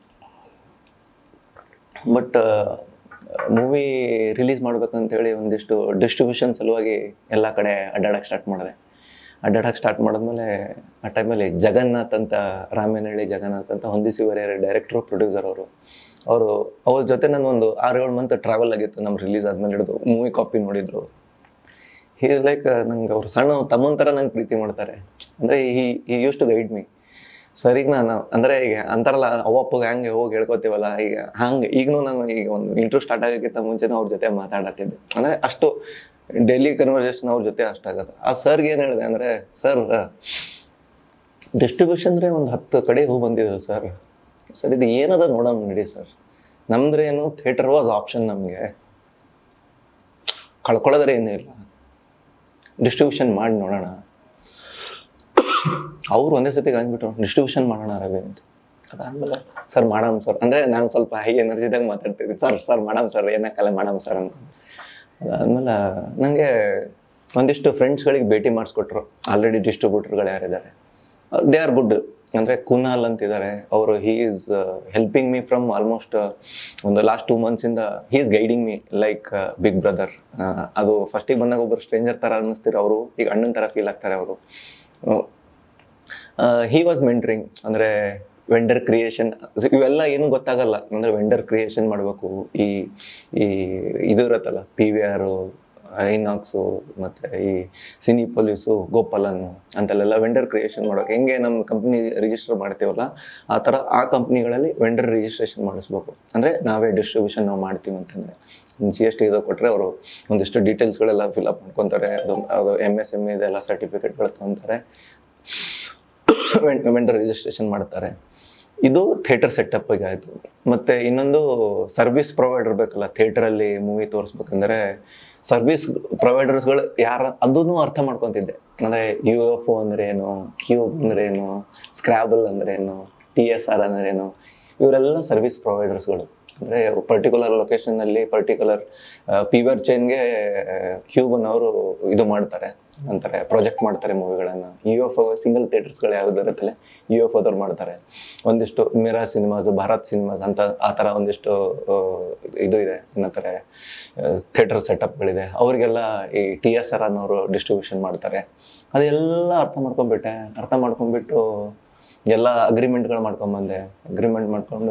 ಬಟ್ ಮೂವಿ ರಿಲೀಸ್ ಮಾಡ್ಬೇಕಂತೇಳಿ ಒಂದಿಷ್ಟು ಡಿಸ್ಟ್ರಿಬ್ಯೂಷನ್ ಸಲುವಾಗಿ ಎಲ್ಲ ಕಡೆ ಅಡ್ಡಾಡಕ್ಕೆ ಸ್ಟಾರ್ಟ್ ಮಾಡಿದೆ ಅಡ್ಡಾಡಕ್ಕೆ ಸ್ಟಾರ್ಟ್ ಮಾಡಿದ್ಮೇಲೆ ಆ ಟೈಮಲ್ಲಿ ಜಗನ್ನಾಥ್ ಅಂತ ರಾಮೇನಹಳ್ಳಿ ಜಗನ್ನಾಥ್ ಅಂತ ಹೊಂದಿಸಿ ಬರೆಯರ ಡೈರೆಕ್ಟ್ರು ಪ್ರೊಡ್ಯೂಸರ್ ಅವರು ಅವರು ಅವ್ರ ಜೊತೆ ನಾನು ಒಂದು ಆರು ಏಳು ಮಂತ್ ಟ್ರಾವೆಲ್ ಆಗಿತ್ತು ನಮ್ಮ ರಿಲೀಸ್ ಆದ್ಮೇಲೆ ಹಿಡಿದು ಮೂವಿ ಕಾಪಿ ನೋಡಿದ್ರು ಹೀ ಲೈಕ್ ನಂಗೆ ಅವ್ರು ಸಣ್ಣ ತಮ್ಮನ ಥರ ನಂಗೆ ಪ್ರೀತಿ ಮಾಡ್ತಾರೆ ಅಂದರೆ ಈ ಈ use to guide me sir ಈಗ ನಾನು ಅಂದರೆ ಈಗ ಅಂತಾರಲ್ಲ ಅವಪ್ಪಗೆ ಹಂಗೆ ಹೋಗಿ ಹೇಳ್ಕೊತೀವಲ್ಲ ಈಗ ಹಂಗೆ ಈಗಲೂ ನಾನು ಈಗ ಒಂದು ಇಂಟ್ರ್ಯೂ ಸ್ಟಾರ್ಟ್ ಆಗೋಕ್ಕಿಂತ ಮುಂಚೆನೇ ಅವ್ರ ಜೊತೆ ಮಾತಾಡತ್ತಿದ್ದೆ ಅಂದರೆ ಅಷ್ಟು ಡೈಲಿ ಕನ್ವರ್ಸೇಷನ್ ಅವ್ರ ಜೊತೆ ಅಷ್ಟಾಗತ್ತೆ ಆ ಸರ್ಗೆ ಏನು ಹೇಳಿದೆ ಅಂದರೆ ಸರ್ ಡಿಸ್ಟ್ರಿಬ್ಯೂಷನ್ ಅಂದರೆ ಒಂದು ಹತ್ತು ಕಡೆ ಹೋಗಿ ಬಂದಿದ್ದೇವೆ ಸರ್ ಸರ್ ಇದು ಏನದ ನೋಡೋಣ ನಡಿ ಸರ್ ನಮ್ದ್ರೆ ಏನು ಥಿಯೇಟರ್ ವಾಸ್ ಆಪ್ಷನ್ ನಮಗೆ ಕಳ್ಕೊಳ್ಳೋದ್ರೆ ಏನೂ ಇಲ್ಲ ಡಿಸ್ಟ್ರಿಬ್ಯೂಷನ್ ಮಾಡಿ ನೋಡೋಣ ಅವ್ರು ಒಂದೇ ಸತಿಗೆ ಅಂದ್ಬಿಟ್ರು ಡಿಸ್ಟ್ರಿಬ್ಯೂಷನ್ ಮಾಡೋಣ ರವಿ ಅಂತ ಅದಾದ್ಮೇಲೆ ಸರ್ ಮಾಡಮ್ ಸರ್ ಅಂದರೆ ನಾನು ಸ್ವಲ್ಪ ಹೈ ಎನರ್ಜಿದಾಗ ಮಾತಾಡ್ತಿದ್ದೆ ಸರ್ ಸರ್ ಮಾಡಮ್ ಸರ್ ಏನಕ್ಕಲ್ಲ ಮಾಡಮ್ ಸರ್ ಅಂತ ಅದಾದ್ಮೇಲೆ ನನಗೆ ಒಂದಿಷ್ಟು ಫ್ರೆಂಡ್ಸ್ಗಳಿಗೆ ಭೇಟಿ ಮಾಡಿಸ್ಕೊಟ್ರು ಆಲ್ರೆಡಿ ಡಿಸ್ಟ್ರಿಬ್ಯೂಟರ್ಗಳು ಯಾರಿದ್ದಾರೆ ದೇ ಆರ್ ಗುಡ್ ಅಂದರೆ ಕುನಾಲ್ ಅಂತಿದ್ದಾರೆ ಅವರು he is helping me from almost ಒಂದು ಲಾಸ್ಟ್ ಟೂ ಮಂತ್ಸಿಂದ he is guiding me like big brother ಅದು ಫಸ್ಟಿಗೆ ಬಂದಾಗ ಒಬ್ಬರು ಸ್ಟ್ರೇಂಜರ್ ಥರ ಅನ್ನಿಸ್ತಿರೋ ಅವರು ಈಗ ಅಣ್ಣನ ಥರ ಫೀಲ್ ಆಗ್ತಾರೆ ಅವರು ಹಿ ವಾಸ್ ಮೆಂಟ್ರಿಂಗ್ ಅಂದರೆ ವೆಂಡರ್ ಕ್ರಿಯೇಷನ್ ಇವೆಲ್ಲ ಏನು ಗೊತ್ತಾಗಲ್ಲ ಅಂದರೆ ವೆಂಡರ್ ಕ್ರಿಯೇಷನ್ ಮಾಡಬೇಕು ಈ ಈ ಇದು ಇರುತ್ತಲ್ಲ ಪಿ ವಿ ಆರು ಐನಾಕ್ಸು ಮತ್ತು ಈ ಸಿನಿ ಪೊಲೀಸು ಗೋಪಾಲನ್ ಅಂತೆಲ್ಲ ವೆಂಡರ್ ಕ್ರಿಯೇಷನ್ ಮಾಡೋಕೆ ಹೆಂಗೆ ನಮ್ಮ ಕಂಪ್ನಿ ರಿಜಿಸ್ಟರ್ ಮಾಡ್ತೀವಲ್ಲ ಆ ಥರ ಆ ಕಂಪ್ನಿಗಳಲ್ಲಿ ವೆಂಡರ್ ರಿಜಿಸ್ಟ್ರೇಷನ್ ಮಾಡಿಸ್ಬೇಕು ಅಂದರೆ ನಾವೇ ಡಿಸ್ಟ್ರಿಬ್ಯೂಷನ್ ನಾವು ಮಾಡ್ತೀವಿ ಅಂತಂದರೆ ಜಿ ಎಸ್ ಟಿ ಇದು ಕೊಟ್ಟರೆ ಅವರು ಒಂದಿಷ್ಟು ಡೀಟೇಲ್ಸ್ಗಳೆಲ್ಲ ಫಿಲಪ್ ಮಾಡ್ಕೊತಾರೆ ಅದು ಅದು ಎಮ್ ಎಸ್ ಎಮ್ ಇದೆಲ್ಲ ಸರ್ಟಿಫಿಕೇಟ್ಗಳು ತೊಗೊತಾರೆ ವೆಂಡರ್ ರಿಜಿಸ್ಟ್ರೇಷನ್ ಮಾಡ್ತಾರೆ ಇದು ಥಿಯೇಟರ್ ಸೆಟಪ್ಗೆ ಆಯಿತು ಮತ್ತು ಇನ್ನೊಂದು ಸರ್ವಿಸ್ ಪ್ರೊವೈಡರ್ ಬೇಕಲ್ಲ ಥಿಯೇಟ್ರಲ್ಲಿ ಮೂವಿ ತೋರಿಸ್ಬೇಕಂದ್ರೆ ಸರ್ವಿಸ್ ಪ್ರೊವೈಡರ್ಸ್ಗಳು ಯಾರ ಅದನ್ನು ಅರ್ಥ ಮಾಡ್ಕೊತಿದ್ದೆ ಅಂದರೆ ಯು ಎಫ್ ಒ ಅಂದ್ರೆ ಏನು ಕ್ಯೂಬ್ ಅಂದ್ರೆ ಏನು ಸ್ಕ್ರಾಬಲ್ ಅಂದ್ರೆ ಏನು ಟಿ ಎಸ್ ಆರ್ ಅಂದ್ರೆ ಏನು ಇವರೆಲ್ಲ ಸರ್ವಿಸ್ ಪ್ರೊವೈಡರ್ಸ್ಗಳು ಅಂದರೆ ಪರ್ಟಿಕ್ಯುಲರ್ ಲೊಕೇಶನ್ನಲ್ಲಿ ಪರ್ಟಿಕ್ಯುಲರ್ ಪಿ ವಿ ಆರ್ ಚೈನ್ಗೆ ಕ್ಯೂಬನ್ನವರು ಇದು ಮಾಡ್ತಾರೆ ಅಂತಾರೆ ಪ್ರಾಜೆಕ್ಟ್ ಮಾಡ್ತಾರೆ ಮೂವಿಗಳನ್ನು ಯು ಎಫ್ ಸಿಂಗಲ್ ಥಿಯೇಟರ್ಸ್ಗಳು ಯಾವ್ದು ಇರುತ್ತಲ್ಲ ಯು ಎಫ್ ಓದವ್ರು ಮಾಡ್ತಾರೆ ಒಂದಿಷ್ಟು ಮಿರಾ ಸಿನಿಮಾಸ್ ಭಾರತ್ ಸಿನಿಮಾಸ್ ಅಂತ ಆ ಥರ ಒಂದಿಷ್ಟು ಆ, ಇದು ಇದೆ ಏನಂತಾರೆ ಥಿಯೇಟರ್ ಸೆಟಪ್ಗಳಿದೆ ಅವರಿಗೆಲ್ಲ ಈ ಟಿ ಎಸ್ ಆರ್ ಅನ್ನೋರು ಡಿಸ್ಟ್ರಿಬ್ಯೂಷನ್ ಮಾಡ್ತಾರೆ ಅದೆಲ್ಲ ಅರ್ಥ ಮಾಡ್ಕೊಂಡ್ಬಿಟ್ಟೆ ಅರ್ಥ ಮಾಡ್ಕೊಂಡ್ಬಿಟ್ಟು ಎಲ್ಲ ಅಗ್ರಿಮೆಂಟ್ಗಳು ಮಾಡ್ಕೊಂಬಂದೆ ಅಗ್ರಿಮೆಂಟ್ ಮಾಡ್ಕೊಂಡು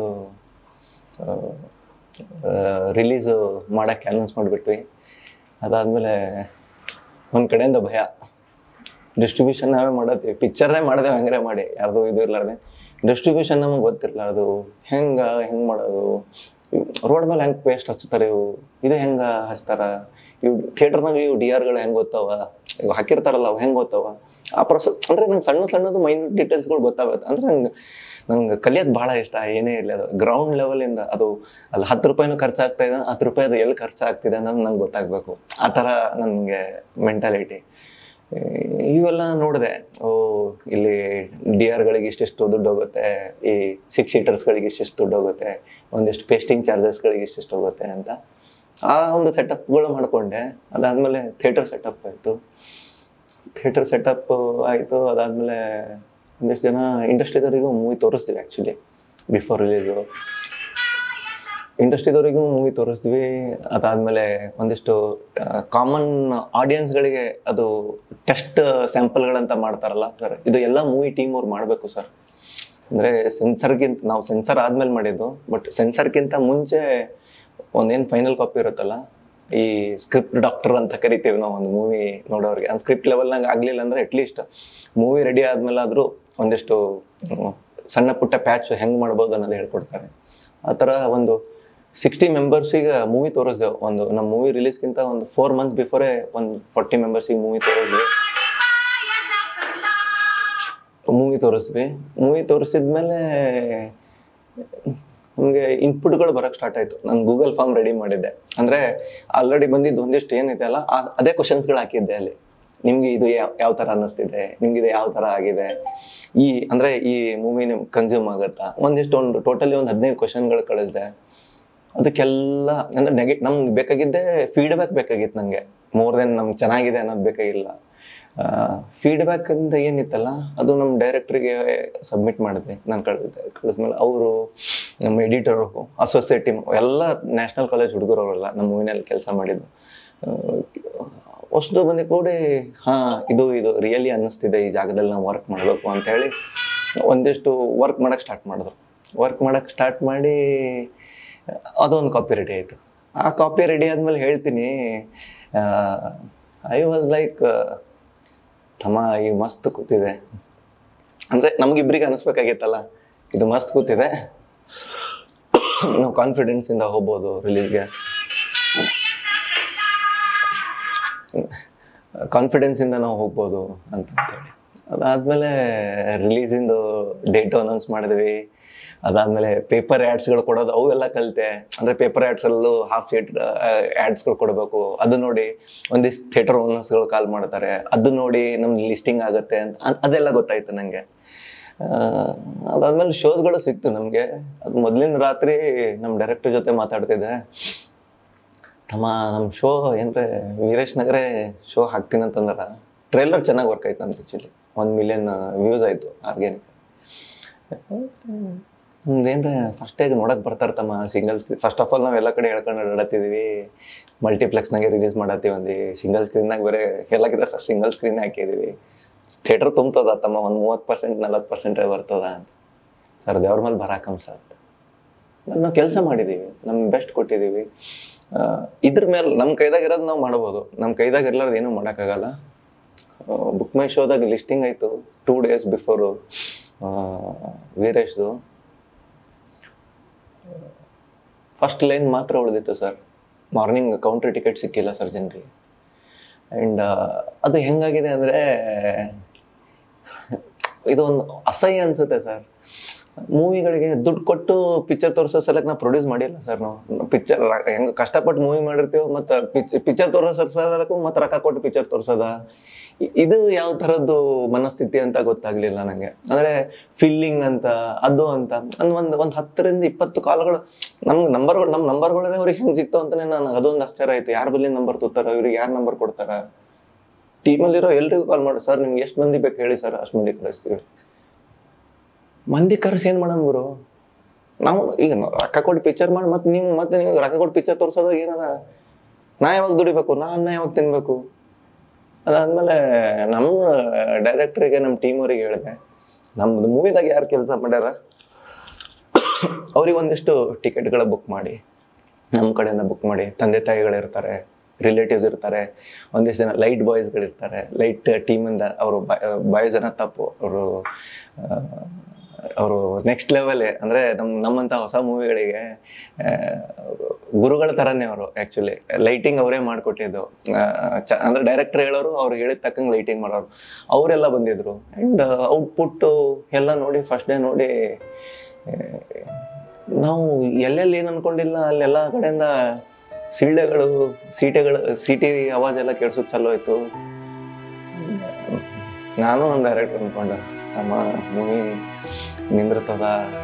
ರಿಲೀಸು ಮಾಡೋಕ್ಕೆ ಅನೌನ್ಸ್ ಮಾಡಿಬಿಟ್ವಿ ಅದಾದಮೇಲೆ ಒಂದು ಕಡೆಯಿಂದ ಭಯ ಡಿಸ್ಟ್ರಿಬ್ಯೂಷನ್ ನಾವೇ ಮಾಡತ್ತೀವಿ ಪಿಕ್ಚರೇ ಮಾಡಿದೆ ಹಂಗಾರೆ ಮಾಡಿ ಯಾರ್ದು ಇದು ಇರ್ಲಾರ್ದೆ ಡಿಸ್ಟ್ರಿಬ್ಯೂಷನ್ ನಮಗೆ ಗೊತ್ತಿರಲಾರ್ದು ಹೆಂಗೆ ಹೆಂಗೆ ಮಾಡೋದು ರೋಡ್ ಮೇಲೆ ಹೆಂಗೆ ಪೇಸ್ಟ್ ಹಚ್ತಾರೆ ಇವು ಇದು ಹೆಂಗೆ ಹಚ್ತಾರ ಇವು ಥಿಯೇಟರ್ನಾಗ ಇವು ಡಿ ಆರ್ಗಳು ಹೆಂಗೆ ಗೊತ್ತಾವ ಇವು ಹಾಕಿರ್ತಾರಲ್ಲ ಅವು ಹೆಂಗೆ ಗೊತ್ತಾವ ಆ ಪ್ರೊಸೆಸ್ ಅಂದರೆ ನಂಗೆ ಸಣ್ಣ ಸಣ್ಣದು ಮೈನ್ಯೂಟ್ ಡೀಟೇಲ್ಸ್ಗಳು ಗೊತ್ತಾಗುತ್ತೆ ಅಂದ್ರೆ ನಂಗೆ ನಂಗೆ ಕಲಿಯೋದು ಭಾಳ ಇಷ್ಟ ಏನೇ ಇರಲಿ ಅದು ಗ್ರೌಂಡ್ ಲೆವೆಲಿಂದ ಅದು ಅಲ್ಲಿ ಹತ್ತು ರೂಪಾಯಿನೂ ಖರ್ಚಾಗ್ತಾ ಇದೆ ಹತ್ತು ರೂಪಾಯಿ ಅದು ಎಲ್ಲಿ ಖರ್ಚಾಗ್ತಿದೆ ಅನ್ನೋದು ನಂಗೆ ಗೊತ್ತಾಗಬೇಕು ಆ ಥರ ನನಗೆ ಮೆಂಟಾಲಿಟಿ ಇವೆಲ್ಲ ನೋಡಿದೆ ಓ ಇಲ್ಲಿ ಡಿ ಆರ್ಗಳಿಗೆ ಇಷ್ಟಿಷ್ಟು ದುಡ್ಡು ಹೋಗುತ್ತೆ ಈ ಸಿಕ್ಸ್ ಸೀಟರ್ಸ್ಗಳಿಗೆ ಇಷ್ಟಿಷ್ಟು ದುಡ್ಡು ಹೋಗುತ್ತೆ ಒಂದಿಷ್ಟು ಪೇಸ್ಟಿಂಗ್ ಚಾರ್ಜಸ್ಗಳಿಗೆ ಇಷ್ಟಿಷ್ಟು ಹೋಗುತ್ತೆ ಅಂತ ಆ ಒಂದು ಸೆಟಪ್ಗಳು ಮಾಡಿಕೊಂಡೆ ಅದಾದಮೇಲೆ ಥಿಯೇಟರ್ ಸೆಟಪ್ ಆಯಿತು ಥಿಯೇಟರ್ ಸೆಟಪ್ ಆಯಿತು ಅದಾದಮೇಲೆ ಒಂದಿಷ್ಟು ಜನ ಇಂಡಸ್ಟ್ರಿದವರಿಗೂ ಮೂವಿ ತೋರಿಸ್ತೀವಿ ಆ್ಯಕ್ಚುಲಿ ಬಿಫೋರ್ ರಿಲೀಸು ಇಂಡಸ್ಟ್ರಿದವರಿಗೂ ಮೂವಿ ತೋರಿಸಿದ್ವಿ ಅದಾದಮೇಲೆ ಒಂದಿಷ್ಟು ಕಾಮನ್ ಆಡಿಯನ್ಸ್ಗಳಿಗೆ ಅದು ಟೆಸ್ಟ್ ಸ್ಯಾಂಪಲ್ಗಳಂತ ಮಾಡ್ತಾರಲ್ಲ ಸರ್ ಇದು ಎಲ್ಲ ಮೂವಿ ಟೀಮ್ ಅವ್ರು ಮಾಡಬೇಕು ಸರ್ ಅಂದರೆ ಸೆನ್ಸರ್ಗಿಂತ ನಾವು ಸೆನ್ಸರ್ ಆದ್ಮೇಲೆ ಮಾಡಿದ್ದು ಬಟ್ ಸೆನ್ಸರ್ಗಿಂತ ಮುಂಚೆ ಒಂದೇನು ಫೈನಲ್ ಕಾಪಿ ಇರುತ್ತಲ್ಲ ಈ ಸ್ಕ್ರಿಪ್ಟ್ ಡಾಕ್ಟರ್ ಅಂತ ಕರಿತೀವಿ ನಾವು ಒಂದು ಮೂವಿ ನೋಡೋರಿಗೆ ಆ ಸ್ಕ್ರಿಪ್ಟ್ ಲೆವೆಲ್ನಾಗ ಆಗಲಿಲ್ಲ ಅಂದರೆ ಅಟ್ಲೀಸ್ಟ್ ಮೂವಿ ರೆಡಿ ಆದ್ಮೇಲೆ ಆದರೂ ಒಂದಿಷ್ಟು ಹ್ಮ್, ಸಣ್ಣ ಪುಟ್ಟ ಪ್ಯಾಚ್ ಹೆಂಗೆ ಮಾಡ್ಬೋದು ಅನ್ನೋದು ಹೇಳ್ಕೊಡ್ತಾರೆ ಆ ಥರ ಒಂದು ಸಿಕ್ಸ್ಟಿ ಮೆಂಬರ್ಸಿಗೆ ಮೂವಿ ತೋರಿಸ್ದೆವು ಒಂದು ನಮ್ಮ ಮೂವಿ ರಿಲೀಸ್ಗಿಂತ ಒಂದು ಫೋರ್ ಮಂತ್ಸ್ ಬಿಫೋರೇ ಒಂದು ಫಾರ್ಟಿ ಮೆಂಬರ್ಸಿಗೆ ಮೂವಿ ತೋರಿಸ್ವಿ ಮೂವಿ ತೋರಿಸ್ವಿ ಮೂವಿ ತೋರಿಸಿದ್ಮೇಲೆ ನಮಗೆ ಇನ್ಪುಟ್ಗಳು ಬರೋಕ್ಕೆ ಸ್ಟಾರ್ಟ್ ಆಯಿತು ನಾನು ಗೂಗಲ್ ಫಾರ್ಮ್ ರೆಡಿ ಮಾಡಿದ್ದೆ ಅಂದರೆ ಆಲ್ರೆಡಿ ಬಂದಿದ್ದು ಒಂದಿಷ್ಟು ಏನಿದೆ ಅಲ್ಲ ಆ- ಅದೇ ಕ್ವಶನ್ಸ್ಗಳು ಹಾಕಿದ್ದೆ ಅಲ್ಲಿ ನಿಮ್ಗೆ ಇದು ಯಾವ ಯಾವ ಥರ ಅನ್ನಿಸ್ತಿದೆ ನಿಮ್ಗೆ ಇದು ಯಾವ ಥರ ಆಗಿದೆ ಈ ಅಂದರೆ ಈ ಮೂವಿ ನಿಮ್ಗೆ ಕನ್ಸ್ಯೂಮ್ ಆಗುತ್ತಾ ಒಂದಿಷ್ಟು ಒಂದು ಟೋಟಲಿ ಒಂದು ಹದಿನೈದು ಕ್ವಶನ್ಗಳು ಕಳಿಸಿದೆ ಅದಕ್ಕೆಲ್ಲ ಅಂದರೆ ನೆಗೆ ನಮ್ಗೆ ಬೇಕಾಗಿದ್ದೆ ಫೀಡ್ಬ್ಯಾಕ್ ಬೇಕಾಗಿತ್ತು ನನಗೆ ಮೋರ್ ದೆನ್ ನಮ್ಗೆ ಚೆನ್ನಾಗಿದೆ ಅನ್ನೋದು ಬೇಕಾಗಿಲ್ಲ ಫೀಡ್ಬ್ಯಾಕ್ ಅಂತ ಏನಿತ್ತಲ್ಲ ಅದು ನಮ್ಮ ಡೈರೆಕ್ಟ್ರಿಗೆ ಸಬ್ಮಿಟ್ ಮಾಡಿದ್ವಿ ನಾನು ಕಳಿಸಿದೆ ಕಳಿಸ್ಮೇಲೆ ಅವರು ನಮ್ಮ ಎಡಿಟರು ಅಸೋಸಿಯೇಟ್ ಟೀಮ್ ಎಲ್ಲ ನ್ಯಾಷನಲ್ ಕಾಲೇಜ್ ಹುಡುಗರು ಅವರೆಲ್ಲ ನಮ್ಮ ಮೂವಿನಲ್ಲಿ ಕೆಲಸ ಮಾಡಿದ್ದು ಅಷ್ಟು ಬಂದು ಕೂಡಿ ಹಾಂ ಇದು ಇದು ರಿಯಲಿ ಅನ್ನಿಸ್ತಿದೆ ಈ ಜಾಗದಲ್ಲಿ ನಾವು ವರ್ಕ್ ಮಾಡಬೇಕು ಅಂತೇಳಿ ಒಂದಿಷ್ಟು ವರ್ಕ್ ಮಾಡೋಕ್ಕೆ ಸ್ಟಾರ್ಟ್ ಮಾಡಿದ್ರು ವರ್ಕ್ ಮಾಡೋಕ್ಕೆ ಸ್ಟಾರ್ಟ್ ಮಾಡಿ ಅದೊಂದು ಕಾಪಿ ರೆಡಿ ಆಯಿತು ಆ ಕಾಪಿ ರೆಡಿ ಆದಮೇಲೆ ಹೇಳ್ತೀನಿ ಐ ವಾಸ್ ಲೈಕ್ ತಮ್ಮ ಈ ಮಸ್ತ್ ಕೂತಿದೆ ಅಂದರೆ ನಮಗಿಬ್ರಿಗೆ ಅನಿಸ್ಬೇಕಾಗಿತ್ತಲ್ಲ ಇದು ಮಸ್ತ್ ಕೂತಿದೆ ನಾವು ಕಾನ್ಫಿಡೆನ್ಸಿಂದ ಹೋಗ್ಬೋದು ರಿಲೀಸ್ಗೆ ಕಾನ್ಫಿಡೆನ್ಸಿಂದ ನಾವು ಹೋಗ್ಬೋದು ಅಂತಂತೇಳಿ ಅದಾದಮೇಲೆ ರಿಲೀಸಿಂದು ಡೇಟು ಅನೌನ್ಸ್ ಮಾಡಿದ್ವಿ ಅದಾದಮೇಲೆ ಪೇಪರ್ ಆ್ಯಡ್ಸ್ಗಳು ಕೊಡೋದು ಅವೆಲ್ಲ ಕಲಿತೆ ಅಂದರೆ ಪೇಪರ್ ಆ್ಯಡ್ಸಲ್ಲೂ ಹಾಫ್ ಥಿಯೇಟ್ರ್ ಆ್ಯಡ್ಸ್ಗಳು ಕೊಡಬೇಕು ಅದು ನೋಡಿ ಒಂದಿಷ್ಟು ಥಿಯೇಟರ್ ಓನರ್ಸ್ಗಳು ಕಾಲ್ ಮಾಡ್ತಾರೆ ಅದು ನೋಡಿ ನಮ್ದು ಲಿಸ್ಟಿಂಗ್ ಆಗುತ್ತೆ ಅಂತ ಅ- ಅದೆಲ್ಲ ಗೊತ್ತಾಯ್ತು ನನಗೆ ಅದಾದ್ಮೇಲೆ ಶೋಸ್ಗಳು ಸಿಕ್ತು ನಮಗೆ ಅದು ಮೊದಲಿನ ರಾತ್ರಿ ನಮ್ಮ ಡೈರೆಕ್ಟರ್ ಜೊತೆ ಮಾತಾಡ್ತಿದ್ದೆ ತಮ್ಮ ನಮ್ಮ ಶೋ ಏನ್ರೆ ವೀರೇಶ್ ನಗರೇ ಶೋ ಹಾಕ್ತೀನಿ ಅಂತಂದ್ರ ಟ್ರೈಲರ್ ಚೆನ್ನಾಗಿ ವರ್ಕ್ ಆಯ್ತು ಅಂತ ಆ್ಯಕ್ಚುಲಿ ಒಂದು ಮಿಲಿಯನ್ ವ್ಯೂಸ್ ಆಯಿತು ಆರ್ಗ್ಯಾನಿಕ್ ಏನ್ರೆ ಫಸ್ಟೇಗೆ ನೋಡಕ್ ಬರ್ತಾರ ತಮ್ಮ single screen first of all ನಾವು ಎಲ್ಲ ಕಡೆ ಹೇಳ್ಕೊಂಡು ಅಡ್ಡಾಡ್ತಿದೀವಿ ಮಲ್ಟಿಪ್ಲೆಕ್ಸ್ನಾಗೆ ರಿಲೀಸ್ ಮಾಡತ್ತೀವಿ ಒಂದು ಸಿಂಗಲ್ ಸ್ಕ್ರೀನ್ನಾಗ ಬೇರೆ ಎಲ್ಲಕ್ಕಿಂತ ಫಸ್ಟ್ ಸಿಂಗಲ್ ಸ್ಕ್ರೀನ್ ಹಾಕಿದೀವಿ ಥಿಯೇಟರ್ ತುಂಬ್ತದ ತಮ್ಮ ಒಂದು ಮೂವತ್ತು ಪರ್ಸೆಂಟ್ ನಲ್ವತ್ತು ಪರ್ಸೆಂಟೇ ಬರ್ತದ ಅಂತ ಸರ್ ದೇವ್ರ ಮೇಲೆ ಬರಾಕಮ್ ಸರ್ ನಾವು ಕೆಲಸ ಮಾಡಿದ್ದೀವಿ ನಮ್ಮ ಬೆಸ್ಟ್ ಕೊಟ್ಟಿದ್ದೀವಿ ಆ, ಇದ್ರ ಮೇಲೆ ನಮ್ಮ ಕೈದಾಗ ಇರೋದು ನಾವು ಮಾಡ್ಬೋದು ನಮ್ಮ ಕೈದಾಗ ಇರ್ಲಾರ್ದು ಏನೂ ಮಾಡೋಕ್ಕಾಗಲ್ಲ ಬುಕ್ ಮೈ ಶೋದಾಗ ಲಿಸ್ಟಿಂಗ್ ಆಯಿತು ಟೂ ಡೇಸ್ ಬಿಫೋರು ವೀರೇಶ್ದು ಫಸ್ಟ್ ಲೈನ್ ಮಾತ್ರ ಉಳಿದಿತ್ತು ಸರ್ ಮಾರ್ನಿಂಗ್ ಕೌಂಟರ್ ಟಿಕೆಟ್ ಸಿಕ್ಕಿಲ್ಲ ಸರ್ ಜನರಿಗೆ ಆ್ಯಂಡ್ ಅದು ಹೆಂಗಾಗಿದೆ ಅಂದರೆ ಇದೊಂದು ಅಸಹ್ಯ ಅನ್ಸುತ್ತೆ ಸರ್ ಮೂವಿಗಳಿಗೆ ದುಡ್ಡು ಕೊಟ್ಟು ಪಿಕ್ಚರ್ ತೋರಿಸೋ ಸಲಕ್ಕೆ ನಾವು ಪ್ರೊಡ್ಯೂಸ್ ಮಾಡಿಲ್ಲ ಸರ್ ನಾವು ಪಿಕ್ಚರ್ ಹೆಂಗೆ ಕಷ್ಟಪಟ್ಟು ಮೂವಿ ಮಾಡಿರ್ತೀವಿ ಮತ್ತು ಪಿಕ್ಚರ್ ತೋರಿಸೋ ಸಲಕ್ಕೂ ಮತ್ತು ರೊಕ್ಕ ಕೊಟ್ಟು ಪಿಕ್ಚರ್ ತೋರಿಸೋದ ಇ- ಇದು ಯಾವ ಥರದ್ದು ಮನಸ್ಥಿತಿ ಅಂತ ಗೊತ್ತಾಗ್ಲಿಲ್ಲ ನನಗೆ ಅಂದರೆ ಫೀಲಿಂಗ್ ಅಂತ ಅದು ಅಂತ ಒಂದು ಒಂದು ಒಂದು ಹತ್ತರಿಂದ ಇಪ್ಪತ್ತು ಕಾಲ್ಗಳು ನಮ್ಗೆ ನಂಬರ್ಗಳು ನಮ್ಮ ನಂಬರ್ಗಳೇ ಅವ್ರಿಗೆ ಹೆಂಗೆ ಸಿಕ್ತು ಅಂತಾನೆ ನನಗೆ ಅದೊಂದು ಆಶ್ಚರ್ಯ ಆಯಿತು ಯಾರ ಬಲ್ಲಿ ನಂಬರ್ ತೂತಾರ ಇವ್ರಿಗೆ ಯಾರು ನಂಬರ್ ಕೊಡ್ತಾರ ಟೀಮಲ್ಲಿರೋ ಎಲ್ರಿಗೂ ಕಾಲ್ ಮಾಡಿ ಸರ್ ನಿಮ್ಗೆ ಎಷ್ಟು ಮಂದಿ ಬೇಕು ಹೇಳಿ ಸರ್ ಅಷ್ಟು ಮಂದಿ ಕಳಿಸ್ತೀವಿ ಮಂದಿ ಕರ್ಸಿ ಏನು ಮಾಡೋಣ ಗುರು ನಾವು ಈಗ ನಾವು ರೊಕ್ಕ ಕೊಟ್ಟು ಪಿಕ್ಚರ್ ಮಾಡಿ ಮತ್ತೆ ನೀವು ಮತ್ತೆ ನೀವು ರೊಕ್ಕ ಕೊಟ್ಟು ಪಿಕ್ಚರ್ ತೋರ್ಸೋದು ಏನದ ನಾ ಯಾವಾಗ ದುಡಿಬೇಕು ನಾ ಅನ್ನ ಯಾವಾಗ ತಿನ್ಬೇಕು ಅದಾದ್ಮೇಲೆ ನಮ್ಮ ಡೈರೆಕ್ಟ್ರಿಗೆ ನಮ್ಮ ಟೀಮ್ ಅವ್ರಿಗೆ ಹೇಳಿದೆ ನಮ್ದು ಮೂವಿದಾಗ ಯಾರು ಕೆಲಸ ಮಾಡ್ಯಾರ ಅವ್ರಿಗೆ ಒಂದಿಷ್ಟು ಟಿಕೆಟ್ಗಳ ಬುಕ್ ಮಾಡಿ ನಮ್ಮ ಕಡೆಯಿಂದ ಬುಕ್ ಮಾಡಿ ತಂದೆ ತಾಯಿಗಳಿರ್ತಾರೆ ರಿಲೇಟಿವ್ಸ್ ಇರ್ತಾರೆ ಒಂದಿಷ್ಟು ಜನ ಲೈಟ್ ಬಾಯ್ಸ್ಗಳಿರ್ತಾರೆ ಲೈಟ್ ಟೀಮಿಂದ ಅವರು ಬಾಯ್ಸ್ ಜನ ತಪ್ಪು ಅವರು ಅವರು ನೆಕ್ಸ್ಟ್ ಲೆವೆಲೇ ಅಂದರೆ ನಮ್ಮ ನಮ್ಮಂಥ ಹೊಸ ಮೂವಿಗಳಿಗೆ ಗುರುಗಳ ಥರನೇ ಅವರು ಆ್ಯಕ್ಚುಲಿ ಲೈಟಿಂಗ್ ಅವರೇ ಮಾಡಿಕೊಟ್ಟಿದ್ದು ಚ ಅಂದರೆ ಡೈರೆಕ್ಟರ್ ಹೇಳೋರು ಅವ್ರು ಹೇಳಿದ ತಕ್ಕಂಗೆ ಲೈಟಿಂಗ್ ಮಾಡೋರು ಅವರೆಲ್ಲ ಬಂದಿದ್ರು ಆ್ಯಂಡ್ ಔಟ್ಪುಟ್ಟು ಎಲ್ಲ ನೋಡಿ ಫಸ್ಟ್ ಡೇ ನೋಡಿ ಆ, ನಾವು ಎಲ್ಲೆಲ್ಲಿ ಏನು ಅನ್ಕೊಂಡಿಲ್ಲ ಅಲ್ಲೆಲ್ಲ ಕಡೆಯಿಂದ ಸಿಳ್ಳೆಗಳು ಸೀಟೆಗಳು ಸೀಟಿ ಅವಾಜ್ ಎಲ್ಲ ಕೇಳಿಸೋದು ಚಲೋ ಆಯ್ತು ನಾನು ನಮ್ಮ ಡೈರೆಕ್ಟರ್ ಅನ್ಕೊಂಡೆ ತಮ್ಮ ಮೂವಿ ನಿಂದಿರ್ತದ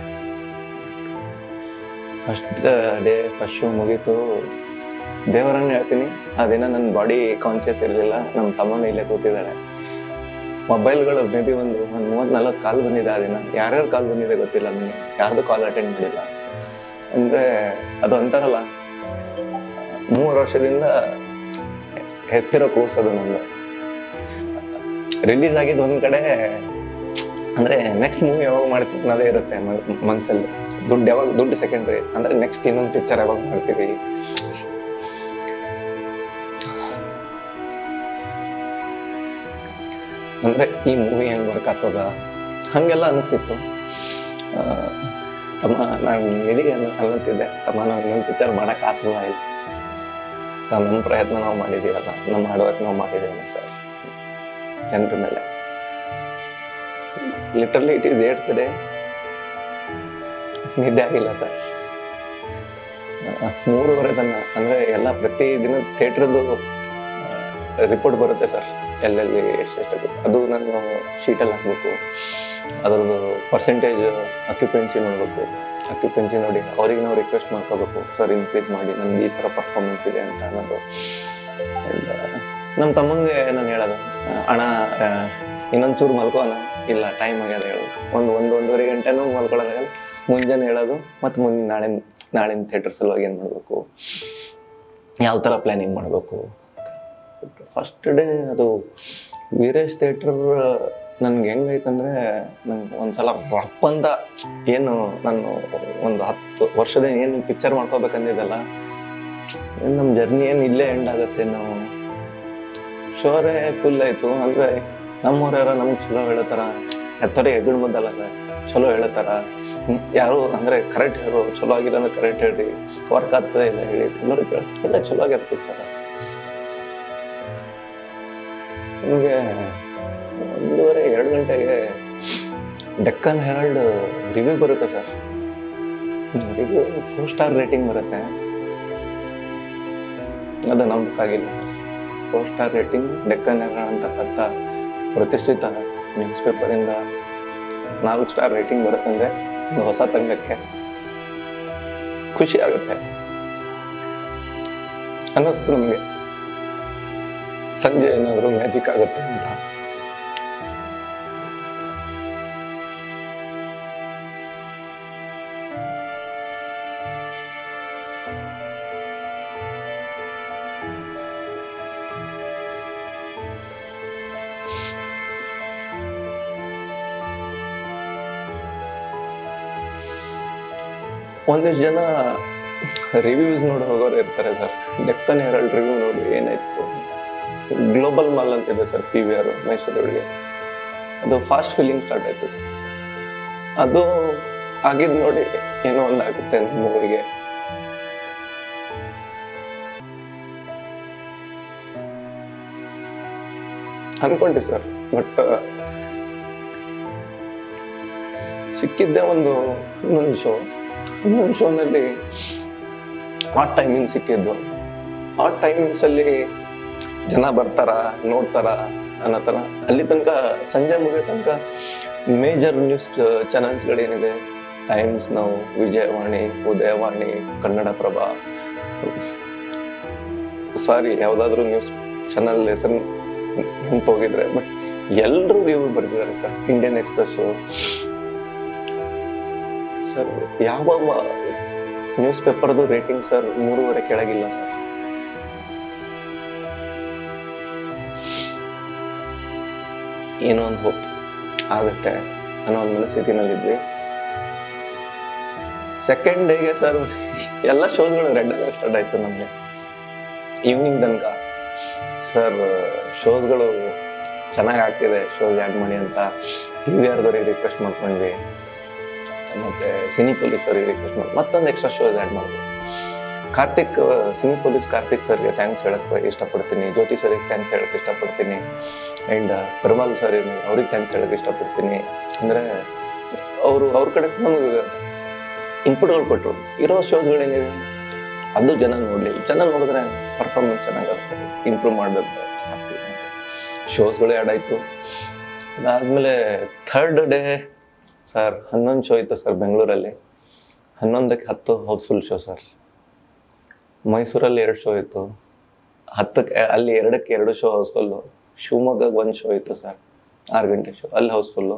ಫಸ್ಟ್ ಡೇ ಫಸ್ಟ್ ಶೋ ಮುಗೀತು ದೇವರನ್ನ ಹೇಳ್ತೀನಿ ಆ ದಿನ ನನ್ನ ಬಾಡಿ ಕಾನ್ಶಿಯಸ್ ಇರಲಿಲ್ಲ ನಮ್ಮ ತಮ್ಮನ ಇಲ್ಲೇ ಕೂತಿದ್ದಾಳೆ ಮೊಬೈಲ್ಗಳು ಮೇ ಬಿ ಒಂದು ಒಂದು ಮೂವತ್ತು ನಲ್ವತ್ತು ಕಾಲ್ ಬಂದಿದೆ ಆ ದಿನ ಯಾರ್ಯಾರು ಕಾಲ್ ಬಂದಿದೆ ಗೊತ್ತಿಲ್ಲ ನನಗೆ ಯಾರ್ದು ಕಾಲ್ ಅಟೆಂಡ್ ಮಾಡಿಲ್ಲ ಅಂದರೆ ಅದು ಅಂತಾರಲ್ಲ ಮೂರು ವರ್ಷದಿಂದ ಎತ್ತಿರೋ ಕೂಸದು ನಮ್ದು ರಿಲೀಸ್ ಆಗಿದ್ದು ಒಂದ್ ಕಡೆ ಅಂದ್ರೆ ನೆಕ್ಸ್ಟ್ ಮೂವಿ ಯಾವಾಗ ಮಾಡ್ತೀವಿ ಅನ್ನೋದೇ ಇರುತ್ತೆ ಮ- ಮನ್ಸಲ್ಲಿ ದುಡ್ಡು ಯಾವಾಗ ದುಡ್ಡು ಸೆಕೆಂಡ್ರಿ ಅಂದ್ರೆ ನೆಕ್ಸ್ಟ್ ಇನ್ನೊಂದು ಪಿಕ್ಚರ್ ಯಾವಾಗ ಮಾಡ್ತೀವಿ ಅಂದ್ರೆ ಈ ಮೂವಿ ಹೆಂಗ್ ವರ್ಕ್ ಆಗ್ತದ ಹಂಗೆಲ್ಲ ಅನಿಸ್ತಿತ್ತು ಆ, ತಮ್ಮ ನಾನು ನಿಧಿಗೆ ಅನ್ನಂತಿದ್ದೆ ತಮ್ಮ ನಾವು ಇನ್ನೊಂದು ಪಿಕ್ಚರ್ ಮಾಡಕ್ ಆಗ್ತದ ಇಲ್ಲ ಸರ್ ನಮ್ಮ ಪ್ರಯತ್ನ ನಾವು ಮಾಡಿದೀವಲ್ಲ ನಮ್ಮ ಹಾರ್ಡ್ ವರ್ಕ್ ನಾವು ಮಾಡಿದೀವಲ್ಲ ಸರ್ ಜನರ ಮೇಲೆ literally it is eight day ನಿದ್ದೆ ಆಗಿಲ್ಲ ಸರ್ ಮೂರುವರೆ ತನ ಅಂದರೆ ಎಲ್ಲ ಪ್ರತಿ ದಿನ ಥಿಯೇಟ್ರದ್ದು ರಿಪೋರ್ಟ್ ಬರುತ್ತೆ ಸರ್ ಎಲ್ಲೆಲ್ಲಿ ಎಷ್ಟೆಷ್ಟು ಅದು ನಾನು ಶೀಟಲ್ಲಿ ಹಾಕ್ಬೇಕು ಅದರದ್ದು ಪರ್ಸೆಂಟೇಜ್ ಅಕ್ಯುಪೆನ್ಸಿ ನೋಡಬೇಕು ಅಕ್ಯುಪೆನ್ಸಿ ನೋಡಿ ಅವ್ರಿಗೆ ನಾವು ರಿಕ್ವೆಸ್ಟ್ ಮಾಡ್ಕೋಬೇಕು ಸರ್ ಇನ್ಕ್ರೀಸ್ ಮಾಡಿ ನಮ್ದು ಈ ಥರ ಪರ್ಫಾರ್ಮೆನ್ಸ್ ಇದೆ ಅಂತ ಅನ್ನೋದು And, ಆ, ನಮ್ಮ ತಮ್ಮಂಗೆ ನಾನು ಹೇಳೋದು ಆ, ಅಣ್ಣ ಆ, ಇನ್ನೊಂದ್ ಚೂರು ಮಲ್ಕೋಣ ಇಲ್ಲ ಟೈಮ್ ಆಗ್ಯದ ಹೇಳೋದು ಒಂದು ಒಂದು ಒಂದೂವರೆ ಗಂಟೆನೂ ಮಲ್ಕೊಳ್ಳೋದಾಗಲ್ಲ ಮುಂಜಾನೆ ಹೇಳೋದು ಮತ್ತು ಮುಂದೆ ನಾಳೆ ನಾಳಿನ ಥಿಯೇಟರ್ ಸಲುವಾಗಿ ಏನು ಮಾಡಬೇಕು ಯಾವ ಥರ ಪ್ಲ್ಯಾನಿಂಗ್ ಮಾಡಬೇಕು ಫಸ್ಟ್ ಡೇ ಅದು ವೀರೇಶ್ ಥಿಯೇಟರ್ ನನ್ಗೆ ಹೆಂಗೈತಂದ್ರೆ ನಂಗೆ ಒಂದ್ಸಲ ರಪ್ ಅಂತ ಏನು ನಾನು ಒಂದು ಹತ್ತು ವರ್ಷದ ಏನು ಪಿಕ್ಚರ್ ಮಾಡ್ಕೋಬೇಕಂದಿದ್ದಲ್ಲ ಏನ್ ನಮ್ಮ ಜರ್ನಿ ಏನು ಇಲ್ಲೇ ಎಂಡ್ ಆಗುತ್ತೆ ನಾವು ಶೋರೇ ಫುಲ್ ಆಯ್ತು ಅಂದ್ರೆ ನಮ್ಮವ್ರ್ಯಾರ ನಮ್ಗೆ ಚಲೋ ಹೇಳತ್ತಾರ ಎತ್ತರ ಹೆಗ್ಗಣ ಮುದ್ದಲ್ಲ ಸರ್ ಚಲೋ ಹೇಳತ್ತಾರ ಹ್ಮ್, ಯಾರು ಅಂದ್ರೆ ಕರೆಕ್ಟ್ ಹೇಳು ಚಲೋ ಆಗಿಲ್ಲ ಅಂದ್ರೆ ಕರೆಕ್ಟ್ ಹೇಳ್ರಿ ವರ್ಕ್ ಆಗ್ತದೆ ಇಲ್ಲ ಹೇಳಿ ಎಲ್ಲರೂ ಕೇಳ ಎಲ್ಲ ಚಲೋ ಆಗ್ಯದ ಪಿಕ್ಚರ್ ನಿಮಗೆ ಒಂದೂವರೆ ಎರಡು ಗಂಟೆಗೆ ಡೆಕ್ಕನ್ ಹೆರಾಲ್ಡ್ ರಿವ್ಯೂ ಬರುತ್ತೆ sir review four star rating ಬರುತ್ತೆ ಅದು ನಂಬಕ್ಕಾಗಿಲ್ಲ sir four star rating Deccan Herald ಅಂತಕ್ಕಂಥ ಪ್ರತಿಷ್ಠಿತ ನ್ಯೂಸ್ ಪೇಪರಿಂದ ನಾಲ್ಕು ಸ್ಟಾರ್ ರೇಟಿಂಗ್ ಬರುತ್ತಂದ್ರೆ ಒಂದು ಹೊಸ ತಂಡಕ್ಕೆ ಖುಷಿ ಆಗುತ್ತೆ ಅನ್ನಿಸ್ತು ನಮಗೆ ಸಂಜೆ ಏನಾದರೂ ಮ್ಯಾಜಿಕ್ ಆಗುತ್ತೆ ಅಂತ ಒಂದಿಷ್ಟು ಜನ ರಿವ್ಯೂಸ್ ನೋಡಿ ಹೋಗೋರು ಇರ್ತಾರೆ ಸರ್ ಡೆಕ್ಕನ್ ಹೆರಾಲ್ಡ್ ರಿವ್ಯೂ ನೋಡಿ ಏನಾಯ್ತು ಗ್ಲೋಬಲ್ ಮಾಲ್ ಅಂತಿದೆ ಸರ್ ಪಿ ವಿ ಆರ್ ಮೈಸೂರೊಳಗೆ ಅದು ಫಾಸ್ಟ್ ಫಿಲ್ಲಿಂಗ್ ಸ್ಟಾರ್ಟ್ ಆಯ್ತು ಸರ್ ಅದು ಆಗಿದ್ ನೋಡಿ ಏನೋ ಒಂದು ಆಗುತ್ತೆ ನಮ್ಮ ಮೂವಿಗೆ ಅನ್ಕೊಂಡೆ ಸರ್ ಬಟ್ ಸಿಕ್ಕಿದ್ದೆ ಒಂದು ಇನ್ನೊಂದು ಶೋ ಇನ್ನೊಂದು ಶೋನಲ್ಲಿ ಆ ಟೈಮಿಂಗ್ ಸಿಕ್ಕಿದ್ದು ಆ ಟೈಮಿಂಗ್ಸ್ ಅಲ್ಲಿ ಜನ ಬರ್ತಾರ ನೋಡ್ತಾರ ಅನ್ನೋ ಥರ ಅಲ್ಲಿ ತನಕ ಸಂಜೆ ಮುಗಿಯೋ ತನಕ ಮೇಜರ್ ನ್ಯೂಸ್ ಚಾನಲ್ಸ್ಗಳೇನಿದೆ ಟೈಮ್ಸ್ ನಾವು ವಿಜಯವಾಣಿ ಉದಯವಾಣಿ ಕನ್ನಡಪ್ರಭ ಸಾರಿ ಯಾವುದಾದ್ರೂ ನ್ಯೂಸ್ ಚಾನಲ್ ಹೆಸರು ನೆನಪೋಗಿದ್ರೆ ಬಟ್ ಎಲ್ಲರೂ ರಿವ್ಯೂ ಬರ್ತಿದ್ದಾರೆ ಸರ್ ಇಂಡಿಯನ್ ಎಕ್ಸ್ಪ್ರೆಸ್ಸು ಸರ್ ಯಾವ ನ್ಯೂಸ್ ಪೇಪರ್ದು ರೇಟಿಂಗ್ ಸರ್ ಮೂರುವರೆ ಕೆಳಗಿಲ್ಲ ಸರ್ ಏನೋ ಒಂದು ಹೋಪ್ ಆಗುತ್ತೆ ಅನ್ನೋ ಒಂದು ಮನಸ್ಥಿತಿನಲ್ಲಿದ್ವಿ ಸೆಕೆಂಡ್ ಡೇಗೆ ಸರ್ ಎಲ್ಲ ಶೋಸ್ಗಳು ರೆಡ್ ಆಗಕ್ಕೆ ಸ್ಟಾರ್ಟ್ ಆಯ್ತು ನಮಗೆ ಈವ್ನಿಂಗ್ ತನಕ ಸರ್ ಶೋಸ್ಗಳು ಚೆನ್ನಾಗಿ ಆಗ್ತಿದೆ ಶೋಸ್ ಆ್ಯಡ್ ಮಾಡಿ ಅಂತ ಟಿ ವಿ ಆರ್ದವ್ರಿಗೆ ರಿಕ್ವೆಸ್ಟ್ ಮಾಡ್ಕೊಂಡ್ವಿ ಮತ್ತೆ ಸಿನಿ ಪೊಲೀಸ್ ಅವ್ರಿಗೆ ರಿಕ್ವೆಸ್ಟ್ ಮಾಡಿ ಮತ್ತೊಂದು ಎಕ್ಸ್ಟ್ರಾ ಶೋಸ್ ಆ್ಯಡ್ ಮಾಡಿದ್ವಿ ಕಾರ್ತಿಕ್ ಸಿನಿ ಪೊಲೀಸ್ ಕಾರ್ತಿಕ್ ಸರ್ಗೆ ಥ್ಯಾಂಕ್ಸ್ ಹೇಳಕ್ಕೆ ಇಷ್ಟಪಡ್ತೀನಿ ಜ್ಯೋತಿ ಸರ್ಗೆ ಥ್ಯಾಂಕ್ಸ್ ಹೇಳಕ್ಕೆ ಇಷ್ಟಪಡ್ತೀನಿ ಆ್ಯಂಡ್ ಪರ್ವಾಲ್ ಸರ್ ಅವ್ರಿಗೆ ಥ್ಯಾಂಕ್ಸ್ ಹೇಳಕ್ಕೆ ಇಷ್ಟಪಡ್ತೀನಿ ಅಂದರೆ ಅವರು ಅವ್ರ ಕಡೆ ನಮಗೆ ಇನ್ಪುಟ್ಗಳು ಕೊಟ್ಟರು ಇರೋ ಶೋಸ್ಗಳೇನಿದೆ ಅದು ಜನ ನೋಡಲಿ ಜನ ನೋಡಿದ್ರೆ ಪರ್ಫಾರ್ಮೆನ್ಸ್ ಚೆನ್ನಾಗುತ್ತೆ ಇಂಪ್ರೂವ್ ಮಾಡಬೇಕು ಆಗ್ತೀವಿ ಅಂತ ಶೋಸ್ಗಳು ಆ್ಯಡ್ ಆಯಿತು ಅದಾದಮೇಲೆ ಥರ್ಡ್ ಡೇ ಸರ್ ಹನ್ನೊಂದು ಶೋ ಇತ್ತು ಸರ್ ಬೆಂಗಳೂರಲ್ಲಿ ಹನ್ನೊಂದಕ್ಕೆ ಹತ್ತು ಹೌಸ್ಫುಲ್ ಶೋ ಸರ್ ಮೈಸೂರಲ್ಲಿ ಎರಡು ಶೋ ಇತ್ತು ಹತ್ತಕ್ಕೆ ಅಲ್ಲಿ ಎರಡಕ್ಕೆ ಎರಡು ಶೋ ಹೌಸ್ಫುಲ್ಲು ಶಿವಮೊಗ್ಗಕ್ಕೆ ಒಂದು ಶೋ ಇತ್ತು ಸರ್ ಆರು ಗಂಟೆ ಶೋ ಅಲ್ಲಿ ಹೌಸ್ಫುಲ್ಲು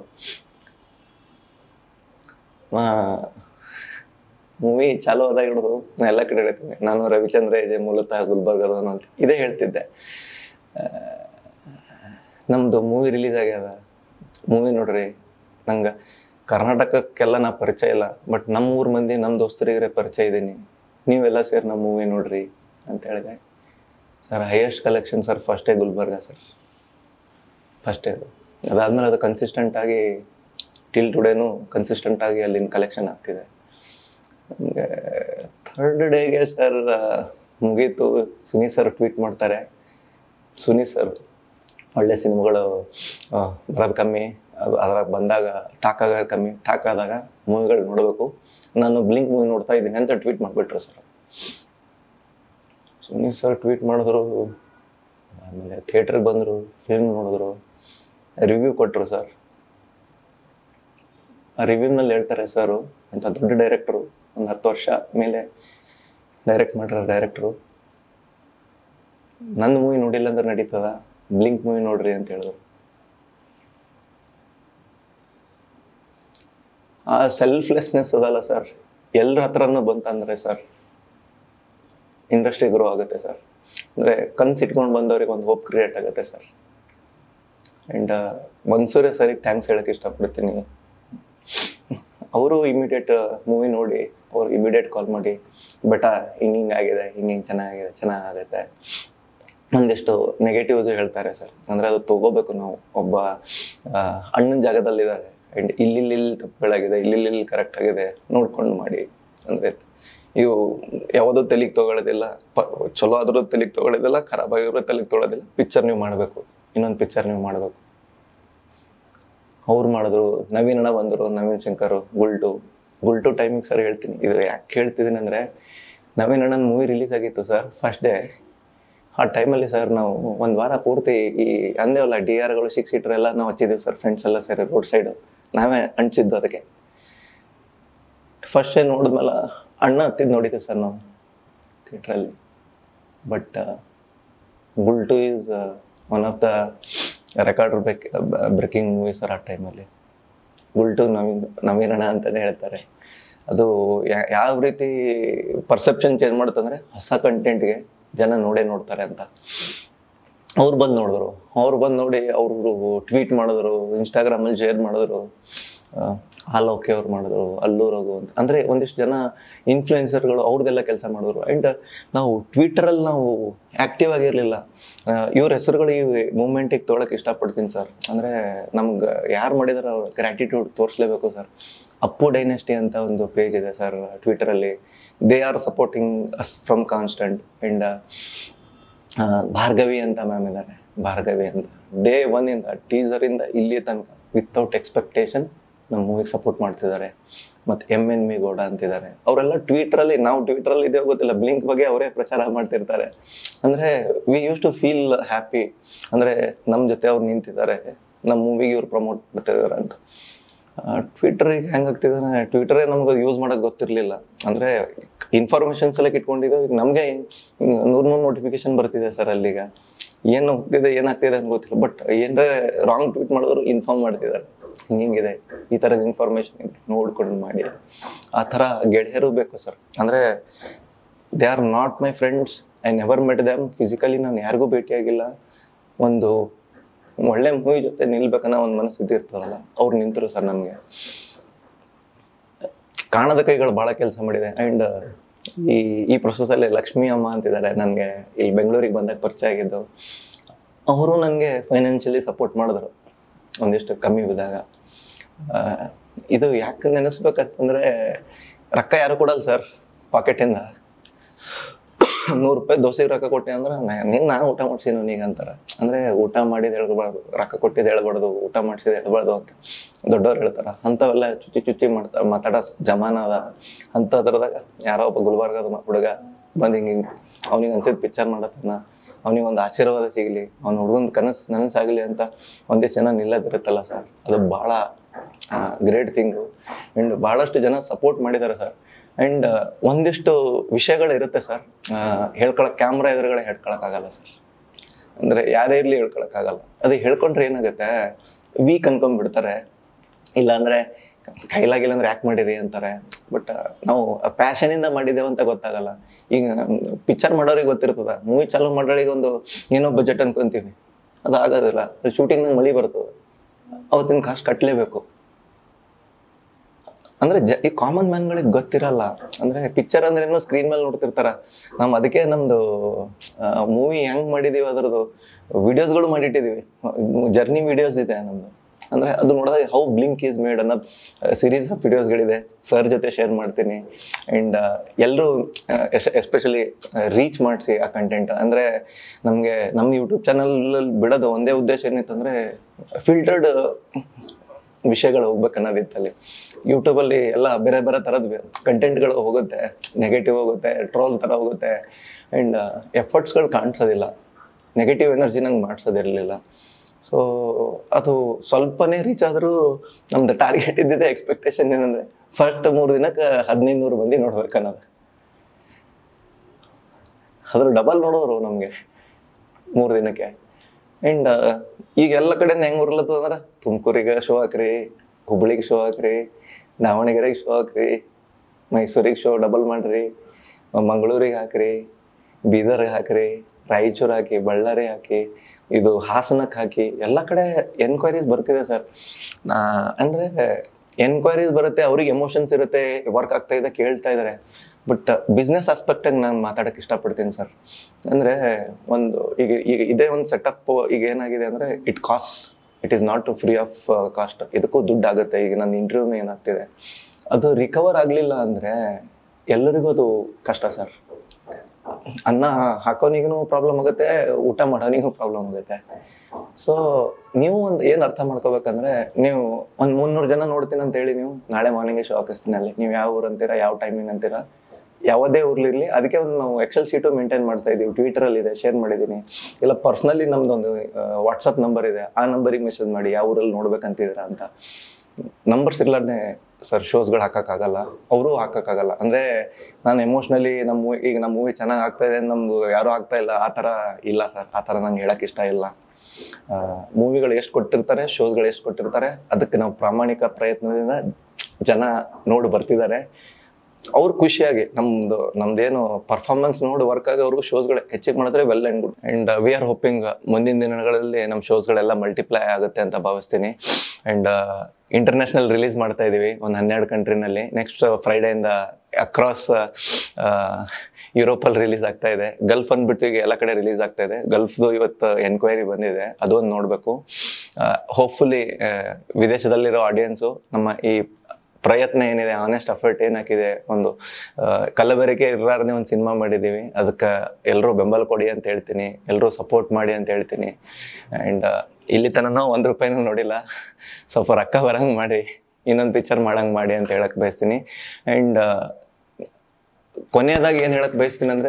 ಮೂವಿ ಚಾಲು ಆದಾಗ ಹಿಡಿದು ನಾ ಎಲ್ಲ ಕಡೆ ಹೇಳ್ತೀನಿ ನಾನು ರವಿಚಂದ್ರ ಎಜೆ ಮೂಲತಃ ಗುಲ್ಬರ್ಗದವನು ಅಂತ ಇದೇ ಹೇಳ್ತಿದ್ದೆ ಆ, ನಮ್ದು ಮೂವಿ ರಿಲೀಸ್ ಆಗ್ಯದ ಮೂವಿ ನೋಡ್ರಿ ನಂಗೆ ಕರ್ನಾಟಕಕ್ಕೆಲ್ಲ ನಾ ಪರಿಚಯ ಇಲ್ಲ ಬಟ್ ನಮ್ಮ ಊರ್ ಮಂದಿ ನಮ್ಮ ದೋಸ್ತರಿಗೆ ಪರಿಚಯ ಇದ್ದೀನಿ ನೀವೆಲ್ಲ ಸೇರಿ ನಮ್ಮ ಮೂವಿ ನೋಡ್ರಿ ಅಂತ ಹೇಳಿದೆ ಸರ್ ಹೈಯೆಸ್ಟ್ ಕಲೆಕ್ಷನ್ ಸರ್ ಫಸ್ಟೇ ಗುಲ್ಬರ್ಗ ಸರ್ ಫಸ್ಟೇ ಅದು ಅದಾದ್ಮೇಲೆ ಅದು ಕನ್ಸಿಸ್ಟೆಂಟ್ ಆಗಿ ಟಿಲ್ ಟುಡೇನು ಕನ್ಸಿಸ್ಟೆಂಟ್ ಆಗಿ ಅಲ್ಲಿನ ಕಲೆಕ್ಷನ್ ಆಗ್ತಿದೆ ನಮಗೆ ಥರ್ಡ್ ಡೇಗೆ ಸರ್ ಮುಗೀತು ಸುನಿ ಸರ್ ಟ್ವೀಟ್ ಮಾಡ್ತಾರೆ ಸುನಿ ಸರ್ ಒಳ್ಳೆ ಸಿನಿಮಾಗಳು ಆ, ಬರೋದು ಕಮ್ಮಿ ಅದು ಅದ್ರಾಗ ಬಂದಾಗ ಟಾಕ್ ಆಗೋದು ಕಮ್ಮಿ ಟಾಕ್ ಆದಾಗ ಮೂವಿಗಳು ನೋಡಬೇಕು ನಾನು ಬ್ಲಿಂಕ್ ಮೂವಿ ನೋಡ್ತಾ ಇದ್ದೀನಿ ಅಂತ ಟ್ವೀಟ್ ಮಾಡಿಬಿಟ್ರು ಸರ್ ಸುನಿ ಸರ್ ಟ್ವೀಟ್ ಮಾಡಿದ್ರು ಆಮೇಲೆ ಥಿಯೇಟ್ರಿಗೆ ಬಂದರು ಫಿಲ್ಮ್ ನೋಡಿದ್ರು ರಿವ್ಯೂ ಕೊಟ್ಟರು ಸರ್ ಆ ರಿವ್ಯೂನಲ್ಲಿ ಹೇಳ್ತಾರೆ ಸರು ಅಂತ ದೊಡ್ಡ ಡೈರೆಕ್ಟ್ರು ಒಂದು ಹತ್ತು ವರ್ಷ ಮೇಲೆ ಡೈರೆಕ್ಟ್ ಮಾಡಿರೋ ಡೈರೆಕ್ಟ್ರು ನನ್ನ ಮೂವಿ ನೋಡಿಲ್ಲ ಅಂದ್ರೆ ನಡೀತದ ಬ್ಲಿಂಕ್ ಮೂವಿ ನೋಡ್ರಿ ಅಂತ ಹೇಳಿದ್ರು ಆ ಸೆಲ್ಫ್ಲೆಸ್ನೆಸ್ ಅದಲ್ಲ ಸರ್ ಎಲ್ಲರ ಹತ್ರನೂ ಬಂತಂದ್ರೆ ಸರ್ ಇಂಡಸ್ಟ್ರಿ ಗ್ರೋ ಆಗುತ್ತೆ ಸರ್ ಅಂದರೆ ಕನ್ಸು ಇಟ್ಕೊಂಡು ಬಂದವ್ರಿಗೆ ಒಂದು ಹೋಪ್ ಕ್ರಿಯೇಟ್ ಆಗುತ್ತೆ ಸರ್ ಆ್ಯಂಡ್ ಮನ್ಸೂರೆ ಸರಿಗೆ ಥ್ಯಾಂಕ್ಸ್ ಹೇಳಕ್ಕೆ ಇಷ್ಟಪಡ್ತೀನಿ ಅವರು ಇಮಿಡಿಯೇಟ್ ಮೂವಿ ನೋಡಿ ಅವ್ರು ಇಮಿಡಿಯೇಟ್ ಕಾಲ್ ಮಾಡಿ ಬೆಟ ಹಿಂಗೆ ಹಿಂಗೆ ಆಗಿದೆ ಹಿಂಗೆ ಹಿಂಗೆ ಚೆನ್ನಾಗಿದೆ ಚೆನ್ನಾಗುತ್ತೆ ಒಂದಿಷ್ಟು ನೆಗೆಟಿವ್ಸ್ ಹೇಳ್ತಾರೆ ಸರ್ ಅಂದರೆ ಅದು ತಗೋಬೇಕು ನಾವು ಒಬ್ಬ ಆ, ಅಣ್ಣನ ಜಾಗದಲ್ಲಿದ್ದಾರೆ ಆ್ಯಂಡ್ ಇಲ್ಲಿ ಇಲ್ಲಿ ತಪ್ಪುಗಳಾಗಿದೆ ಇಲ್ಲಿ ಇಲ್ಲಿ ಕರೆಕ್ಟ್ ಆಗಿದೆ ನೋಡ್ಕೊಂಡು ಮಾಡಿ ಅಂದರೆ ಇವು ಯಾವುದೋ ತಲೆಗೆ ತಗೊಳ್ಳೋದಿಲ್ಲ ಪ ಚಲೋ ಆದರೂ ತಲೆಗೆ ತಗೊಳ್ಳೋದಿಲ್ಲ ಖರಾಬ್ ಆಗಿರೋ ತಲೆಗೆ ತೊಗೊಳ್ಳೋದಿಲ್ಲ ಪಿಕ್ಚರ್ ನೀವು ಮಾಡಬೇಕು ಇನ್ನೊಂದು ಪಿಕ್ಚರ್ ನೀವು ಮಾಡಬೇಕು ಅವ್ರು ಮಾಡಿದ್ರು ನವೀನ್ ಅಣ್ಣ ಬಂದರು ನವೀನ್ ಶಂಕರ್ ಗುಲ್ಟು ಗುಲ್ಟು ಟೈಮಿಂಗ್ ಸರ್ ಹೇಳ್ತೀನಿ ಇದು ಯಾಕೆ ಹೇಳ್ತಿದ್ದೀನಿ ಅಂದರೆ ನವೀನ್ ಅಣ್ಣನ ಮೂವಿ ರಿಲೀಸ್ ಆಗಿತ್ತು ಸರ್ ಫಸ್ಟ್ ಡೇ ಆ ಟೈಮಲ್ಲಿ ಸರ್ ನಾವು ಒಂದು ವಾರ ಪೂರ್ತಿ ಈ ಅಂದೇವಲ್ಲ ಡಿ ಆರ್ಗಳು ಸಿಕ್ಸ್ ಸೀಟರ್ ಎಲ್ಲ ನಾವು ಹಚ್ಚಿದ್ದೀವಿ ಸರ್ ಫ್ರೆಂಡ್ಸ್ ಎಲ್ಲ ಸೇರಿ ರೋಡ್ ಸೈಡು ನಾವೇ ಹಂಚಿದ್ದು ಅದಕ್ಕೆ ಫಸ್ಟ್ ಡೇ ನೋಡಿದ್ಮೇಲೆ ಅಣ್ಣ ಹತ್ತಿದ್ದು ನೋಡಿದ್ದೀವಿ ಸರ್ ನಾವು ಥಿಯೇಟ್ರಲ್ಲಿ but Gultoo is one of the record break breaking movie sir ಆ ಟೈಮಲ್ಲಿ ಬುಲ್ಟು ನವೀನ್ ನವೀನಣ್ಣ ಅಂತಲೇ ಹೇಳ್ತಾರೆ ಅದು ಯಾ- ಯಾವ ರೀತಿ ಪರ್ಸೆಪ್ಷನ್ ಚೇಂಜ್ ಮಾಡುತ್ತಂದ್ರೆ ಹೊಸ ಕಂಟೆಂಟ್ಗೆ ಜನ ನೋಡೇ ನೋಡ್ತಾರೆ ಅಂತ ಅವ್ರು ಬಂದು ನೋಡಿದ್ರು ಅವ್ರು ಬಂದು ನೋಡಿ ಅವರು ಟ್ವೀಟ್ ಮಾಡಿದ್ರು ಇನ್ಸ್ಟಾಗ್ರಾಮಲ್ಲಿ ಶೇರ್ ಮಾಡಿದ್ರು ಹಾಲ್ ಓಕೆ ಅವ್ರು ಮಾಡಿದ್ರು ಅಲ್ಲೂ ರಘು ಅಂತ ಅಂದರೆ ಒಂದಿಷ್ಟು ಜನ ಇನ್ಫ್ಲುಯೆನ್ಸರ್ಗಳು ಅವ್ರದ್ದೆಲ್ಲ ಕೆಲಸ ಮಾಡಿದ್ರು ಆ್ಯಂಡ್ ನಾವು ಟ್ವಿಟರಲ್ಲಿ ನಾವು ಆ್ಯಕ್ಟಿವ್ ಆಗಿರಲಿಲ್ಲ ಇವ್ರ ಹೆಸರುಗಳು ಈ ಮೂಮೆಂಟಿಗೆ ತೊಗೊಳಕ್ಕೆ ಇಷ್ಟಪಡ್ತೀನಿ ಸರ್ ಅಂದರೆ ನಮ್ಗೆ ಯಾರು ಮಾಡಿದಾರೆ ಅವ್ರ ಗ್ರ್ಯಾಟಿಟ್ಯೂಡ್ ತೋರಿಸ್ಲೇಬೇಕು ಸರ್ ಅಪ್ಪು ಡೈನೆಸ್ಟಿ ಅಂತ ಒಂದು ಪೇಜ್ ಇದೆ ಸರ್ ಟ್ವಿಟರಲ್ಲಿ they are supporting us from constant and Bhargavi ಅಂತ ಮ್ಯಾಮ್ ಇದ್ದಾರೆ ಭಾರ್ಗವಿ ಅಂತ ಡೇ ಒನ್ ಇಂದ ಟೀಸರ್ ಇಂದ ಇಲ್ಲಿ ತನಕ ವಿತೌಟ್ ಎಕ್ಸ್ಪೆಕ್ಟೇಷನ್ ನಮ್ಮ ಮೂವಿಗೆ ಸಪೋರ್ಟ್ ಮಾಡ್ತಿದ್ದಾರೆ ಮತ್ತು ಎಮ್ ಎನ್ ಮಿ ಗೌಡ ಅಂತಿದ್ದಾರೆ ಅವರೆಲ್ಲ ಟ್ವೀಟ್ರಲ್ಲಿ ನಾವು ಟ್ವೀಟ್ರಲ್ಲಿ ಇದೆಯೋ ಗೊತ್ತಿಲ್ಲ ಬ್ಲಿಂಕ್ ಬಗ್ಗೆ ಅವರೇ ಪ್ರಚಾರ ಮಾಡ್ತಿರ್ತಾರೆ ಅಂದರೆ we use to feel happy ಅಂದರೆ ನಮ್ಮ ಜೊತೆ ಅವ್ರು ನಿಂತಿದ್ದಾರೆ ನಮ್ಮ ಮೂವಿಗೆ ಇವ್ರು ಪ್ರಮೋಟ್ ಮಾಡ್ತಿದ್ದಾರೆ ಅಂತ ಟ್ವಿಟರಿಗೆ ಹೆಂಗಾಗ್ತಿದೆ ಟ್ವಿಟರೇ ನಮ್ಗೆ ಯೂಸ್ ಮಾಡೋಕೆ ಗೊತ್ತಿರಲಿಲ್ಲ ಅಂದರೆ ಇನ್ಫಾರ್ಮೇಷನ್ಸ್ ಎಲ್ಲ ಇಟ್ಕೊಂಡಿದ್ದು ಈಗ ನಮಗೆ ನೂರು ನೂರು ನೋಟಿಫಿಕೇಶನ್ ಬರ್ತಿದೆ ಸರ್ ಅಲ್ಲಿಗ ಏನು ಹೋಗ್ತಿದೆ ಏನಾಗ್ತಿದೆ ಅಂತ ಗೊತ್ತಿಲ್ಲ ಬಟ್ ಏನರೇ ರಾಂಗ್ ಟ್ವೀಟ್ ಮಾಡಿದ್ರು ಇನ್ಫಾರ್ಮ್ ಮಾಡ್ತಿದ್ದಾರೆ ಹಿಂಗಿದೆ ಈ ಥರದ ಇನ್ಫಾರ್ಮೇಷನ್ ನೋಡ್ಕೊಂಡು ಮಾಡಿ ಆ ಥರ ಗೆಳೆಯರು ಬೇಕು ಸರ್ ಅಂದರೆ they are not my friends I never met them physically ನಾನು ಯಾರಿಗೂ ಭೇಟಿಯಾಗಿಲ್ಲ ಒಂದು ಒಳ್ಳೆ ಮೂವಿ ಜೊತೆ ನಿಲ್ಬೇಕನ್ನೋ ಒಂದು ಮನಸ್ಥಿತಿ ಇರ್ತದಲ್ಲ ಅವ್ರು ನಿಂತರು ಸರ್ ನಮಗೆ ಕಾಣದ ಕೈಗಳು ಭಾಳ ಕೆಲಸ ಮಾಡಿದೆ ಆ್ಯಂಡ್ ಈ ಈ ಪ್ರೊಸೆಸಲ್ಲಿ ಲಕ್ಷ್ಮಿ ಅಮ್ಮ ಅಂತಿದ್ದಾರೆ ನನಗೆ ಇಲ್ಲಿ ಬೆಂಗಳೂರಿಗೆ ಬಂದಾಗ ಪರಿಚಯ ಆಗಿದ್ದು ಅವರು ನನಗೆ ಫೈನಾನ್ಷಿಯಲಿ ಸಪೋರ್ಟ್ ಮಾಡಿದ್ರು ಒಂದಿಷ್ಟು ಕಮ್ಮಿ ಬಿದ್ದಾಗ ಆ, ಇದು ಯಾಕೆ ನೆನೆಸ್ಬೇಕಂತಂದ್ರೆ ರೊಕ್ಕ ಯಾರು ಕೊಡಲ್ಲ ಸರ್ ಪಾಕೆಟಿಂದ ನೂರು ರೂಪಾಯಿ ದೋಸೆಗೆ ರೊಕ್ಕ ಕೊಟ್ಟೆ ಅಂದ್ರೆ ನಿಂಗೆ ನಾನು ಊಟ ಮಾಡ್ಸೀನಿ ನೀಗ ಅಂತಾರೆ ಅಂದ್ರೆ ಊಟ ಮಾಡಿದ್ ಹೇಳ್ಬಾರ್ದು ರೊಕ್ಕ ಕೊಟ್ಟಿದ್ದು ಹೇಳ್ಬಾರ್ದು ಊಟ ಮಾಡ್ಸಿದ್ ಹೇಳ್ಬಾರ್ದು ಅಂತ ದೊಡ್ಡವ್ರು ಹೇಳ್ತಾರ ಅಂಥವೆಲ್ಲ ಚುಚ್ಚಿ ಚುಚ್ಚಿ ಮಾಡ್ತಾ ಮಾತಾಡೋ ಜಮಾನ ಅದ ಅಂಥದ್ರದಾಗ ಯಾರೋ ಒಬ್ಬ ಗುಲ್ಬರ್ಗದ ಹುಡುಗ ಬಂದು ಹಿಂಗೆ ಅವ್ನಿಗೆ ಅನ್ಸಿದ್ ಪಿಕ್ಚರ್ ಮಾಡತ್ತನ ಅವ್ನಿಗೆ ಒಂದು ಆಶೀರ್ವಾದ ಸಿಗಲಿ ಅವ್ನ ಹುಡುಗನ ಕನಸು ನನಸಾಗಲಿ ಅಂತ ಒಂದಿಷ್ಟು ಜನ ನಿಲ್ಲದಿರುತ್ತಲ್ಲ ಸರ್ ಅದು ಭಾಳ ಗ್ರೇಟ್ ಥಿಂಗು ಆ್ಯಂಡ್ ಭಾಳಷ್ಟು ಜನ ಸಪೋರ್ಟ್ ಮಾಡಿದ್ದಾರೆ ಸರ್ ಆ್ಯಂಡ್ ಒಂದಿಷ್ಟು ವಿಷಯಗಳು ಇರುತ್ತೆ ಸರ್ ಹೇಳ್ಕೊಳಕ್ ಕ್ಯಾಮ್ರಾ ಎದುರುಗಡೆ ಹೇಳ್ಕೊಳಕ್ಕಾಗಲ್ಲ ಸರ್ ಅಂದರೆ ಯಾರೇ ಇರಲಿ ಹೇಳ್ಕೊಳಕ್ಕಾಗಲ್ಲ ಅದು ಹೇಳ್ಕೊಂಡ್ರೆ ಏನಾಗುತ್ತೆ ವೀಕ್ ಅನ್ಕೊಂಡ್ಬಿಡ್ತಾರೆ ಇಲ್ಲಾಂದ್ರೆ ಕೈಲಾಗಿಲ್ಲ ಅಂದ್ರೆ ಯಾಕೆ ಮಾಡಿರಿ ಅಂತಾರೆ ಬಟ್ ನಾವು ಪ್ಯಾಷನಿಂದ ಮಾಡಿದ್ದೇವೆ ಅಂತ ಗೊತ್ತಾಗಲ್ಲ ಈಗ ಪಿಕ್ಚರ್ ಮಾಡೋರಿಗೆ ಗೊತ್ತಿರ್ತದ ಮೂವಿ ಚಾಲೂ ಮಾಡೋರಿಗೆ ಒಂದು ಏನೋ ಬಜೆಟ್ ಅನ್ಕೊಂತೀವಿ ಅದು ಆಗೋದಿಲ್ಲ ಶೂಟಿಂಗ್ನಾಗ ಮಳಿ ಬರ್ತದೆ ಅವತ್ತಿನ ಕಾಸ್ಟ್ ಕಟ್ಟಲೇಬೇಕು ಅಂದ್ರೆ ಜ ಈ ಕಾಮನ್ ಮ್ಯಾನ್ಗಳಿಗೆ ಗೊತ್ತಿರಲ್ಲ ಅಂದ್ರೆ ಪಿಕ್ಚರ್ ಅಂದ್ರೆ ಏನೋ ಸ್ಕ್ರೀನ್ ಮೇಲೆ ನೋಡ್ತಿರ್ತಾರ ನಮ್ ಅದಕ್ಕೆ ನಮ್ದು ಮೂವಿ ಹೆಂಗ್ ಮಾಡಿದೀವಿ ಅದ್ರದ್ದು ವಿಡಿಯೋಸ್ಗಳು ಮಾಡಿಟ್ಟಿದೀವಿ ಜರ್ನಿ ವಿಡಿಯೋಸ್ ಇದೆ ನಮ್ದು ಅಂದ್ರೆ ಅದು ನೋಡಿದಾಗ ಹೌ ಬ್ಲಿಂಕ್ ಈಸ್ ಮೇಡ್ ಅನ್ನೋದು ಸೀರೀಸ್ ಆಫ್ ವಿಡಿಯೋಸ್ಗಳಿದೆ ಸರ್ ಜೊತೆ ಶೇರ್ ಮಾಡ್ತೀನಿ ಆ್ಯಂಡ್ ಎಲ್ಲರೂ ಎಸ್ಪೆಷಲಿ ರೀಚ್ ಮಾಡಿಸಿ ಆ ಕಂಟೆಂಟ್ ಅಂದ್ರೆ ನಮಗೆ ನಮ್ಮ ಯೂಟ್ಯೂಬ್ ಚಾನಲ್ ಬಿಡೋದು ಒಂದೇ ಉದ್ದೇಶ ಏನಿತ್ತಂದ್ರೆ ಫಿಲ್ಟರ್ಡ್ ವಿಷಯಗಳು ಹೋಗ್ಬೇಕು ಅನ್ನೋದಿತ್ತಲ್ಲಿ ಯೂಟ್ಯೂಬಲ್ಲಿ ಎಲ್ಲ ಬೇರೆ ಬೇರೆ ಥರದ್ದು ಕಂಟೆಂಟ್ಗಳು ಹೋಗುತ್ತೆ ನೆಗೆಟಿವ್ ಹೋಗುತ್ತೆ ಟ್ರೋಲ್ ಥರ ಹೋಗುತ್ತೆ ಆ್ಯಂಡ್ ಎಫರ್ಟ್ಸ್ಗಳು ಕಾಣಿಸೋದಿಲ್ಲ ನೆಗೆಟಿವ್ ಎನರ್ಜಿ ನಂಗೆ ಮಾಡಿಸೋದಿರಲಿಲ್ಲ ಸೊ ಅದು ಸ್ವಲ್ಪನೇ ರೀಚ್ ಆದರೂ ನಮ್ದು ಟಾರ್ಗೆಟ್ ಇದ್ದಿದೆ ಎಕ್ಸ್ಪೆಕ್ಟೇಷನ್ ಏನಂದರೆ ಫಸ್ಟ್ ಮೂರು ದಿನಕ್ಕೆ ಹದಿನೈದು ನೂರು ಮಂದಿ ನೋಡ್ಬೇಕು ಅನ್ನೋದು ಅದ್ರ ಡಬಲ್ ನೋಡೋರು ನಮಗೆ ಮೂರು ದಿನಕ್ಕೆ ಆ್ಯಂಡ್ ಈಗ ಎಲ್ಲ ಕಡೆಯಿಂದ ಹೆಂಗೆ ಉರ್ಲತ್ತದ ಅಂದ್ರೆ ತುಮಕೂರಿಗೆ ಶೋ ಹಾಕ್ರಿ ಹುಬ್ಳಿಗೆ ಶೋ ಹಾಕ್ರಿ ದಾವಣಗೆರೆಗೆ ಶೋ ಹಾಕ್ರಿ ಮೈಸೂರಿಗೆ ಶೋ ಡಬಲ್ ಮಾಡ್ರಿ ಮಂಗಳೂರಿಗೆ ಹಾಕ್ರಿ ಬೀದರ್ಗೆ ಹಾಕ್ರಿ ರಾಯಚೂರು ಹಾಕಿ ಬಳ್ಳಾರಿ ಹಾಕಿ ಇದು ಹಾಸನಕ್ಕೆ ಹಾಕಿ ಎಲ್ಲ ಕಡೆ ಎನ್ಕ್ವೈರೀಸ್ ಬರ್ತಿದೆ ಸರ್ ಅಂದರೆ ಎನ್ಕ್ವೈರೀಸ್ ಬರುತ್ತೆ ಅವ್ರಿಗೆ ಎಮೋಷನ್ಸ್ ಇರುತ್ತೆ ವರ್ಕ್ ಆಗ್ತಾ ಇದೆ ಕೇಳ್ತಾ ಇದ್ದಾರೆ ಬಟ್ ಬಿಸ್ನೆಸ್ ಆಸ್ಪೆಕ್ಟಾಗಿ ನಾನು ಮಾತಾಡೋಕ್ಕೆ ಇಷ್ಟಪಡ್ತೀನಿ ಸರ್ ಅಂದರೆ ಒಂದು ಈಗ ಈಗ ಇದೇ ಒಂದು ಸೆಟಪ್ ಈಗ ಏನಾಗಿದೆ ಅಂದರೆ it cost it is not free of cost ಇದಕ್ಕೂ ದುಡ್ಡು ಆಗುತ್ತೆ ಈಗ ನನ್ನ ಇಂಟರ್ವ್ಯೂನ ಏನಾಗ್ತಿದೆ ಅದು ರಿಕವರ್ ಆಗಲಿಲ್ಲ ಅಂದರೆ ಎಲ್ಲರಿಗೂ ಅದು ಕಷ್ಟ ಸರ್ ಅನ್ನ ಹಾಕೋನಿಗೂ ಪ್ರಾಬ್ಲಮ್ ಆಗುತ್ತೆ ಊಟ ಮಾಡೋನಿಗೂ ಪ್ರಾಬ್ಲಮ್ ಆಗುತ್ತೆ ಸೊ ನೀವು ಒಂದು ಏನು ಅರ್ಥ ಮಾಡ್ಕೋಬೇಕಂದ್ರೆ ನೀವು ಒಂದು ಮುನ್ನೂರು ಜನ ನೋಡ್ತೀನಿ ಅಂತ ಹೇಳಿ ನೀವು ನಾಳೆ ಮಾರ್ನಿಂಗ್ ಶೋ ಹಾಕಿಸ್ತೀನಿ ಅಲ್ಲಿ ನೀವು ಯಾವ ಊರು ಅಂತೀರಾ ಯಾವ ಟೈಮಿಂಗ್ ಅಂತೀರಾ ಯಾವುದೇ ಊರ್ಲಿರ್ಲಿ ಅದಕ್ಕೆ ಒಂದು ನಾವು ಎಕ್ಸೆಲ್ ಶೀಟು ಮೇಂಟೈನ್ ಮಾಡ್ತಾ ಇದೀವಿ ಟ್ವಿಟರಲ್ಲಿ ಇದೆ ಶೇರ್ ಮಾಡಿದ್ದೀನಿ ಇಲ್ಲ ಪರ್ಸ್ನಲಿ ನಮ್ದೊಂದು ವಾಟ್ಸಪ್ ನಂಬರ್ ಇದೆ ಆ ನಂಬರಿಗೆ ಮೆಸೇಜ್ ಮಾಡಿ ಯಾವ ಊರಲ್ಲಿ ನೋಡ್ಬೇಕಂತಿದ್ದೀರಾ ಅಂತ ನಂಬರ್ಸ್ ಇರ್ಲಾರ್ದೆ ಸರ್ ಶೋಸ್ಗಳು ಹಾಕೋಕ್ಕಾಗಲ್ಲ ಅವರು ಹಾಕೋಕ್ಕಾಗಲ್ಲ ಅಂದರೆ ನಾನು ಎಮೋಷ್ನಲಿ ನಮ್ಮ ಮೂವಿ ಈಗ ನಮ್ಮ ಮೂವಿ ಚೆನ್ನಾಗಿ ಆಗ್ತಾ ಇದೆ ನಮ್ದು ಯಾರೂ ಆಗ್ತಾ ಇಲ್ಲ ಆ ಥರ ಇಲ್ಲ ಸರ್ ಆ ಥರ ನಂಗೆ ಹೇಳಕ್ಕೆ ಇಷ್ಟ ಇಲ್ಲ ಮೂವಿಗಳು ಎಷ್ಟು ಕೊಟ್ಟಿರ್ತಾರೆ ಶೋಸ್ಗಳು ಎಷ್ಟು ಕೊಟ್ಟಿರ್ತಾರೆ ಅದಕ್ಕೆ ನಾವು ಪ್ರಾಮಾಣಿಕ ಪ್ರಯತ್ನದಿಂದ ಜನ ನೋಡಿ ಬರ್ತಿದ್ದಾರೆ ಅವ್ರು ಖುಷಿಯಾಗಿ ನಮ್ದು ನಮ್ದೇನು ಪರ್ಫಾರ್ಮೆನ್ಸ್ ನೋಡಿ ವರ್ಕ್ ಆಗಿ ಅವ್ರಿಗೂ ಶೋಸ್ಗಳು ಹೆಚ್ಚಿಗೆ ಮಾಡಿದ್ರೆ well and good and we are hoping ಮುಂದಿನ ದಿನಗಳಲ್ಲಿ ನಮ್ಮ ಶೋಸ್ಗಳೆಲ್ಲ ಮಲ್ಟಿಪ್ಲೈ ಆಗುತ್ತೆ ಅಂತ ಭಾವಿಸ್ತೀನಿ ಆ್ಯಂಡ್ ಇಂಟರ್ನ್ಯಾಷನಲ್ ರಿಲೀಸ್ ಮಾಡ್ತಾ ಇದೀವಿ ಒಂದು ಹನ್ನೆರಡು ಕಂಟ್ರಿನಲ್ಲಿ ನೆಕ್ಸ್ಟ್ ಫ್ರೈಡೆಯಿಂದ ಅಕ್ರಾಸ್ ಯುರೋಪಲ್ಲಿ ರಿಲೀಸ್ ಆಗ್ತಾ ಇದೆ ಗಲ್ಫ್ ಅಂದ್ಬಿಟ್ಟು ಈಗ ಎಲ್ಲ ಕಡೆ ರಿಲೀಸ್ ಆಗ್ತಾ ಇದೆ ಗಲ್ಫ್ದು ಇವತ್ತು ಎನ್ಕ್ವೈರಿ ಬಂದಿದೆ ಅದೊಂದು ನೋಡಬೇಕು ಹೋಪ್ಫುಲಿ ವಿದೇಶದಲ್ಲಿರೋ ಆಡಿಯನ್ಸು ನಮ್ಮ ಈ ಪ್ರಯತ್ನ ಏನಿದೆ ಆನೆಸ್ಟ್ ಅಫರ್ಟ್ ಏನ್ ಹಾಕಿದೆ ಒಂದು ಆ, ಕಲಬೆರಕೆ ಇರ್ಲಾರ್ದೆ ಒಂದು ಸಿನಿಮಾ ಮಾಡಿದ್ದೀವಿ ಅದಕ್ಕೆ ಎಲ್ಲರೂ ಬೆಂಬಲ ಕೊಡಿ ಅಂತ ಹೇಳ್ತೀನಿ ಎಲ್ಲರೂ ಸಪೋರ್ಟ್ ಮಾಡಿ ಅಂತ ಹೇಳ್ತೀನಿ ಆ್ಯಂಡ್ ಇಲ್ಲಿ ತನಕ ಒಂದು ರೂಪಾಯಿನೂ ನೋಡಿಲ್ಲ ಸ್ವಲ್ಪ ರೊಕ್ಕ ಬರಂಗೆ ಮಾಡಿ ಇನ್ನೊಂದು ಪಿಕ್ಚರ್ ಮಾಡಂಗೆ ಮಾಡಿ ಅಂತ ಹೇಳಕ್ ಬಯಸ್ತೀನಿ ಆ್ಯಂಡ್ ಕೊನೆಯದಾಗಿ ಏನು ಹೇಳಕ್ ಬಯಸ್ತೀನಿ ಅಂದರೆ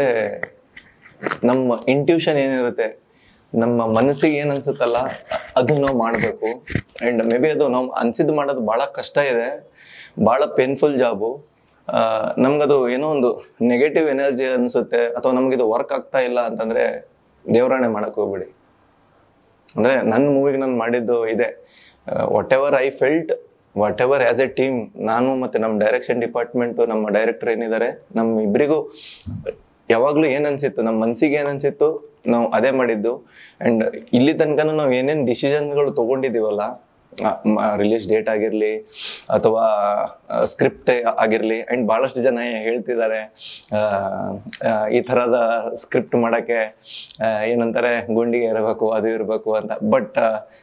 ನಮ್ಮ ಇಂಟ್ಯೂಷನ್ ಏನಿರುತ್ತೆ ನಮ್ಮ ಮನಸ್ಸಿಗೆ ಏನು ಅನ್ಸುತ್ತಲ್ಲ ಅದು ನಾವು ಮಾಡಬೇಕು ಆ್ಯಂಡ್ ಮೇ ಬಿ ಅದು ನಾವು ಅನ್ಸಿದ್ದು ಮಾಡೋದು ಭಾಳ ಕಷ್ಟ ಇದೆ ಭಾಳ ಪೇನ್ಫುಲ್ ಜಾಬು ನಮ್ಗದು ಏನೋ ಒಂದು ನೆಗೆಟಿವ್ ಎನರ್ಜಿ ಅನಿಸುತ್ತೆ ಅಥವಾ ನಮಗಿದು ವರ್ಕ್ ಆಗ್ತಾ ಇಲ್ಲ ಅಂತಂದರೆ ದೇವರಾಣೆ ಮಾಡಕ್ಕೆ ಹೋಗ್ಬೇಡಿ ಅಂದರೆ ನನ್ನ ಮೂವಿಗೆ ನಾನು ಮಾಡಿದ್ದು ಇದೆ whatever I felt whatever as a team ನಾನು ಮತ್ತು ನಮ್ಮ ಡೈರೆಕ್ಷನ್ ಡಿಪಾರ್ಟ್ಮೆಂಟು ನಮ್ಮ ಡೈರೆಕ್ಟರ್ ಏನಿದ್ದಾರೆ ನಮ್ಮ ಇಬ್ಬರಿಗೂ ಯಾವಾಗ್ಲೂ ಏನ್ ಅನ್ಸಿತ್ತು ನಮ್ಮ ಮನ್ಸಿಗೆ ಏನ್ ಅನ್ಸಿತ್ತು ನಾವು ಅದೇ ಮಾಡಿದ್ದು ಅಂಡ್ ಇಲ್ಲಿ ತನಕ ನಾವು ಏನೇನ್ ಡಿಸಿಷನ್ಗಳು ತಗೊಂಡಿದೀವಲ್ಲ ರಿಲೀಸ್ ಡೇಟ್ ಆಗಿರ್ಲಿ ಅಥವಾ ಸ್ಕ್ರಿಪ್ಟ್ ಆಗಿರ್ಲಿ ಅಂಡ್ ಬಹಳಷ್ಟು ಜನ ಹೇಳ್ತಿದ್ದಾರೆ ಆ, ಆ, ಈ ಥರದ ಸ್ಕ್ರಿಪ್ಟ್ ಮಾಡಕ್ಕೆ ಆ, ಏನಂತಾರೆ ಗುಂಡಿಗೆ ಇರಬೇಕು ಅದು ಇರಬೇಕು ಅಂತ ಬಟ್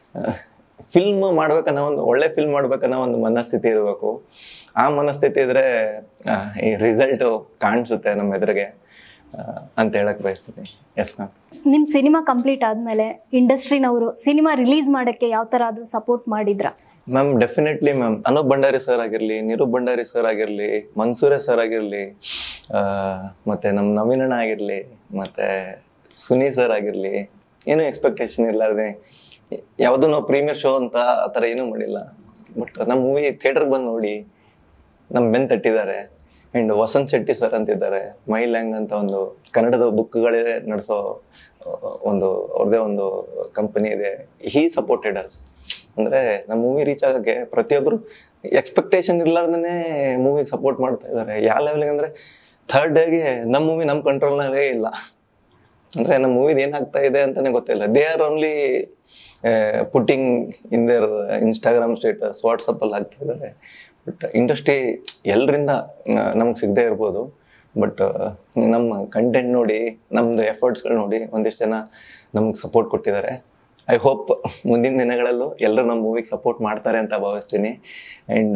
ಫಿಲ್ಮ್ ಮಾಡ್ಬೇಕನ್ನೋ ಒಂದು ಒಳ್ಳೆ ಫಿಲ್ಮ್ ಮಾಡ್ಬೇಕನ್ನೋ ಒಂದು ಮನಸ್ಥಿತಿ ಇರಬೇಕು ಆ ಮನಸ್ಥಿತಿ ಇದ್ರೆ ಆ, ಈ ರಿಸಲ್ಟ್ ಕಾಣಿಸುತ್ತೆ ನಮ್ಮ ಎದುರಿಗೆ ಆ, ಅಂತ ಹೇಳಕ್ ಬಯಸ್ತೀನಿ ಎಸ್ ಮ್ಯಾಮ್ ನಿಮ್ಮ ಸಿನಿಮಾ ಕಂಪ್ಲೀಟ್ ಆದಮೇಲೆ ಇಂಡಸ್ಟ್ರಿನವರು ಸಿನಿಮಾ ರಿಲೀಸ್ ಮಾಡೋಕ್ಕೆ ಯಾವ ಥರ ಆದರೂ ಸಪೋರ್ಟ್ ಮಾಡಿದ್ರ ma'am definitely ma'am Anup Bhandari sir ಆಗಿರ್ಲಿ ನಿರು ಭಂಡಾರಿ ಸರ್ ಆಗಿರ್ಲಿ ಮನ್ಸೂರೆ ಸರ್ ಆಗಿರ್ಲಿ ಆ, ಮತ್ತೆ ನಮ್ಮ ನವೀನಣ್ಣ ಆಗಿರ್ಲಿ ಮತ್ತೆ ಸುನಿ ಸರ್ ಆಗಿರ್ಲಿ ಏನೂ ಎಕ್ಸ್ಪೆಕ್ಟೇಷನ್ ಇಲ್ಲಾರ್ದೆ ಯಾವುದೂ ನಾವು ಪ್ರೀಮಿಯರ್ ಶೋ ಅಂತ ಆ ಥರ ಏನೂ ಮಾಡಿಲ್ಲ ಬಟ್ ನಮ್ಮ ಮೂವಿ ಥಿಯೇಟರ್ಗೆ ಬಂದು ನೋಡಿ ನಮ್ಮ ಬೆನ್ ತಟ್ಟಿದ್ದಾರೆ ಆ್ಯಂಡ್ ವಸಂತ್ ಶೆಟ್ಟಿ ಸರ್ ಅಂತಿದ್ದಾರೆ ಮೈ ಲ್ಯಾಂಗ್ ಅಂತ ಒಂದು ಕನ್ನಡದ ಬುಕ್ಗಳೇ ನಡೆಸೋ ಒಂದು ಅವ್ರದ್ದೇ ಒಂದು ಕಂಪನಿ ಇದೆ ಹೀ ಸಪೋರ್ಟೆಡ್ ಅಸ್ ಅಂದರೆ ನಮ್ಮ ಮೂವಿ ರೀಚ್ ಆಗೋಕ್ಕೆ ಪ್ರತಿಯೊಬ್ಬರು ಎಕ್ಸ್ಪೆಕ್ಟೇಷನ್ ಇರ್ಲಾರ್ದೇ ಮೂವಿಗೆ ಸಪೋರ್ಟ್ ಮಾಡ್ತಾ ಇದ್ದಾರೆ ಯಾವ ಲೆವೆಲ್ಗೆ ಅಂದರೆ ಥರ್ಡ್ ಡೇಗೆ ನಮ್ಮ ಮೂವಿ ನಮ್ಮ ಕಂಟ್ರೋಲ್ನಾಗೇ ಇಲ್ಲ ಅಂದರೆ ನಮ್ಮ ಮೂವಿದು ಏನಾಗ್ತಾ ಇದೆ ಅಂತಲೇ ಗೊತ್ತಿಲ್ಲ they are only putting in there Instagram status ವಾಟ್ಸಪ್ಪಲ್ಲಿ ಹಾಕ್ತಾ ಇದ್ದಾರೆ ಬಟ್ ಇಂಡಸ್ಟ್ರಿ ಎಲ್ಲರಿಂದ ನಮ್ಗೆ ಸಿಗದೆ ಇರ್ಬೋದು ಬಟ್ ನಮ್ಮ ಕಂಟೆಂಟ್ ನೋಡಿ ನಮ್ಮದು ಎಫರ್ಟ್ಸ್ಗಳು ನೋಡಿ ಒಂದಿಷ್ಟು ಜನ ನಮ್ಗೆ ಸಪೋರ್ಟ್ ಕೊಟ್ಟಿದ್ದಾರೆ ಐ ಹೋಪ್ ಮುಂದಿನ ದಿನಗಳಲ್ಲೂ ಎಲ್ಲರೂ ನಮ್ಮ ಮೂವಿಗೆ ಸಪೋರ್ಟ್ ಮಾಡ್ತಾರೆ ಅಂತ ಭಾವಿಸ್ತೀನಿ ಆ್ಯಂಡ್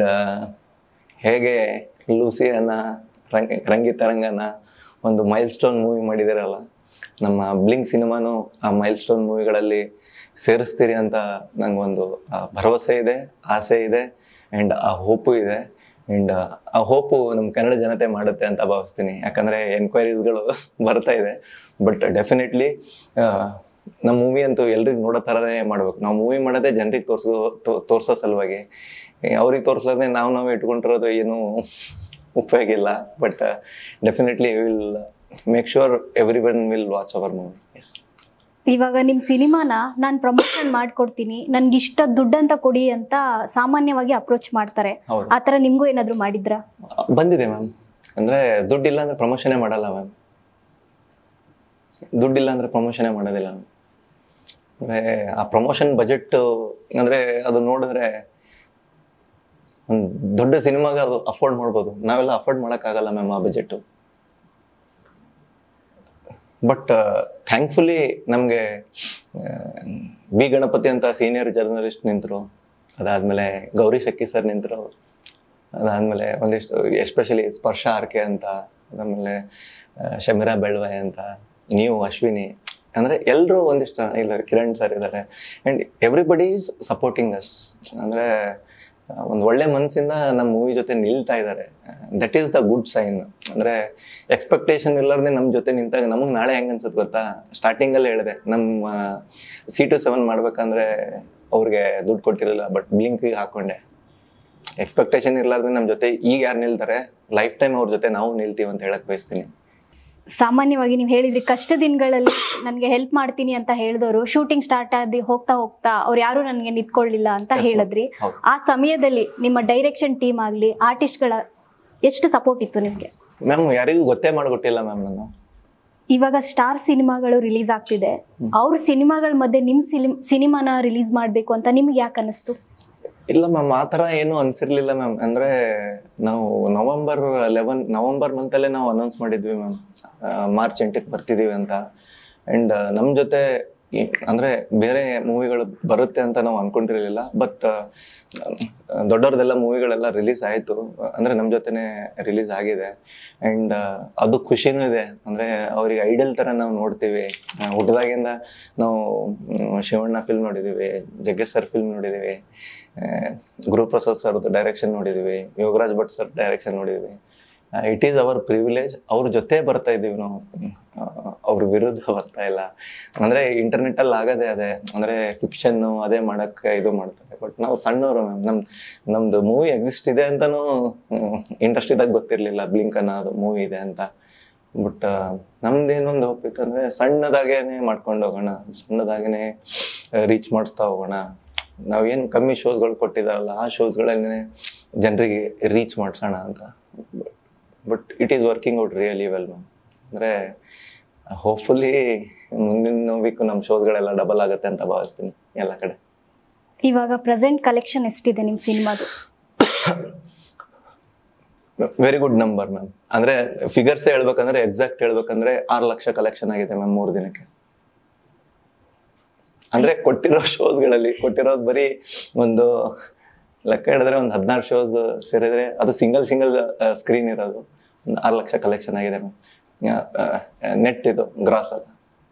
ಹೇಗೆ ಲೂಸಿಯನ್ನ ರಂಗ ರಂಗಿತರಂಗನ ಒಂದು ಮೈಲ್ ಸ್ಟೋನ್ ಮೂವಿ ಮಾಡಿದಿರಲ್ಲ ನಮ್ಮ ಬ್ಲಿಂಕ್ ಸಿನಿಮಾನು ಆ ಮೈಲ್ ಸ್ಟೋನ್ ಮೂವಿಗಳಲ್ಲಿ ಸೇರಿಸ್ತೀರಿ ಅಂತ ನಂಗೊಂದು ಆ, ಭರವಸೆ ಇದೆ ಆಸೆ ಇದೆ ಆ್ಯಂಡ್ ಆ ಹೋಪು ಇದೆ ಆ್ಯಂಡ್ ಆ ಹೋಪು ನಮ್ಮ ಕನ್ನಡ ಜನತೆ ಮಾಡುತ್ತೆ ಅಂತ ಭಾವಿಸ್ತೀನಿ ಯಾಕಂದರೆ ಎನ್ಕ್ವೈರೀಸ್ಗಳು ಬರ್ತಾ ಇದೆ ಬಟ್ ಡೆಫಿನೆಟ್ಲಿ ನಮ್ಮ ಮೂವಿ ಅಂತೂ ಎಲ್ರಿಗೂ ನೋಡೋ ಥರನೇ ಮಾಡ್ಬೇಕು ನಾವು ಮೂವಿ ಮಾಡೋದೇ ಜನರಿಗೆ ತೋರ್ಸೋ ತೋ- ತೋರ್ಸೋ ಸಲುವಾಗಿ ಅವ್ರಿಗೆ ತೋರಿಸ್ಲಾರ್ದೆ ನಾವು ನಾವು ಇಟ್ಕೊಂಡಿರೋದು ಏನು ಉಪಯೋಗ ಇಲ್ಲ but definitely will make sure everyone will watch our movie yes ಇವಾಗ ನಿಮ್ಮ ಸಿನಿಮಾನ ನಾನು ಪ್ರಮೋಷನ್ ಮಾಡ್ಕೊಡ್ತೀನಿ ನನ್ಗೆ ಇಷ್ಟ ದುಡ್ಡಂತ ಕೊಡಿ ಅಂತ ಸಾಮಾನ್ಯವಾಗಿ ಅಪ್ರೋಚ್ ಮಾಡ್ತಾರೆ ಹೌದು ಆ ಥರ ನಿಮಗೂ ಏನಾದರೂ ಮಾಡಿದ್ರಾ ಬಂದಿದೆ ಮ್ಯಾಮ್ ಅಂದರೆ ದುಡ್ಡಿಲ್ಲ ಅಂದರೆ ಪ್ರಮೋಷನೇ ಮಾಡಲ್ಲ ಮ್ಯಾಮ್ ದುಡ್ಡಿಲ್ಲ ಅಂದರೆ ಪ್ರಮೋಷನೇ ಮಾಡೋದಿಲ್ಲ ಮ್ಯಾಮ್ ಅಂದರೆ ಆ ಪ್ರಮೋಷನ್ ಬಜೆಟ್ ಅಂದರೆ ಅದು ನೋಡಿದ್ರೆ ಒಂದು ದೊಡ್ಡ ಸಿನಿಮಾಗೆ ಅದು ಅಫೋರ್ಡ್ ಮಾಡ್ಬೋದು ನಾವೆಲ್ಲ ಅಫೋರ್ಡ್ ಮಾಡೋಕ್ಕಾಗಲ್ಲ ಮ್ಯಾಮ್ ಆ ಬಜೆಟು ಬಟ್ ಥ್ಯಾಂಕ್ಫುಲಿ ನಮಗೆ ಬಿ ಗಣಪತಿ ಅಂತ ಸೀನಿಯರ್ ಜರ್ನಲಿಸ್ಟ್ ನಿಂತರು ಅದಾದಮೇಲೆ ಗೌರಿ ಶಕ್ಕಿ ಸರ್ ನಿಂತರು ಅದಾದಮೇಲೆ ಒಂದಿಷ್ಟು ಎಸ್ಪೆಷಲಿ ಸ್ಪರ್ಶ ಆರ್ಕೆ ಅಂತ ಅದಾದಮೇಲೆ ಶಮಿರಾ ಬೆಳ್ವೆ ಅಂತ ನೀವು ಅಶ್ವಿನಿ ಅಂದರೆ ಎಲ್ಲರೂ ಒಂದಿಷ್ಟು ಇಲ್ಲ ಕಿರಣ್ ಸರ್ ಇದ್ದಾರೆ and everybody is supporting us ಅಂದರೆ ಒಂದು ಒಳ್ಳೆ ಮನಸ್ಸಿಂದ ನಮ್ಮ ಮೂವಿ ಜೊತೆ ನಿಲ್ತಾ ಇದ್ದಾರೆ that is the good sign ಅಂದರೆ ಎಕ್ಸ್ಪೆಕ್ಟೇಷನ್ ಇಲ್ಲಾರ್ದೆ ನಮ್ಮ ಜೊತೆ ನಿಂತಾಗ ನಮಗೆ ನಾಳೆ ಹೆಂಗೆ ಅನ್ಸುತ್ತೆ ಗೊತ್ತಾ ಸ್ಟಾರ್ಟಿಂಗಲ್ಲಿ ಹೇಳಿದೆ ನಮ್ಮ ಸಿ ಟು ಸೆವೆನ್ ಮಾಡ್ಬೇಕಂದ್ರೆ ಅವ್ರಿಗೆ ದುಡ್ಡು ಕೊಟ್ಟಿರಲಿಲ್ಲ ಬಟ್ ಬ್ಲಿಂಕಿಗೆ ಹಾಕೊಂಡೆ ಎಕ್ಸ್ಪೆಕ್ಟೇಷನ್ ಇರ್ಲಾರ್ದೆ ನಮ್ಮ ಜೊತೆ ಈಗ ಯಾರು ನಿಲ್ತಾರೆ ಲೈಫ್ ಟೈಮ್ ಅವ್ರ ಜೊತೆ ನಾವು ನಿಲ್ತೀವಿ ಅಂತ ಹೇಳಕ್ ಬಯಸ್ತೀನಿ ಸಾಮಾನ್ಯವಾಗಿ ನೀವು ಹೇಳಿದ್ರಿ ಕಷ್ಟ ದಿನಗಳಲ್ಲಿ ನನಗೆ ಹೆಲ್ಪ್ ಮಾಡ್ತೀನಿ ಅಂತ ಹೇಳಿದವರು ಶೂಟಿಂಗ್ ಸ್ಟಾರ್ಟ್ ಆದಿ ಹೋಗ್ತಾ ಹೋಗ್ತಾ ಅವ್ರು ಯಾರು ನನಗೆ ನಿಂತ್ಕೊಳ್ಳಿಲ್ಲ ಅಂತ Yes, ma'am. ಹೇಳಿದ್ರಿ ಹೌದು. ಆ ಸಮಯದಲ್ಲಿ ನಿಮ್ಮ ಡೈರೆಕ್ಷನ್ ಟೀಮ್ ಆಗಲಿ ಆರ್ಟಿಸ್ಟ್ಗಳ ಎಷ್ಟು ಸಪೋರ್ಟ್ ಇತ್ತು ನಿಮಗೆ ಮ್ಯಾಮ್ ಯಾರಿಗೂ ಗೊತ್ತೇ ಮಾಡಿಕೊಟ್ಟಿಲ್ಲ ಮ್ಯಾಮ್ ನಾನು ಇವಾಗ ಸ್ಟಾರ್ ಸಿನಿಮಾಗಳು ರಿಲೀಸ್ ಆಗ್ತಿದೆ ಅವ್ರ ಸಿನಿಮಾಗಳ ಮಧ್ಯೆ ನಿಮ್ಮ ಸಿನಿಮ್ ಸಿನಿಮಾನ ರಿಲೀಸ್ ಮಾಡಬೇಕು ಅಂತ ನಿಮ್ಗೆ ಯಾಕೆ ಅನ್ನಿಸ್ತು ಇಲ್ಲ ಮ್ಯಾಮ್ ಆ ಥರ ಏನು ಅನ್ಸಿರ್ಲಿಲ್ಲ ಮ್ಯಾಮ್ ಅಂದ್ರೆ ನಾವು ನವೆಂಬರ್ ಲೆವೆನ್ ನವೆಂಬರ್ ಮಂತಲ್ಲೇ ನಾವು ಅನೌನ್ಸ್ ಮಾಡಿದ್ವಿ ಮ್ಯಾಮ್ ಮಾರ್ಚ್ ಎಂಟಕ್ಕೆ ಬರ್ತಿದೀವಿ ಅಂತ ಆ್ಯಂಡ್ ನಮ್ಮ ಜೊತೆ ಈ- ಅಂದ್ರೆ ಬೇರೆ ಮೂವಿಗಳು ಬರುತ್ತೆ ಅಂತ ನಾವು ಅನ್ಕೊಂಡಿರ್ಲಿಲ್ಲ ಬಟ್ ದೊಡ್ಡವ್ರದೆಲ್ಲ ಮೂವಿಗಳೆಲ್ಲ ರಿಲೀಸ್ ಆಯಿತು ಅಂದ್ರೆ ನಮ್ಮ ಜೊತೆನೆ ರಿಲೀಸ್ ಆಗಿದೆ ಆ್ಯಂಡ್ ಅದು ಖುಷಿನೂ ಇದೆ ಅಂದ್ರೆ ಅವ್ರಿಗೆ ಐಡಲ್ ಥರ ನಾವು ನೋಡ್ತೀವಿ ಆ, ಹುಟ್ದಾಗಿಂದ ನಾವು ಮ್, ಶಿವಣ್ಣ ಫಿಲ್ಮ್ ನೋಡಿದ್ದೀವಿ ಜಗ್ಗೇಶ್ ಸರ್ ಫಿಲ್ಮ್ ನೋಡಿದ್ದೀವಿ ಗುರುಪ್ರಸಾದ್ ಸರ್ದು ಡೈರೆಕ್ಷನ್ ನೋಡಿದ್ದೀವಿ ಯೋಗರಾಜ್ ಭಟ್ ಸರ್ ಡೈರೆಕ್ಷನ್ ನೋಡಿದ್ದೀವಿ ಇಟ್ ಈಸ್ ಅವರ್ ಪ್ರಿವಿಲೇಜ್ ಅವ್ರ ಜೊತೆ ಬರ್ತಾ ಇದ್ದೀವಿ ನಾವು ಆ, ಅವ್ರ ವಿರುದ್ಧ ಬರ್ತಾ ಇಲ್ಲ ಅಂದ್ರೆ ಇಂಟರ್ನೆಟ್ ಅಲ್ಲಿ ಆಗದೆ ಅದೇ ಅಂದ್ರೆ ಫಿಕ್ಷನ್ ಅದೇ ಮಾಡಕ್ಕೆ ಇದು ಮಾಡ್ತಾರೆ ಬಟ್ ನಾವು ಸಣ್ಣವರು ಮ್ಯಾಮ್ ನಮ್ ನಮ್ದು ಮೂವಿ ಎಕ್ಸಿಸ್ಟ್ ಇದೆ ಅಂತಾನು ಇಂಡಸ್ಟ್ರಿದಾಗ ಗೊತ್ತಿರ್ಲಿಲ್ಲ ಬ್ಲಿಂಕ್ ಅನ್ನೋದು ಮೂವಿ ಇದೆ ಅಂತ ಬಟ್ ನಮ್ದೇನೊಂದು ಹೋಪ್ ಇತ್ತು ಅಂದ್ರೆ ಸಣ್ಣದಾಗೇನೆ ಮಾಡ್ಕೊಂಡು ಹೋಗೋಣ ಸಣ್ಣದಾಗೇನೆ ರೀಚ್ ಮಾಡಿಸ್ತಾ ಹೋಗೋಣ ನಾವೇನು ಕಮ್ಮಿ ಶೋಸ್ಗಳು ಕೊಟ್ಟಿದಾರಲ್ಲ ಆ ಶೋಸ್ಗಳನ್ನೇ ಜನರಿಗೆ ರೀಚ್ ಮಾಡಿಸೋಣ ಅಂತ but it is working out really well ma'am ಅಂದ್ರೆ ಹೋಪ್ಫುಲಿ ಮುಂದಿನ ವೀಕ್ ನಮ್ಮ ಶೋಸ್ಗಳೆಲ್ಲ ಡಬಲ್ ಆಗುತ್ತೆ ಅಂತ ಭಾವಿಸ್ತೀನಿ ಎಲ್ಲ ಕಡೆ ಇವಾಗ ಪ್ರೆಸೆಂಟ್ ಕಲೆಕ್ಷನ್ ಎಷ್ಟಿದೆ ನಿಮ್ಮ ಸಿನಿಮಾದು ವೆರಿ ಗುಡ್ ನಂಬರ್ ಮ್ಯಾಮ್ ಅಂದ್ರೆ ಫಿಗರ್ಸ್ ಹೇಳ್ಬೇಕಂದ್ರೆ ಎಕ್ಸಾಕ್ಟ್ ಹೇಳ್ಬೇಕಂದ್ರೆ ಆರು ಲಕ್ಷ ಕಲೆಕ್ಷನ್ ಆಗಿದೆ ಮ್ಯಾಮ್ ಮೂರು ದಿನಕ್ಕೆ ಅಂದ್ರೆ ಕೊಟ್ಟಿರೋ ಶೋಸ್ಗಳಲ್ಲಿ ಕೊಟ್ಟಿರೋದು ಬರೀ ಒಂದು ಲೆಕ್ಕ ಹಿಡಿದ್ರೆ ಒಂದು ಹದಿನಾರು ಶೋಸ್ ಸೇರಿದ್ರೆ ಅದು ಸಿಂಗಲ್ ಸಿಂಗಲ್ ಸ್ಕ್ರೀನ್ ಇರೋದು ಒಂದು ಆರು ಲಕ್ಷ ಕಲೆಕ್ಷನ್ ಆಗಿದೆ ಮ್ಯಾಮ್ ನೆಟ್ ಇದು ಗ್ರಾಸ್ ಅಲ್ಲ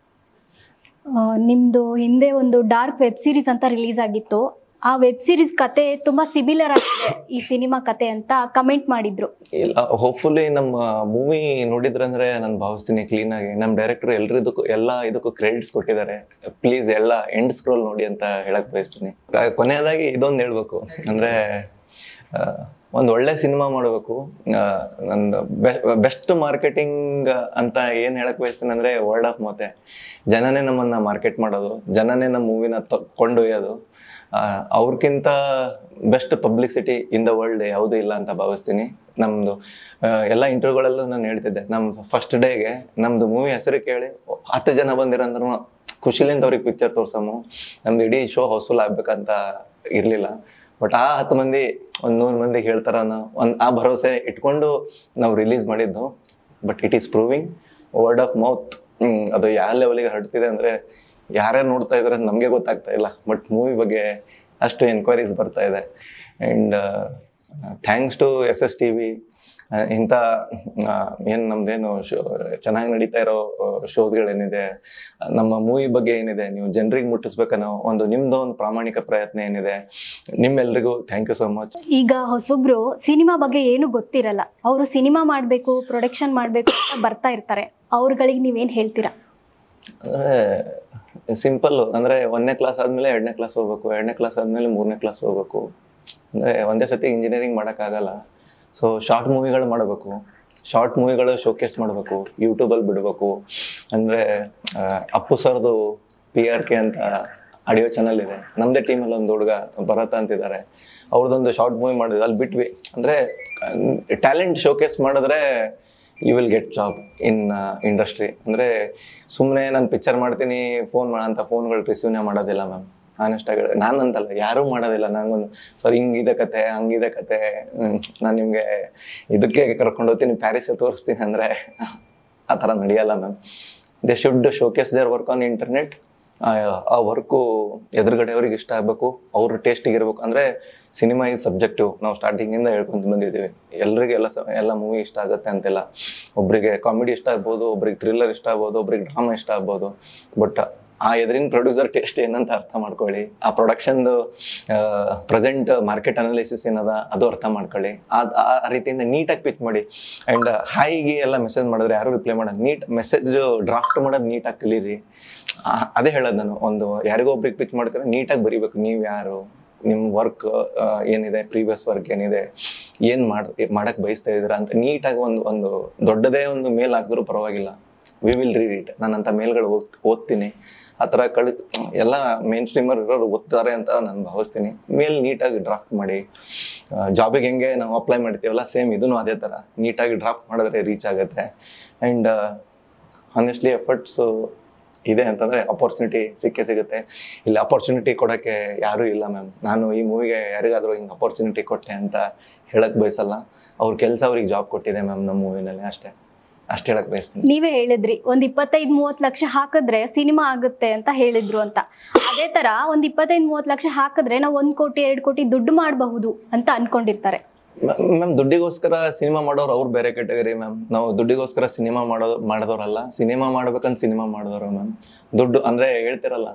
ಆ, ನಿಮ್ದು ಹಿಂದೆ ಒಂದು ಡಾರ್ಕ್ ವೆಬ್ ಸೀರೀಸ್ ಅಂತ ರಿಲೀಸ್ ಆಗಿತ್ತು ಆ ವೆಬ್ ಸೀರೀಸ್ ಕತೆ ತುಂಬಾ ಸಿಮಿಲರ್ ಆಗಿದೆ ಈ ಸಿನಿಮಾ ಕತೆ ಅಂತ ಕಮೆಂಟ್ ಮಾಡಿದ್ರು ಇಲ್ಲ ಹೋಪ್ಫುಲಿ ನಮ್ಮ ಮೂವಿ ನೋಡಿದ್ರಂದ್ರೆ ನಾನು ಭಾವಿಸ್ತೀನಿ ಕ್ಲೀನ್ ಆಗಿ ನಮ್ಮ ಡೈರೆಕ್ಟರ್ ಎಲ್ರಿದಕ್ಕೂ ಎಲ್ಲ ಇದಕ್ಕೂ ಕ್ರೆಡಿಟ್ಸ್ ಕೊಟ್ಟಿದ್ದಾರೆ ಪ್ಲೀಸ್ ಎಲ್ಲ ಎಂಡ್ ಸ್ಕ್ರೋಲ್ ನೋಡಿ ಅಂತ ಹೇಳಕ್ ಬಯಸ್ತೀನಿ ಕ- ಕೊನೆಯದಾಗಿ ಇದೊಂದು ಹೇಳ್ಬೇಕು ಅಂದ್ರೆ ಆ, ಒಂದ್ ಒಳ್ಳೆ ಸಿನಿಮಾ ಮಾಡಬೇಕು ನಂದು ಬೆಸ್ಟ್ ಮಾರ್ಕೆಟಿಂಗ್ ಅಂತ ಏನ್ ಹೇಳಕ್ ಬಯಸ್ತೀನಿ ಅಂದ್ರೆ ವರ್ಡ್ ಆಫ್ ಮೌತೆ ಜನನೇ ನಮ್ಮನ್ನ ಮಾರ್ಕೆಟ್ ಮಾಡೋದು ಜನನೇ ನಮ್ಮ ಮೂವಿನ ಕೊಂಡೊಯ್ಯೋದು ಆ, ಅವ್ರಿಗಿಂತ best publicity in the world ಯಾವುದೂ ಇಲ್ಲ ಅಂತ ಭಾವಿಸ್ತೀನಿ ನಮ್ದು ಆ, ಎಲ್ಲ ಇಂಟರ್ವ್ಯೂಗಳಲ್ಲೂ ನಾನು ಹೇಳ್ತಿದ್ದೆ ನಮ್ದು ಫಸ್ಟ್ ಡೇಗೆ ನಮ್ದು ಮೂವಿ ಹೆಸರು ಕೇಳಿ ಹತ್ತು ಜನ ಬಂದಿರಂದ್ರೂ ಖುಷಿಲಿಂದ ಅವ್ರಿಗೆ ಪಿಕ್ಚರ್ ತೋರ್ಸಮ್ಮು ನಮ್ದು ಇಡೀ ಶೋ ಹೌಸ್ಫುಲ್ ಆಗ್ಬೇಕಂತ ಇರಲಿಲ್ಲ ಬಟ್ ಆ ಹತ್ತು ಮಂದಿ ಒಂದು ನೂರು ಮಂದಿ ಹೇಳ್ತಾರ ಒಂದು ಆ ಭರವಸೆ ಇಟ್ಕೊಂಡು ನಾವು ರಿಲೀಸ್ ಮಾಡಿದ್ದು but it is proving word of mouth ಅದು ಯಾವ ಲೆವೆಲಿಗೆ ಹರಡ್ತಿದೆ ಅಂದ್ರೆ ಯಾರ್ಯಾರು ನೋಡ್ತಾ ಇದಾರೆ ಅಂತ ನಮಗೆ ಗೊತ್ತಾಗ್ತಾ ಇಲ್ಲ ಬಟ್ ಮೂವಿ ಬಗ್ಗೆ ಅಷ್ಟು ಎನ್ಕ್ವೈರೀಸ್ ಬರ್ತಾ ಇದೆ and thanks to S S T V ಇಂಥ ಏನು ನಮ್ದೇನು ಶೋ ಚೆನ್ನಾಗಿ ನಡೀತಾ ಇರೋ ಶೋಸ್ಗಳೇನಿದೆ ನಮ್ಮ ಮೂವಿ ಬಗ್ಗೆ ಏನಿದೆ ನೀವು ಜನರಿಗೆ ಮುಟ್ಟಿಸ್ಬೇಕನ್ನೋ ಒಂದು ನಿಮ್ದು ಒಂದು ಪ್ರಾಮಾಣಿಕ ಪ್ರಯತ್ನ ಏನಿದೆ ನಿಮ್ಮೆಲ್ರಿಗೂ ಥ್ಯಾಂಕ್ ಯು ಸೋ ಮಚ್ ಈಗ ಹೊಸೊಬ್ರು ಸಿನಿಮಾ ಬಗ್ಗೆ ಏನು ಗೊತ್ತಿರಲ್ಲ ಅವರು ಸಿನಿಮಾ ಮಾಡಬೇಕು ಪ್ರೊಡಕ್ಷನ್ ಮಾಡಬೇಕು ಅಂತ ಬರ್ತಾ ಇರ್ತಾರೆ ಅವ್ರಗಳಿಗೆ ನೀವೇನು ಹೇಳ್ತೀರಾ ಅಂದ್ರೆ ಸಿಂಪಲ್ ಅಂದ್ರೆ ಒಂದನೇ ಕ್ಲಾಸ್ ಆದ್ಮೇಲೆ ಎರಡನೇ ಕ್ಲಾಸ್ ಹೋಗ್ಬೇಕು ಎರಡನೇ ಕ್ಲಾಸ್ ಆದ್ಮೇಲೆ ಮೂರನೇ ಕ್ಲಾಸ್ ಹೋಗ್ಬೇಕು ಅಂದ್ರೆ ಒಂದೇ ಸತಿ ಇಂಜಿನಿಯರಿಂಗ್ ಮಾಡೋಕ್ಕಾಗಲ್ಲ ಸೊ ಶಾರ್ಟ್ ಮೂವಿಗಳು ಮಾಡಬೇಕು ಶಾರ್ಟ್ ಮೂವಿಗಳು ಶೋಕೇಸ್ ಮಾಡಬೇಕು ಯೂಟ್ಯೂಬಲ್ಲಿ ಬಿಡಬೇಕು ಅಂದರೆ ಅಪ್ಪು ಸರ್ದು ಪಿ ಆರ್ ಕೆ ಅಂತ ಆಡಿಯೋ ಚಾನಲ್ ಇದೆ ನಮ್ಮದೇ ಟೀಮಲ್ಲಿ ಒಂದು ಹುಡುಗ ಭರತ ಅಂತಿದ್ದಾರೆ ಅವ್ರದ್ದೊಂದು ಶಾರ್ಟ್ ಮೂವಿ ಮಾಡಿದ್ರು ಅಲ್ಲಿ ಬಿಟ್ವಿ ಅಂದರೆ ಟ್ಯಾಲೆಂಟ್ ಶೋಕೇಸ್ ಮಾಡಿದ್ರೆ you will get job in industry ಅಂದರೆ ಸುಮ್ಮನೆ ನಾನು ಪಿಕ್ಚರ್ ಮಾಡ್ತೀನಿ ಫೋನ್ ಅಂತ ಫೋನ್ಗಳು ರಿಸೀವ್ನೇ ಮಾಡೋದಿಲ್ಲ ಮ್ಯಾಮ್ ಆನೆಸ್ಟ್ ಆಗಿ ನಾನು ಅಂತಲ್ಲ ಯಾರೂ ಮಾಡೋದಿಲ್ಲ ನನಗೊಂದು ಸರ್ ಹಿಂಗಿದೆ ಕತೆ ಹಂಗಿದೆ ಕತೆ ನಾನು ನಿಮಗೆ ಇದಕ್ಕೆ ಕರ್ಕೊಂಡು ಹೋಗ್ತೀನಿ ಪ್ಯಾರಿಸ್ ತೋರಿಸ್ತೀನಿ ಅಂದರೆ ಆ ಥರ ನಡೆಯಲ್ಲ ma'am they should showcase their work on internet ಆ ವರ್ಕು ಎದುರುಗಡೆಯವ್ರಿಗೆ ಇಷ್ಟ ಆಗಬೇಕು ಅವ್ರ ಟೇಸ್ಟಿಗೆ ಇರಬೇಕು ಅಂದರೆ ಸಿನಿಮಾ ಈಸ್ ಸಬ್ಜೆಕ್ಟಿವ್ ನಾವು ಸ್ಟಾರ್ಟಿಂಗಿಂದ ಹೇಳ್ಕೊಂತ ಬಂದಿದ್ದೀವಿ ಎಲ್ರಿಗೆ ಎಲ್ಲ ಸ- ಎಲ್ಲ ಮೂವಿ ಇಷ್ಟ ಆಗುತ್ತೆ ಅಂತಿಲ್ಲ ಒಬ್ರಿಗೆ ಕಾಮಿಡಿ ಇಷ್ಟ ಆಗ್ಬೋದು ಒಬ್ರಿಗೆ ಥ್ರಿಲ್ಲರ್ ಇಷ್ಟ ಆಗ್ಬೋದು ಒಬ್ರಿಗೆ ಡ್ರಾಮಾ ಇಷ್ಟ ಆಗ್ಬೋದು ಬಟ್ ಆ ಎದುರಿನ ಪ್ರೊಡ್ಯೂಸರ್ ಟೇಸ್ಟ್ ಏನಂತ ಅರ್ಥ ಮಾಡ್ಕೊಳ್ಳಿ ಆ ಪ್ರೊಡಕ್ಷನ್ದು ಪ್ರೆಸೆಂಟ್ ಮಾರ್ಕೆಟ್ ಅನಾಲಿಸಿಸ್ ಏನದ ಅದು ಅರ್ಥ ಮಾಡ್ಕೊಳ್ಳಿ ಆ ಆ ರೀತಿಯಿಂದ ನೀಟಾಗಿ ಪಿಚ್ ಮಾಡಿ ಆ್ಯಂಡ್ ಹಾಯಿಗೆ ಎಲ್ಲ ಮೆಸೇಜ್ ಮಾಡಿದ್ರೆ ಯಾರು ರಿಪ್ಲೈ ಮಾಡೋದು ನೀಟ್ ಮೆಸೇಜ್ ಡ್ರಾಫ್ಟ್ ಮಾಡೋದು ನೀಟಾಗಿ ಕಲೀರಿ ಆ- ಅದೇ ಹೇಳೋದು ನಾನು ಒಂದು ಯಾರಿಗೋ ಒಬ್ರಿಗೆ ಪಿಚ್ ಮಾಡ್ತಾರೆ ನೀಟಾಗಿ ಬರೀಬೇಕು ನೀವು ಯಾರು ನಿಮ್ಮ ವರ್ಕ್ ಏನಿದೆ ಪ್ರೀವಿಯಸ್ ವರ್ಕ್ ಏನಿದೆ ಏನು ಮಾಡ್ ಮಾಡಕ್ ಬಯಸ್ತಾ ಇದ್ದೀರಾ ಅಂತ ನೀಟಾಗಿ ಒಂದು ಒಂದು ದೊಡ್ಡದೇ ಒಂದು ಮೇಲ್ ಹಾಕಿದ್ರು ಪರವಾಗಿಲ್ಲ ವಿ ವಿಲ್ ರೀಡ್ ಇಟ್ ನಾನಂತ ಮೇಲ್ಗಳು ಓದ್ ಓದ್ತೀನಿ ಆ ಥರ ಕಳಿ ಎಲ್ಲ ಮೇನ್ ಸ್ಟ್ರೀಮರ್ ಇರೋರು ಓದ್ತಾರೆ ಅಂತ ನಾನು ಭಾವಿಸ್ತೀನಿ ಮೇಲ್ ನೀಟಾಗಿ ಡ್ರಾಫ್ಟ್ ಮಾಡಿ ಜಾಬಿಗೆ ಹೆಂಗೆ ನಾವು ಅಪ್ಲೈ ಮಾಡ್ತೀವಲ್ಲ ಸೇಮ್ ಇದನ್ನು ಅದೇ ಥರ ನೀಟಾಗಿ ಡ್ರಾಫ್ಟ್ ಮಾಡಿದ್ರೆ ರೀಚ್ ಆಗುತ್ತೆ ಆ್ಯಂಡ್ ಹಾನೆಸ್ಟ್ಲಿ ಎಫರ್ಟ್ಸು ಇದೆ ಅಂತಂದ್ರೆ ಅಪರ್ಚುನಿಟಿ ಸಿಕ್ಕೇ ಸಿಗುತ್ತೆ ಇಲ್ಲಿ ಅಪರ್ಚುನಿಟಿ ಕೊಡೋಕ್ಕೆ ಯಾರೂ ಇಲ್ಲ ಮ್ಯಾಮ್ ನಾನು ಈ ಮೂವಿಗೆ ಯಾರಿಗಾದ್ರೂ ಹಿಂಗೆ ಅಪರ್ಚುನಿಟಿ ಕೊಟ್ಟೆ ಅಂತ ಹೇಳಕ್ ಬಯಸಲ್ಲ ಅವ್ರ ಕೆಲಸ ಅವ್ರಿಗೆ ಜಾಬ್ ಕೊಟ್ಟಿದೆ ಮ್ಯಾಮ್ ನಮ್ಮ ಮೂವಿನಲ್ಲಿ ಅಷ್ಟೇ ಅಷ್ಟು ಹೇಳಕ್ ಬಯಸ್ತೀನಿ ನೀವೇ ಹೇಳಿದ್ರಿ ಒಂದ್ ಇಪ್ಪತ್ತೈದು ಮೂವತ್ತು ಲಕ್ಷ ಹಾಕಿದ್ರೆ ಸಿನಿಮಾ ಆಗುತ್ತೆ ಅಂತ ಹೇಳಿದ್ರು ಅಂತ ಅದೇ ತರ ಒಂದ್ ಇಪ್ಪತ್ತೈದು ಮೂವತ್ತು ಲಕ್ಷ ಹಾಕಿದ್ರೆ ನಾವು ಒಂದ್ ಕೋಟಿ ಎರಡು ಕೋಟಿ ದುಡ್ಡು ಮಾಡಬಹುದು ಅಂತ ಅನ್ಕೊಂಡಿರ್ತಾರೆ ಮ್ಯಾಮ್ ದುಡ್ಡಿಗೋಸ್ಕರ ಸಿನಿಮಾ ಮಾಡೋರು ಅವ್ರು ಬೇರೆ ಕೆಟಗರಿ ಮ್ಯಾಮ್ ನಾವು ದುಡ್ಡಿಗೋಸ್ಕರ ಸಿನಿಮಾ ಮಾಡೋ ಮಾಡಿದವರಲ್ಲ ಸಿನಿಮಾ ಮಾಡ್ಬೇಕಂತ ಸಿನಿಮಾ ಮಾಡಿದವರು ಮ್ಯಾಮ್ ದುಡ್ಡು ಅಂದ್ರೆ ಹೇಳ್ತಿರಲ್ಲ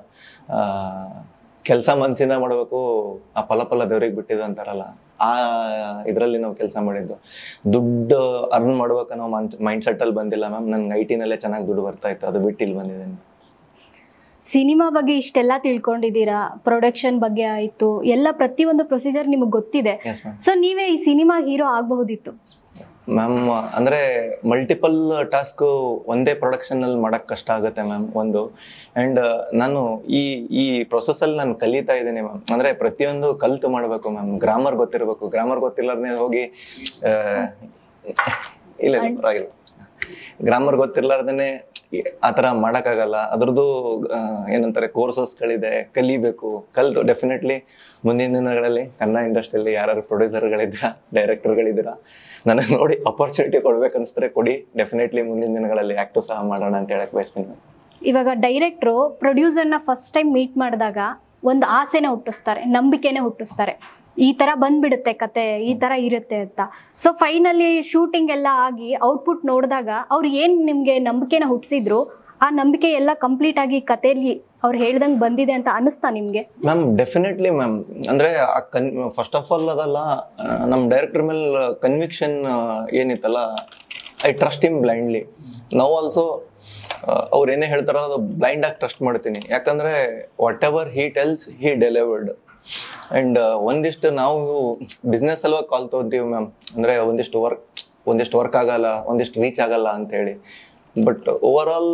ಕೆಲಸ ಮನ್ಸಿಂದ ಮಾಡಬೇಕು ಆ ಫಲ ಫಲ ದೇವ್ರಿಗೆ ಬಿಟ್ಟಿದ್ದು ಅಂತಾರಲ್ಲ ಆ ಇದರಲ್ಲಿ ನಾವು ಕೆಲಸ ಮಾಡಿದ್ದು ದುಡ್ಡು ಅರ್ನ್ ಮಾಡ್ಬೇಕನ್ನೋ ಮೈಂಡ್ ಸೆಟ್ ಅಲ್ಲಿ ಬಂದಿಲ್ಲ ಮ್ಯಾಮ್ ನನ್ಗೆ ಐ ಟಿನಲ್ಲೇ ಚೆನ್ನಾಗಿ ದುಡ್ಡು ಬರ್ತಾ ಇತ್ತು ಅದು ಬಿಟ್ಟು ಇಲ್ಲಿ ಬಂದಿದ್ದೀನಿ ಸಿನಿಮಾ ಬಗ್ಗೆ ಇಷ್ಟೆಲ್ಲ ತಿಳ್ಕೊಂಡಿದ್ದೀರಾ ಪ್ರೊಡಕ್ಷನ್ ಬಗ್ಗೆ ಆಯ್ತು ಎಲ್ಲ ಪ್ರತಿಯೊಂದು ಪ್ರೊಸೀಜರ್ ನಿಮಗೆ ಗೊತ್ತಿದೆ ಎಸ್ ಮ್ಯಾಮ್ ಸೊ ನೀವೇ ಈ ಸಿನಿಮಾ ಹೀರೋ ಆಗಬಹುದಿತ್ತು ಮ್ಯಾಮ್ ಅಂದ್ರೆ ಮಲ್ಟಿಪಲ್ ಟಾಸ್ಕ್ ಒಂದೇ ಪ್ರೊಡಕ್ಷನ್ ಅಲ್ಲಿ ಮಾಡಕ್ ಕಷ್ಟ ಆಗುತ್ತೆ ಮ್ಯಾಮ್ ಒಂದು ಅಂಡ್ ನಾನು ಈ ಈ ಪ್ರೊಸೆಸ್ ಅಲ್ಲಿ ನಾನು ಕಲಿತಾ ಇದ್ದೀನಿ ಮ್ಯಾಮ್ ಅಂದ್ರೆ ಪ್ರತಿಯೊಂದು ಕಲ್ತು ಮಾಡಬೇಕು ಮ್ಯಾಮ್ ಗ್ರಾಮರ್ ಗೊತ್ತಿರಬೇಕು ಗ್ರಾಮರ್ ಗೊತ್ತಿಲ್ಲದೇ ಹೋಗಿ ಆ, ಇಲ್ಲ ಇಲ್ಲ ಪರವಾಗಿಲ್ಲ ಗ್ರಾಮರ್ ಗೊತ್ತಿರ್ಲಾರ್ದೇನೆ ಆ ಥರ ಮಾಡೋಕ್ಕಾಗಲ್ಲ ಅದ್ರದ್ದು ಆ, ಏನಂತಾರೆ ಕೋರ್ಸಸ್ಗಳಿದೆ ಕಲಿಬೇಕು ಕಲಿತು ಡೆಫಿನೆಟ್ಲಿ ಮುಂದಿನ ದಿನಗಳಲ್ಲಿ ಕನ್ನಡ ಇಂಡಸ್ಟ್ರಿಯಲ್ಲಿ ಯಾರು ಪ್ರೊಡ್ಯೂಸರ್ಗಳಿದ್ದೀರಾ ಡೈರೆಕ್ಟರ್ಗಳಿದ್ದೀರಾ ನನಗೆ ನೋಡಿ ಅಪರ್ಚುನಿಟಿ ಕೊಡ್ಬೇಕು ಅನಿಸಿದ್ರೆ ಕೊಡಿ ಡೆಫಿನೆಟ್ಲಿ ಮುಂದಿನ ದಿನಗಳಲ್ಲಿ ಆ್ಯಕ್ಟು ಸಹ ಮಾಡೋಣ ಅಂತ ಹೇಳಕ್ ಬಯಸ್ತೀನಿ ಇವಾಗ ಡೈರೆಕ್ಟ್ರು ಪ್ರೊಡ್ಯೂಸರ್ನ ಫಸ್ಟ್ ಟೈಮ್ ಮೀಟ್ ಮಾಡಿದಾಗ ಒಂದು ಆಸೆನ ಹುಟ್ಟಿಸ್ತಾರೆ ನಂಬಿಕೆನೇ ಹುಟ್ಟಿಸ್ತಾರೆ ಈ ಥರ ಬಂದ್ಬಿಡುತ್ತೆ ಕತೆ ಈ ಥರ ಇರುತ್ತೆ ಅಂತ ಸೊ ಫೈನಲಿ ಶೂಟಿಂಗ್ ಎಲ್ಲ ಆಗಿ ಔಟ್ಪುಟ್ ನೋಡಿದಾಗ ಅವ್ರು ಏನು ನಿಮಗೆ ನಂಬಿಕೆನ ಹುಟ್ಟಿಸಿದ್ರು ಆ ನಂಬಿಕೆ ಎಲ್ಲ ಕಂಪ್ಲೀಟ್ ಆಗಿ ಕಥೆಯಲ್ಲಿ ಅವ್ರು ಹೇಳ್ದಂಗೆ ಬಂದಿದೆ ಅಂತ ಅನಿಸ್ತಾ ನಿಮಗೆ ಮ್ಯಾಮ್ ಡೆಫಿನೆಟ್ಲಿ ಮ್ಯಾಮ್ ಅಂದ್ರೆ ಆ ಕನ್ ಫಸ್ಟ್ ಆಫ್ ಆಲ್ ಅದಲ್ಲ ಆ, ನಮ್ಮ ಡೈರೆಕ್ಟರ್ ಮೇಲೆ ಕನ್ವಿಕ್ಷನ್ ಏನಿತ್ತಲ್ಲ ಐ ಟ್ರಸ್ಟ್ ಇಮ್ ಬ್ಲೈಂಡ್ಲಿ ನಾವು ಆಲ್ಸೋ ಅವ್ರು ಏನೇ ಹೇಳ್ತಾರೋ ಅದು ಬ್ಲೈಂಡ್ ಆಗಿ ಟ್ರಸ್ಟ್ ಮಾಡ್ತೀನಿ ಯಾಕಂದ್ರೆ whatever he tells he delivered and ಒಂದಿಷ್ಟು ನಾವು ಬಿಸ್ನೆಸ್ ಸಲುವಾಗಿ ಕಾಲ್ ತೊಗೊಂತೀವಿ ಮ್ಯಾಮ್ ಅಂದ್ರೆ ಒಂದಿಷ್ಟು ವರ್ಕ್ ಒಂದಿಷ್ಟು ವರ್ಕ್ ಆಗಲ್ಲ ಒಂದಿಷ್ಟು ರೀಚ್ ಆಗಲ್ಲ ಅಂತ ಹೇಳಿ but over all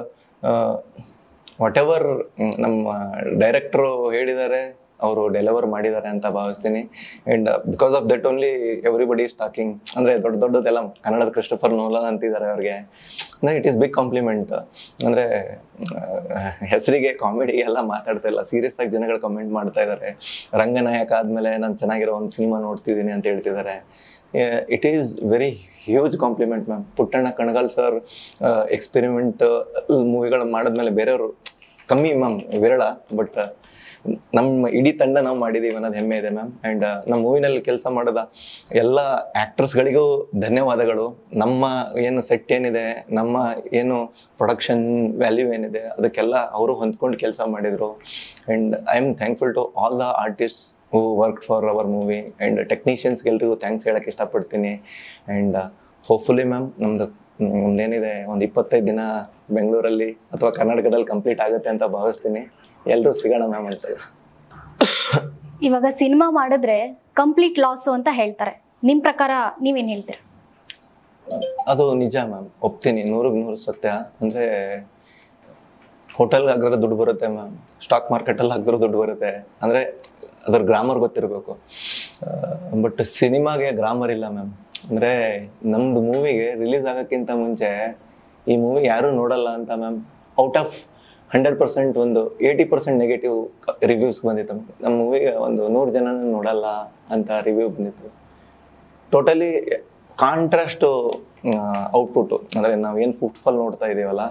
whatever ನಮ್ಮ ಡೈರೆಕ್ಟ್ರು ಹೇಳಿದ್ದಾರೆ ಅವರು ಡೆಲಿವರ್ ಮಾಡಿದ್ದಾರೆ ಅಂತ ಭಾವಿಸ್ತೀನಿ and because of that only everybody is talking ಅಂದ್ರೆ ದೊಡ್ಡ ದೊಡ್ಡದೆಲ್ಲ ಕನ್ನಡದ ಕ್ರಿಸ್ಟಫರ್ ನೋಲನ್ ಅಂತಿದ್ದಾರೆ ಅವ್ರಿಗೆ ಅಂದ್ರೆ ಇಟ್ ಈಸ್ ಬಿಗ್ ಕಾಂಪ್ಲಿಮೆಂಟ್ ಅಂದ್ರೆ ಹೆಸರಿಗೆ ಕಾಮಿಡಿ ಎಲ್ಲ ಮಾತಾಡ್ತಾ ಇಲ್ಲ ಸೀರಿಯಸ್ ಆಗಿ ಜನಗಳು ಕಮೆಂಟ್ ಮಾಡ್ತಾ ಇದ್ದಾರೆ ರಂಗನಾಯಕ ಆದ್ಮೇಲೆ ನಾನು ಚೆನ್ನಾಗಿರೋ ಒಂದು ಸಿನಿಮಾ ನೋಡ್ತಿದ್ದೀನಿ ಅಂತ ಹೇಳ್ತಿದ್ದಾರೆ it is very huge compliment ma'am Puttanna Kanagal sir experiment ಮೂವಿಗಳು ಮಾಡಿದ್ಮೇಲೆ ಬೇರೆಯವರು ಕಮ್ಮಿ ಮ್ಯಾಮ್ ವಿರಳ ಬಟ್ ನಮ್ಮ ಇಡೀ ತಂಡ ನಾವು ಮಾಡಿದೀವಿ ಅನ್ನೋದು ಹೆಮ್ಮೆ ಇದೆ ಮ್ಯಾಮ್ ಆ್ಯಂಡ್ ನಮ್ಮ ಮೂವಿನಲ್ಲಿ ಕೆಲಸ ಮಾಡಿದ ಎಲ್ಲ ಆ್ಯಕ್ಟರ್ಸ್ಗಳಿಗೂ ಧನ್ಯವಾದಗಳು ನಮ್ಮ ಏನು ಸೆಟ್ ಏನಿದೆ ನಮ್ಮ ಏನು ಪ್ರೊಡಕ್ಷನ್ ವ್ಯಾಲ್ಯೂ ಏನಿದೆ ಅದಕ್ಕೆಲ್ಲ ಅವರು ಹೊಂದ್ಕೊಂಡು ಕೆಲಸ ಮಾಡಿದರು and I am thankful to all the artist who work for our movie and ಟೆಕ್ನಿಷಿಯನ್ಸ್ಗೆಲ್ರಿಗೂ ಥ್ಯಾಂಕ್ಸ್ ಹೇಳಕ್ಕೆ ಇಷ್ಟಪಡ್ತೀನಿ ಆ್ಯಂಡ್ ಹೋಪ್ಫುಲಿ ಮ್ಯಾಮ್ ನಮ್ದು ನಮ್ದೇನಿದೆ ಒಂದು ಇಪ್ಪತ್ತೈದು ದಿನ ಬೆಂಗಳೂರಲ್ಲಿ ಅಥವಾ ಕರ್ನಾಟಕದಲ್ಲಿ ಕಂಪ್ಲೀಟ್ ಆಗುತ್ತೆ ಅಂತ ಭಾವಿಸ್ತೀನಿ ಎಲ್ಲರೂ ಸಿಗೋಣ ಮ್ಯಾಮ್ ಒಂದ್ಸಲ ಇವಾಗ ಸಿನಿಮಾ ಮಾಡಿದ್ರೆ ಕಂಪ್ಲೀಟ್ ಲಾಸು ಅಂತ ಹೇಳ್ತಾರೆ ನಿಮ್ಮ ಪ್ರಕಾರ ನೀವೇನು ಹೇಳ್ತೀರಾ ಅದು ನಿಜ ಮ್ಯಾಮ್ ಒಪ್ತೀನಿ ನೂರಿಗೆ ನೂರು ಸತ್ಯ ಅಂದರೆ ಹೋಟೆಲ್ಗೆ ಹಾಕಿದ್ರೆ ದುಡ್ಡು ಬರುತ್ತೆ ಮ್ಯಾಮ್ ಸ್ಟಾಕ್ ಮಾರ್ಕೆಟಲ್ಲಿ ಹಾಕಿದ್ರೆ ದುಡ್ಡು ಬರುತ್ತೆ ಅಂದರೆ ಅದ್ರ ಗ್ರಾಮರ್ ಗೊತ್ತಿರಬೇಕು ಬಟ್ ಸಿನಿಮಾಗೆ ಗ್ರಾಮರ್ ಇಲ್ಲ ಮ್ಯಾಮ್ ಅಂದರೆ ನಮ್ದು ಮೂವಿಗೆ ರಿಲೀಸ್ ಆಗೋಕ್ಕಿಂತ ಮುಂಚೆ ಈ ಮೂವಿ ಯಾರೂ ನೋಡಲ್ಲ ಅಂತ ma'am out of hundred percent ಒಂದು ಏಯ್ಟಿ ಪರ್ಸೆಂಟ್ ನೆಗೆಟಿವ್ ರಿವ್ಯೂಸ್ ಬಂದಿತ್ತು ಮ್ಯಾಮ್ ನಮ್ಮ ಮೂವಿಗೆ ಒಂದು ನೂರು ಜನನೂ ನೋಡಲ್ಲ ಅಂತ ರಿವ್ಯೂ ಬಂದಿತ್ತು ಟೋಟಲಿ ಕಾಂಟ್ರಾಸ್ಟು ಔಟ್ಪುಟ್ಟು ಅಂದರೆ ನಾವೇನು ಫುಟ್ಫಾಲ್ ನೋಡ್ತಾ ಇದ್ದೀವಲ್ಲ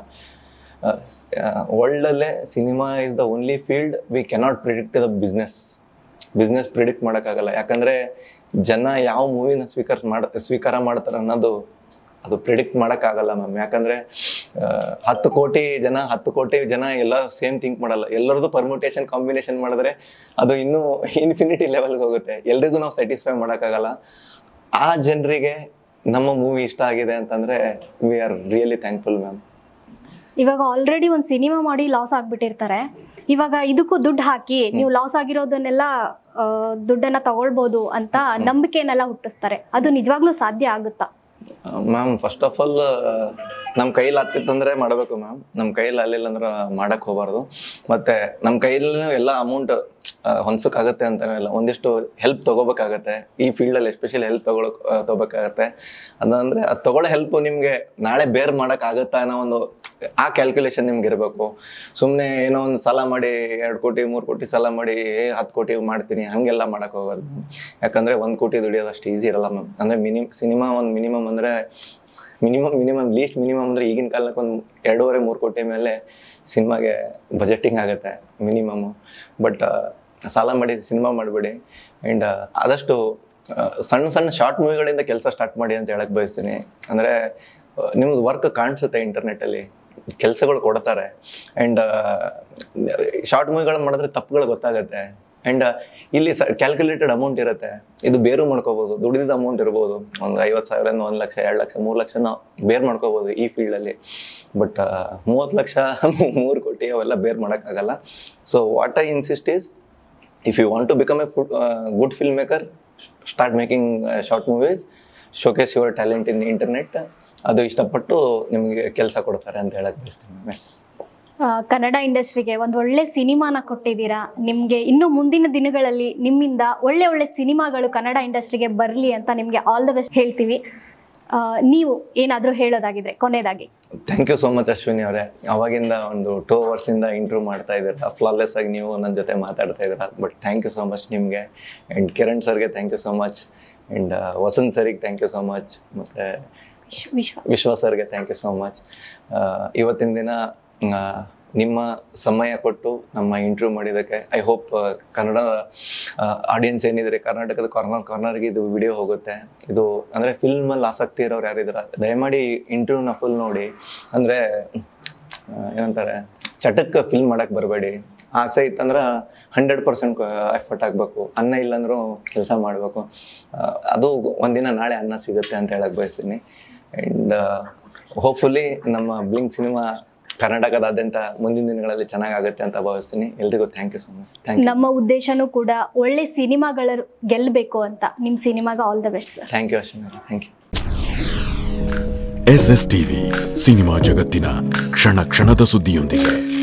ವರ್ಲ್ಡಲ್ಲೇ cinema is the only field we cannot predict the business business predict ಮಾಡೋಕ್ಕಾಗಲ್ಲ ಯಾಕಂದರೆ ಜನ ಯಾವ ಮೂವಿನ ಸ್ವೀಕಾರ ಮಾಡ ಸ್ವೀಕಾರ ಮಾಡ್ತಾರೆ ಅನ್ನೋದು ಅದು ಪ್ರಿಡಿಕ್ಟ್ ಮಾಡೋಕ್ಕಾಗಲ್ಲ ಮ್ಯಾಮ್ ಯಾಕಂದರೆ ಹತ್ತು ಕೋಟಿ ಜನ ಹತ್ತು ಕೋಟಿ ಜನ ಎಲ್ಲ ಸೇಮ್ ಥಿಂಕ್ ಮಾಡಲ್ಲ ಎಲ್ಲರದ್ದು ಪರ್ಮುಟೇಷನ್ ಕಾಂಬಿನೇಷನ್ ಮಾಡಿದ್ರೆ ಅದು ಇನ್ನೂ ಇನ್ಫಿನಿಟಿ ಲೆವೆಲ್ಗೆ ಹೋಗುತ್ತೆ ಎಲ್ರಿಗೂ ನಾವು ಸ್ಯಾಟಿಸ್ಫೈ ಮಾಡೋಕ್ಕಾಗಲ್ಲ ಆ ಜನರಿಗೆ ನಮ್ಮ ಮೂವಿ ಇಷ್ಟ ಆಗಿದೆ ಅಂತಂದರೆ we are really thankful ma'am ಇವಾಗ ಆಲ್ರೆಡಿ ಒಂದು ಸಿನಿಮಾ ಮಾಡಿ ಲಾಸ್ ಆಗ್ಬಿಟ್ಟಿರ್ತಾರೆ ಇವಾಗ ಇದಕ್ಕೂ ದುಡ್ಡು ಹಾಕಿ ನೀವು ಲಾಸ್ ಆಗಿರೋದನ್ನೆಲ್ಲ ಆ, ದುಡ್ಡನ್ನ ತಗೊಳ್ಬೋದು ಅಂತ ನಂಬಿಕೆನೆಲ್ಲ ಹುಟ್ಟಿಸ್ತಾರೆ ಅದು ನಿಜವಾಗ್ಲೂ ಸಾಧ್ಯ ಆಗುತ್ತಾ ಮ್ಯಾಮ್ ಫಸ್ಟ್ ಆಫ್ ಆಲ್ ನಮ್ಮ ಕೈಲಿ ಆಗ್ತಿತ್ತಂದ್ರೆ ಮಾಡಬೇಕು ಮ್ಯಾಮ್ ನಮ್ಮ ಕೈಯಲ್ಲಿ ಆಗ್ಲಿಲ್ಲ ಅಂದ್ರೆ ಮಾಡಕ್ ಹೋಗ್ಬಾರ್ದು ಮತ್ತೆ ನಮ್ಮ ಕೈಯಲ್ಲಿ ಎಲ್ಲ ಅಮೌಂಟ್ ಹೊಂದ್ಸೋಕ್ಕಾಗತ್ತೆ ಅಂತಾನೆ ಇಲ್ಲ ಒಂದಿಷ್ಟು ಹೆಲ್ಪ್ ತಗೋಬೇಕಾಗತ್ತೆ ಈ ಫೀಲ್ಡಲ್ಲಿ ಎಸ್ಪೆಷಲಿ ಹೆಲ್ಪ್ ತಗೊಳಕ್ ಆ, ತಗೋಬೇಕಾಗತ್ತೆ ಅದಂದ್ರೆ ಅದು ತಗೊಳ್ಳೋ ಹೆಲ್ಪ್ ನಿಮಗೆ ನಾಳೆ ಬೇರ್ ಮಾಡೋಕ್ಕಾಗತ್ತಾ ಅನ್ನೋ ಒಂದು ಆ ಕ್ಯಾಲ್ಕುಲೇಷನ್ ನಿಮ್ಗೆ ಇರಬೇಕು ಸುಮ್ಮನೆ ಏನೋ ಒಂದು ಸಾಲ ಮಾಡಿ ಎರಡು ಕೋಟಿ ಮೂರು ಕೋಟಿ ಸಾಲ ಮಾಡಿ ಏ ಹತ್ತು ಕೋಟಿ ಮಾಡ್ತೀನಿ ಹಾಗೆಲ್ಲ ಮಾಡಕ್ ಹೋಗೋದು ಯಾಕಂದ್ರೆ ಒಂದು ಕೋಟಿ ದುಡಿಯೋದು ಅಷ್ಟು ಈಸಿ ಇರಲ್ಲ ಮ್ಯಾಮ್ ಅಂದ್ರೆ ಮಿನಿಮ್ ಸಿನಿಮಾ ಒಂದು ಮಿನಿಮಮ್ ಅಂದ್ರೆ ಮಿನಿಮಮ್ ಮಿನಿಮಮ್ ಲೀಸ್ಟ್ ಮಿನಿಮಮ್ ಅಂದ್ರೆ ಈಗಿನ ಕಾಲಕ್ಕೆ ಒಂದು ಎರಡೂವರೆ ಮೂರು ಕೋಟಿ ಮೇಲೆ ಸಿನಿಮಾಗೆ ಬಜೆಟಿಂಗ್ ಆಗುತ್ತೆ ಮಿನಿಮಮ್ ಬಟ್ ಸಾಲ ಮಾಡಿ ಸಿನಿಮಾ ಮಾಡಬೇಡಿ ಆ್ಯಂಡ್ ಆದಷ್ಟು ಆ, ಸಣ್ಣ ಸಣ್ಣ ಶಾರ್ಟ್ ಮೂವಿಗಳಿಂದ ಕೆಲಸ ಸ್ಟಾರ್ಟ್ ಮಾಡಿ ಅಂತ ಹೇಳಕ್ ಬಯಸ್ತೀನಿ ಅಂದರೆ ನಿಮ್ದು ವರ್ಕ್ ಕಾಣಿಸುತ್ತೆ ಇಂಟರ್ನೆಟ್ಟಲ್ಲಿ ಕೆಲಸಗಳು ಕೊಡ್ತಾರೆ ಆ್ಯಂಡ್ ಶಾರ್ಟ್ ಮೂವಿಗಳು ಮಾಡಿದ್ರೆ ತಪ್ಪುಗಳು ಗೊತ್ತಾಗುತ್ತೆ ಆ್ಯಂಡ್ ಇಲ್ಲಿ ಸ ಕ್ಯಾಲ್ಕುಲೇಟೆಡ್ ಅಮೌಂಟ್ ಇರುತ್ತೆ ಇದು ಬೇರು ಮಾಡ್ಕೋಬೋದು ದುಡಿದ ಅಮೌಂಟ್ ಇರ್ಬೋದು ಒಂದು ಐವತ್ತು ಸಾವಿರದಿಂದ ಒಂದು ಲಕ್ಷ ಎರಡು ಲಕ್ಷ ಮೂರು ಲಕ್ಷ ನಾವು ಬೇರ್ ಮಾಡ್ಕೋಬೋದು ಈ ಫೀಲ್ಡಲ್ಲಿ ಬಟ್ ಮೂವತ್ತು ಲಕ್ಷ ಮೂರು ಕೋಟಿ ಅವೆಲ್ಲ ಬೇರ್ ಮಾಡೋಕ್ಕಾಗಲ್ಲ so what I insist is if you want to become a food good film maker start making short movies showcase your talent in internet ಅದು ಇಷ್ಟಪಟ್ಟು ನಿಮಗೆ ಕೆಲಸ ಕೊಡ್ತಾರೆ ಅಂತ ಹೇಳಕ್ ಬಯಸ್ತೀನಿ ಮೆಸ್ ಆ, ಕನ್ನಡ ಇಂಡಸ್ಟ್ರಿಗೆ ಒಂದು ಒಳ್ಳೆ ಸಿನಿಮಾನ ಕೊಟ್ಟಿದ್ದೀರಾ ನಿಮಗೆ ಇನ್ನು ಮುಂದಿನ ದಿನಗಳಲ್ಲಿ ನಿಮ್ಮಿಂದ ಒಳ್ಳೆ ಒಳ್ಳೆ ಸಿನಿಮಾಗಳು ಕನ್ನಡ ಇಂಡಸ್ಟ್ರಿಗೆ ಬರಲಿ ಅಂತ ನಿಮಗೆ ಆಲ್ ದ ಬೆಸ್ಟ್ ಹೇಳ್ತೀವಿ ಆ, ನೀವು ಏನಾದರೂ ಹೇಳೋದಾಗಿದ್ರೆ ಕೊನೆಯದಾಗಿ thank you so much Ashwini ಅವರೇ ಅವಾಗಿಂದ ಒಂದು ಟೂ ಅವರ್ಸಿಂದ ಇಂಟ್ರೂವ್ ಮಾಡ್ತಾ ಇದ್ದೀರಾ ಫ್ಲಾಲೆಸ್ ಆಗಿ ನೀವು ನನ್ನ ಜೊತೆ ಮಾತಾಡ್ತಾ ಇದ್ದೀರಾ but thank you so much ನಿಮಗೆ ಆ್ಯಂಡ್ ಕಿರಣ್ ಸರ್ಗೆ thank you so much and Vasanth ಸರ್ಗೆ ಥ್ಯಾಂಕ್ ಯು ಸೋ ಮಚ್ ಮತ್ತು ವಿಶ್- ವಿಶ್ವ ವಿಶ್ವ ಸರ್ಗೆ ಥ್ಯಾಂಕ್ ಯು ಸೋ ಮಚ್ ಇವತ್ತಿನ ದಿನ ಆ, ನಿಮ್ಮ ಸಮಯ ಕೊಟ್ಟು ನಮ್ಮ ಇಂಟರ್ವ್ಯೂ ಮಾಡಿದ್ದಕ್ಕೆ ಐ ಹೋಪ್ ಕನ್ನಡ ಆಡಿಯನ್ಸ್ ಏನಿದ್ರೆ ಕರ್ನಾಟಕದ ಕಾರ್ನರ್ ಕಾರ್ನರ್ಗೆ ಇದು ವಿಡಿಯೋ ಹೋಗುತ್ತೆ ಇದು ಅಂದರೆ ಫಿಲ್ಮಲ್ಲಿ ಆಸಕ್ತಿ ಇರೋರು ಯಾರಿದ್ದಾರೆ ದಯಮಾಡಿ ಇಂಟರ್ವ್ಯೂನ ಫುಲ್ ನೋಡಿ ಅಂದರೆ ಏನಂತಾರೆ ಚಟಕ್ಕೆ ಫಿಲ್ಮ್ ಮಾಡಕ್ಕೆ ಬರಬೇಡಿ ಆಸೆ ಇತ್ತಂದ್ರೆ ಹಂಡ್ರೆಡ್ ಪರ್ಸೆಂಟ್ ಎಫರ್ಟ್ ಆಗಬೇಕು ಅನ್ನ ಇಲ್ಲಾಂದ್ರೂ ಕೆಲಸ ಮಾಡಬೇಕು ಅದು ಒಂದಿನ ನಾಳೆ ಅನ್ನ ಸಿಗುತ್ತೆ ಅಂತ ಹೇಳಕ್ ಬಯಸ್ತೀನಿ ಆ್ಯಂಡ್ ಹೋಪ್ಫುಲಿ ನಮ್ಮ ಬ್ಲಿಂಕ್ ಸಿನಿಮಾ ಕರ್ನಾಟಕದಾದ್ಯಂತ ಮುಂದಿನ ದಿನಗಳಲ್ಲಿ ಚೆನ್ನಾಗಾಗುತ್ತೆ ಅಂತ ಭಾವಿಸ್ತೀನಿ ಎಲ್ರಿಗೂ thank you so much thank you ನಮ್ಮ ಉದ್ದೇಶನೂ ಕೂಡ ಒಳ್ಳೆ ಸಿನಿಮಾಗಳ ಗೆಲ್ಲಬೇಕು ಅಂತ ನಿಮ್ಮ ಸಿನಿಮಾಗ all the best sir thank you Ashwini thank you S S TV cinema ಜಗತ್ತಿನ ಕ್ಷಣ ಕ್ಷಣದ ಸುದ್ದಿಯೊಂದಿಗೆ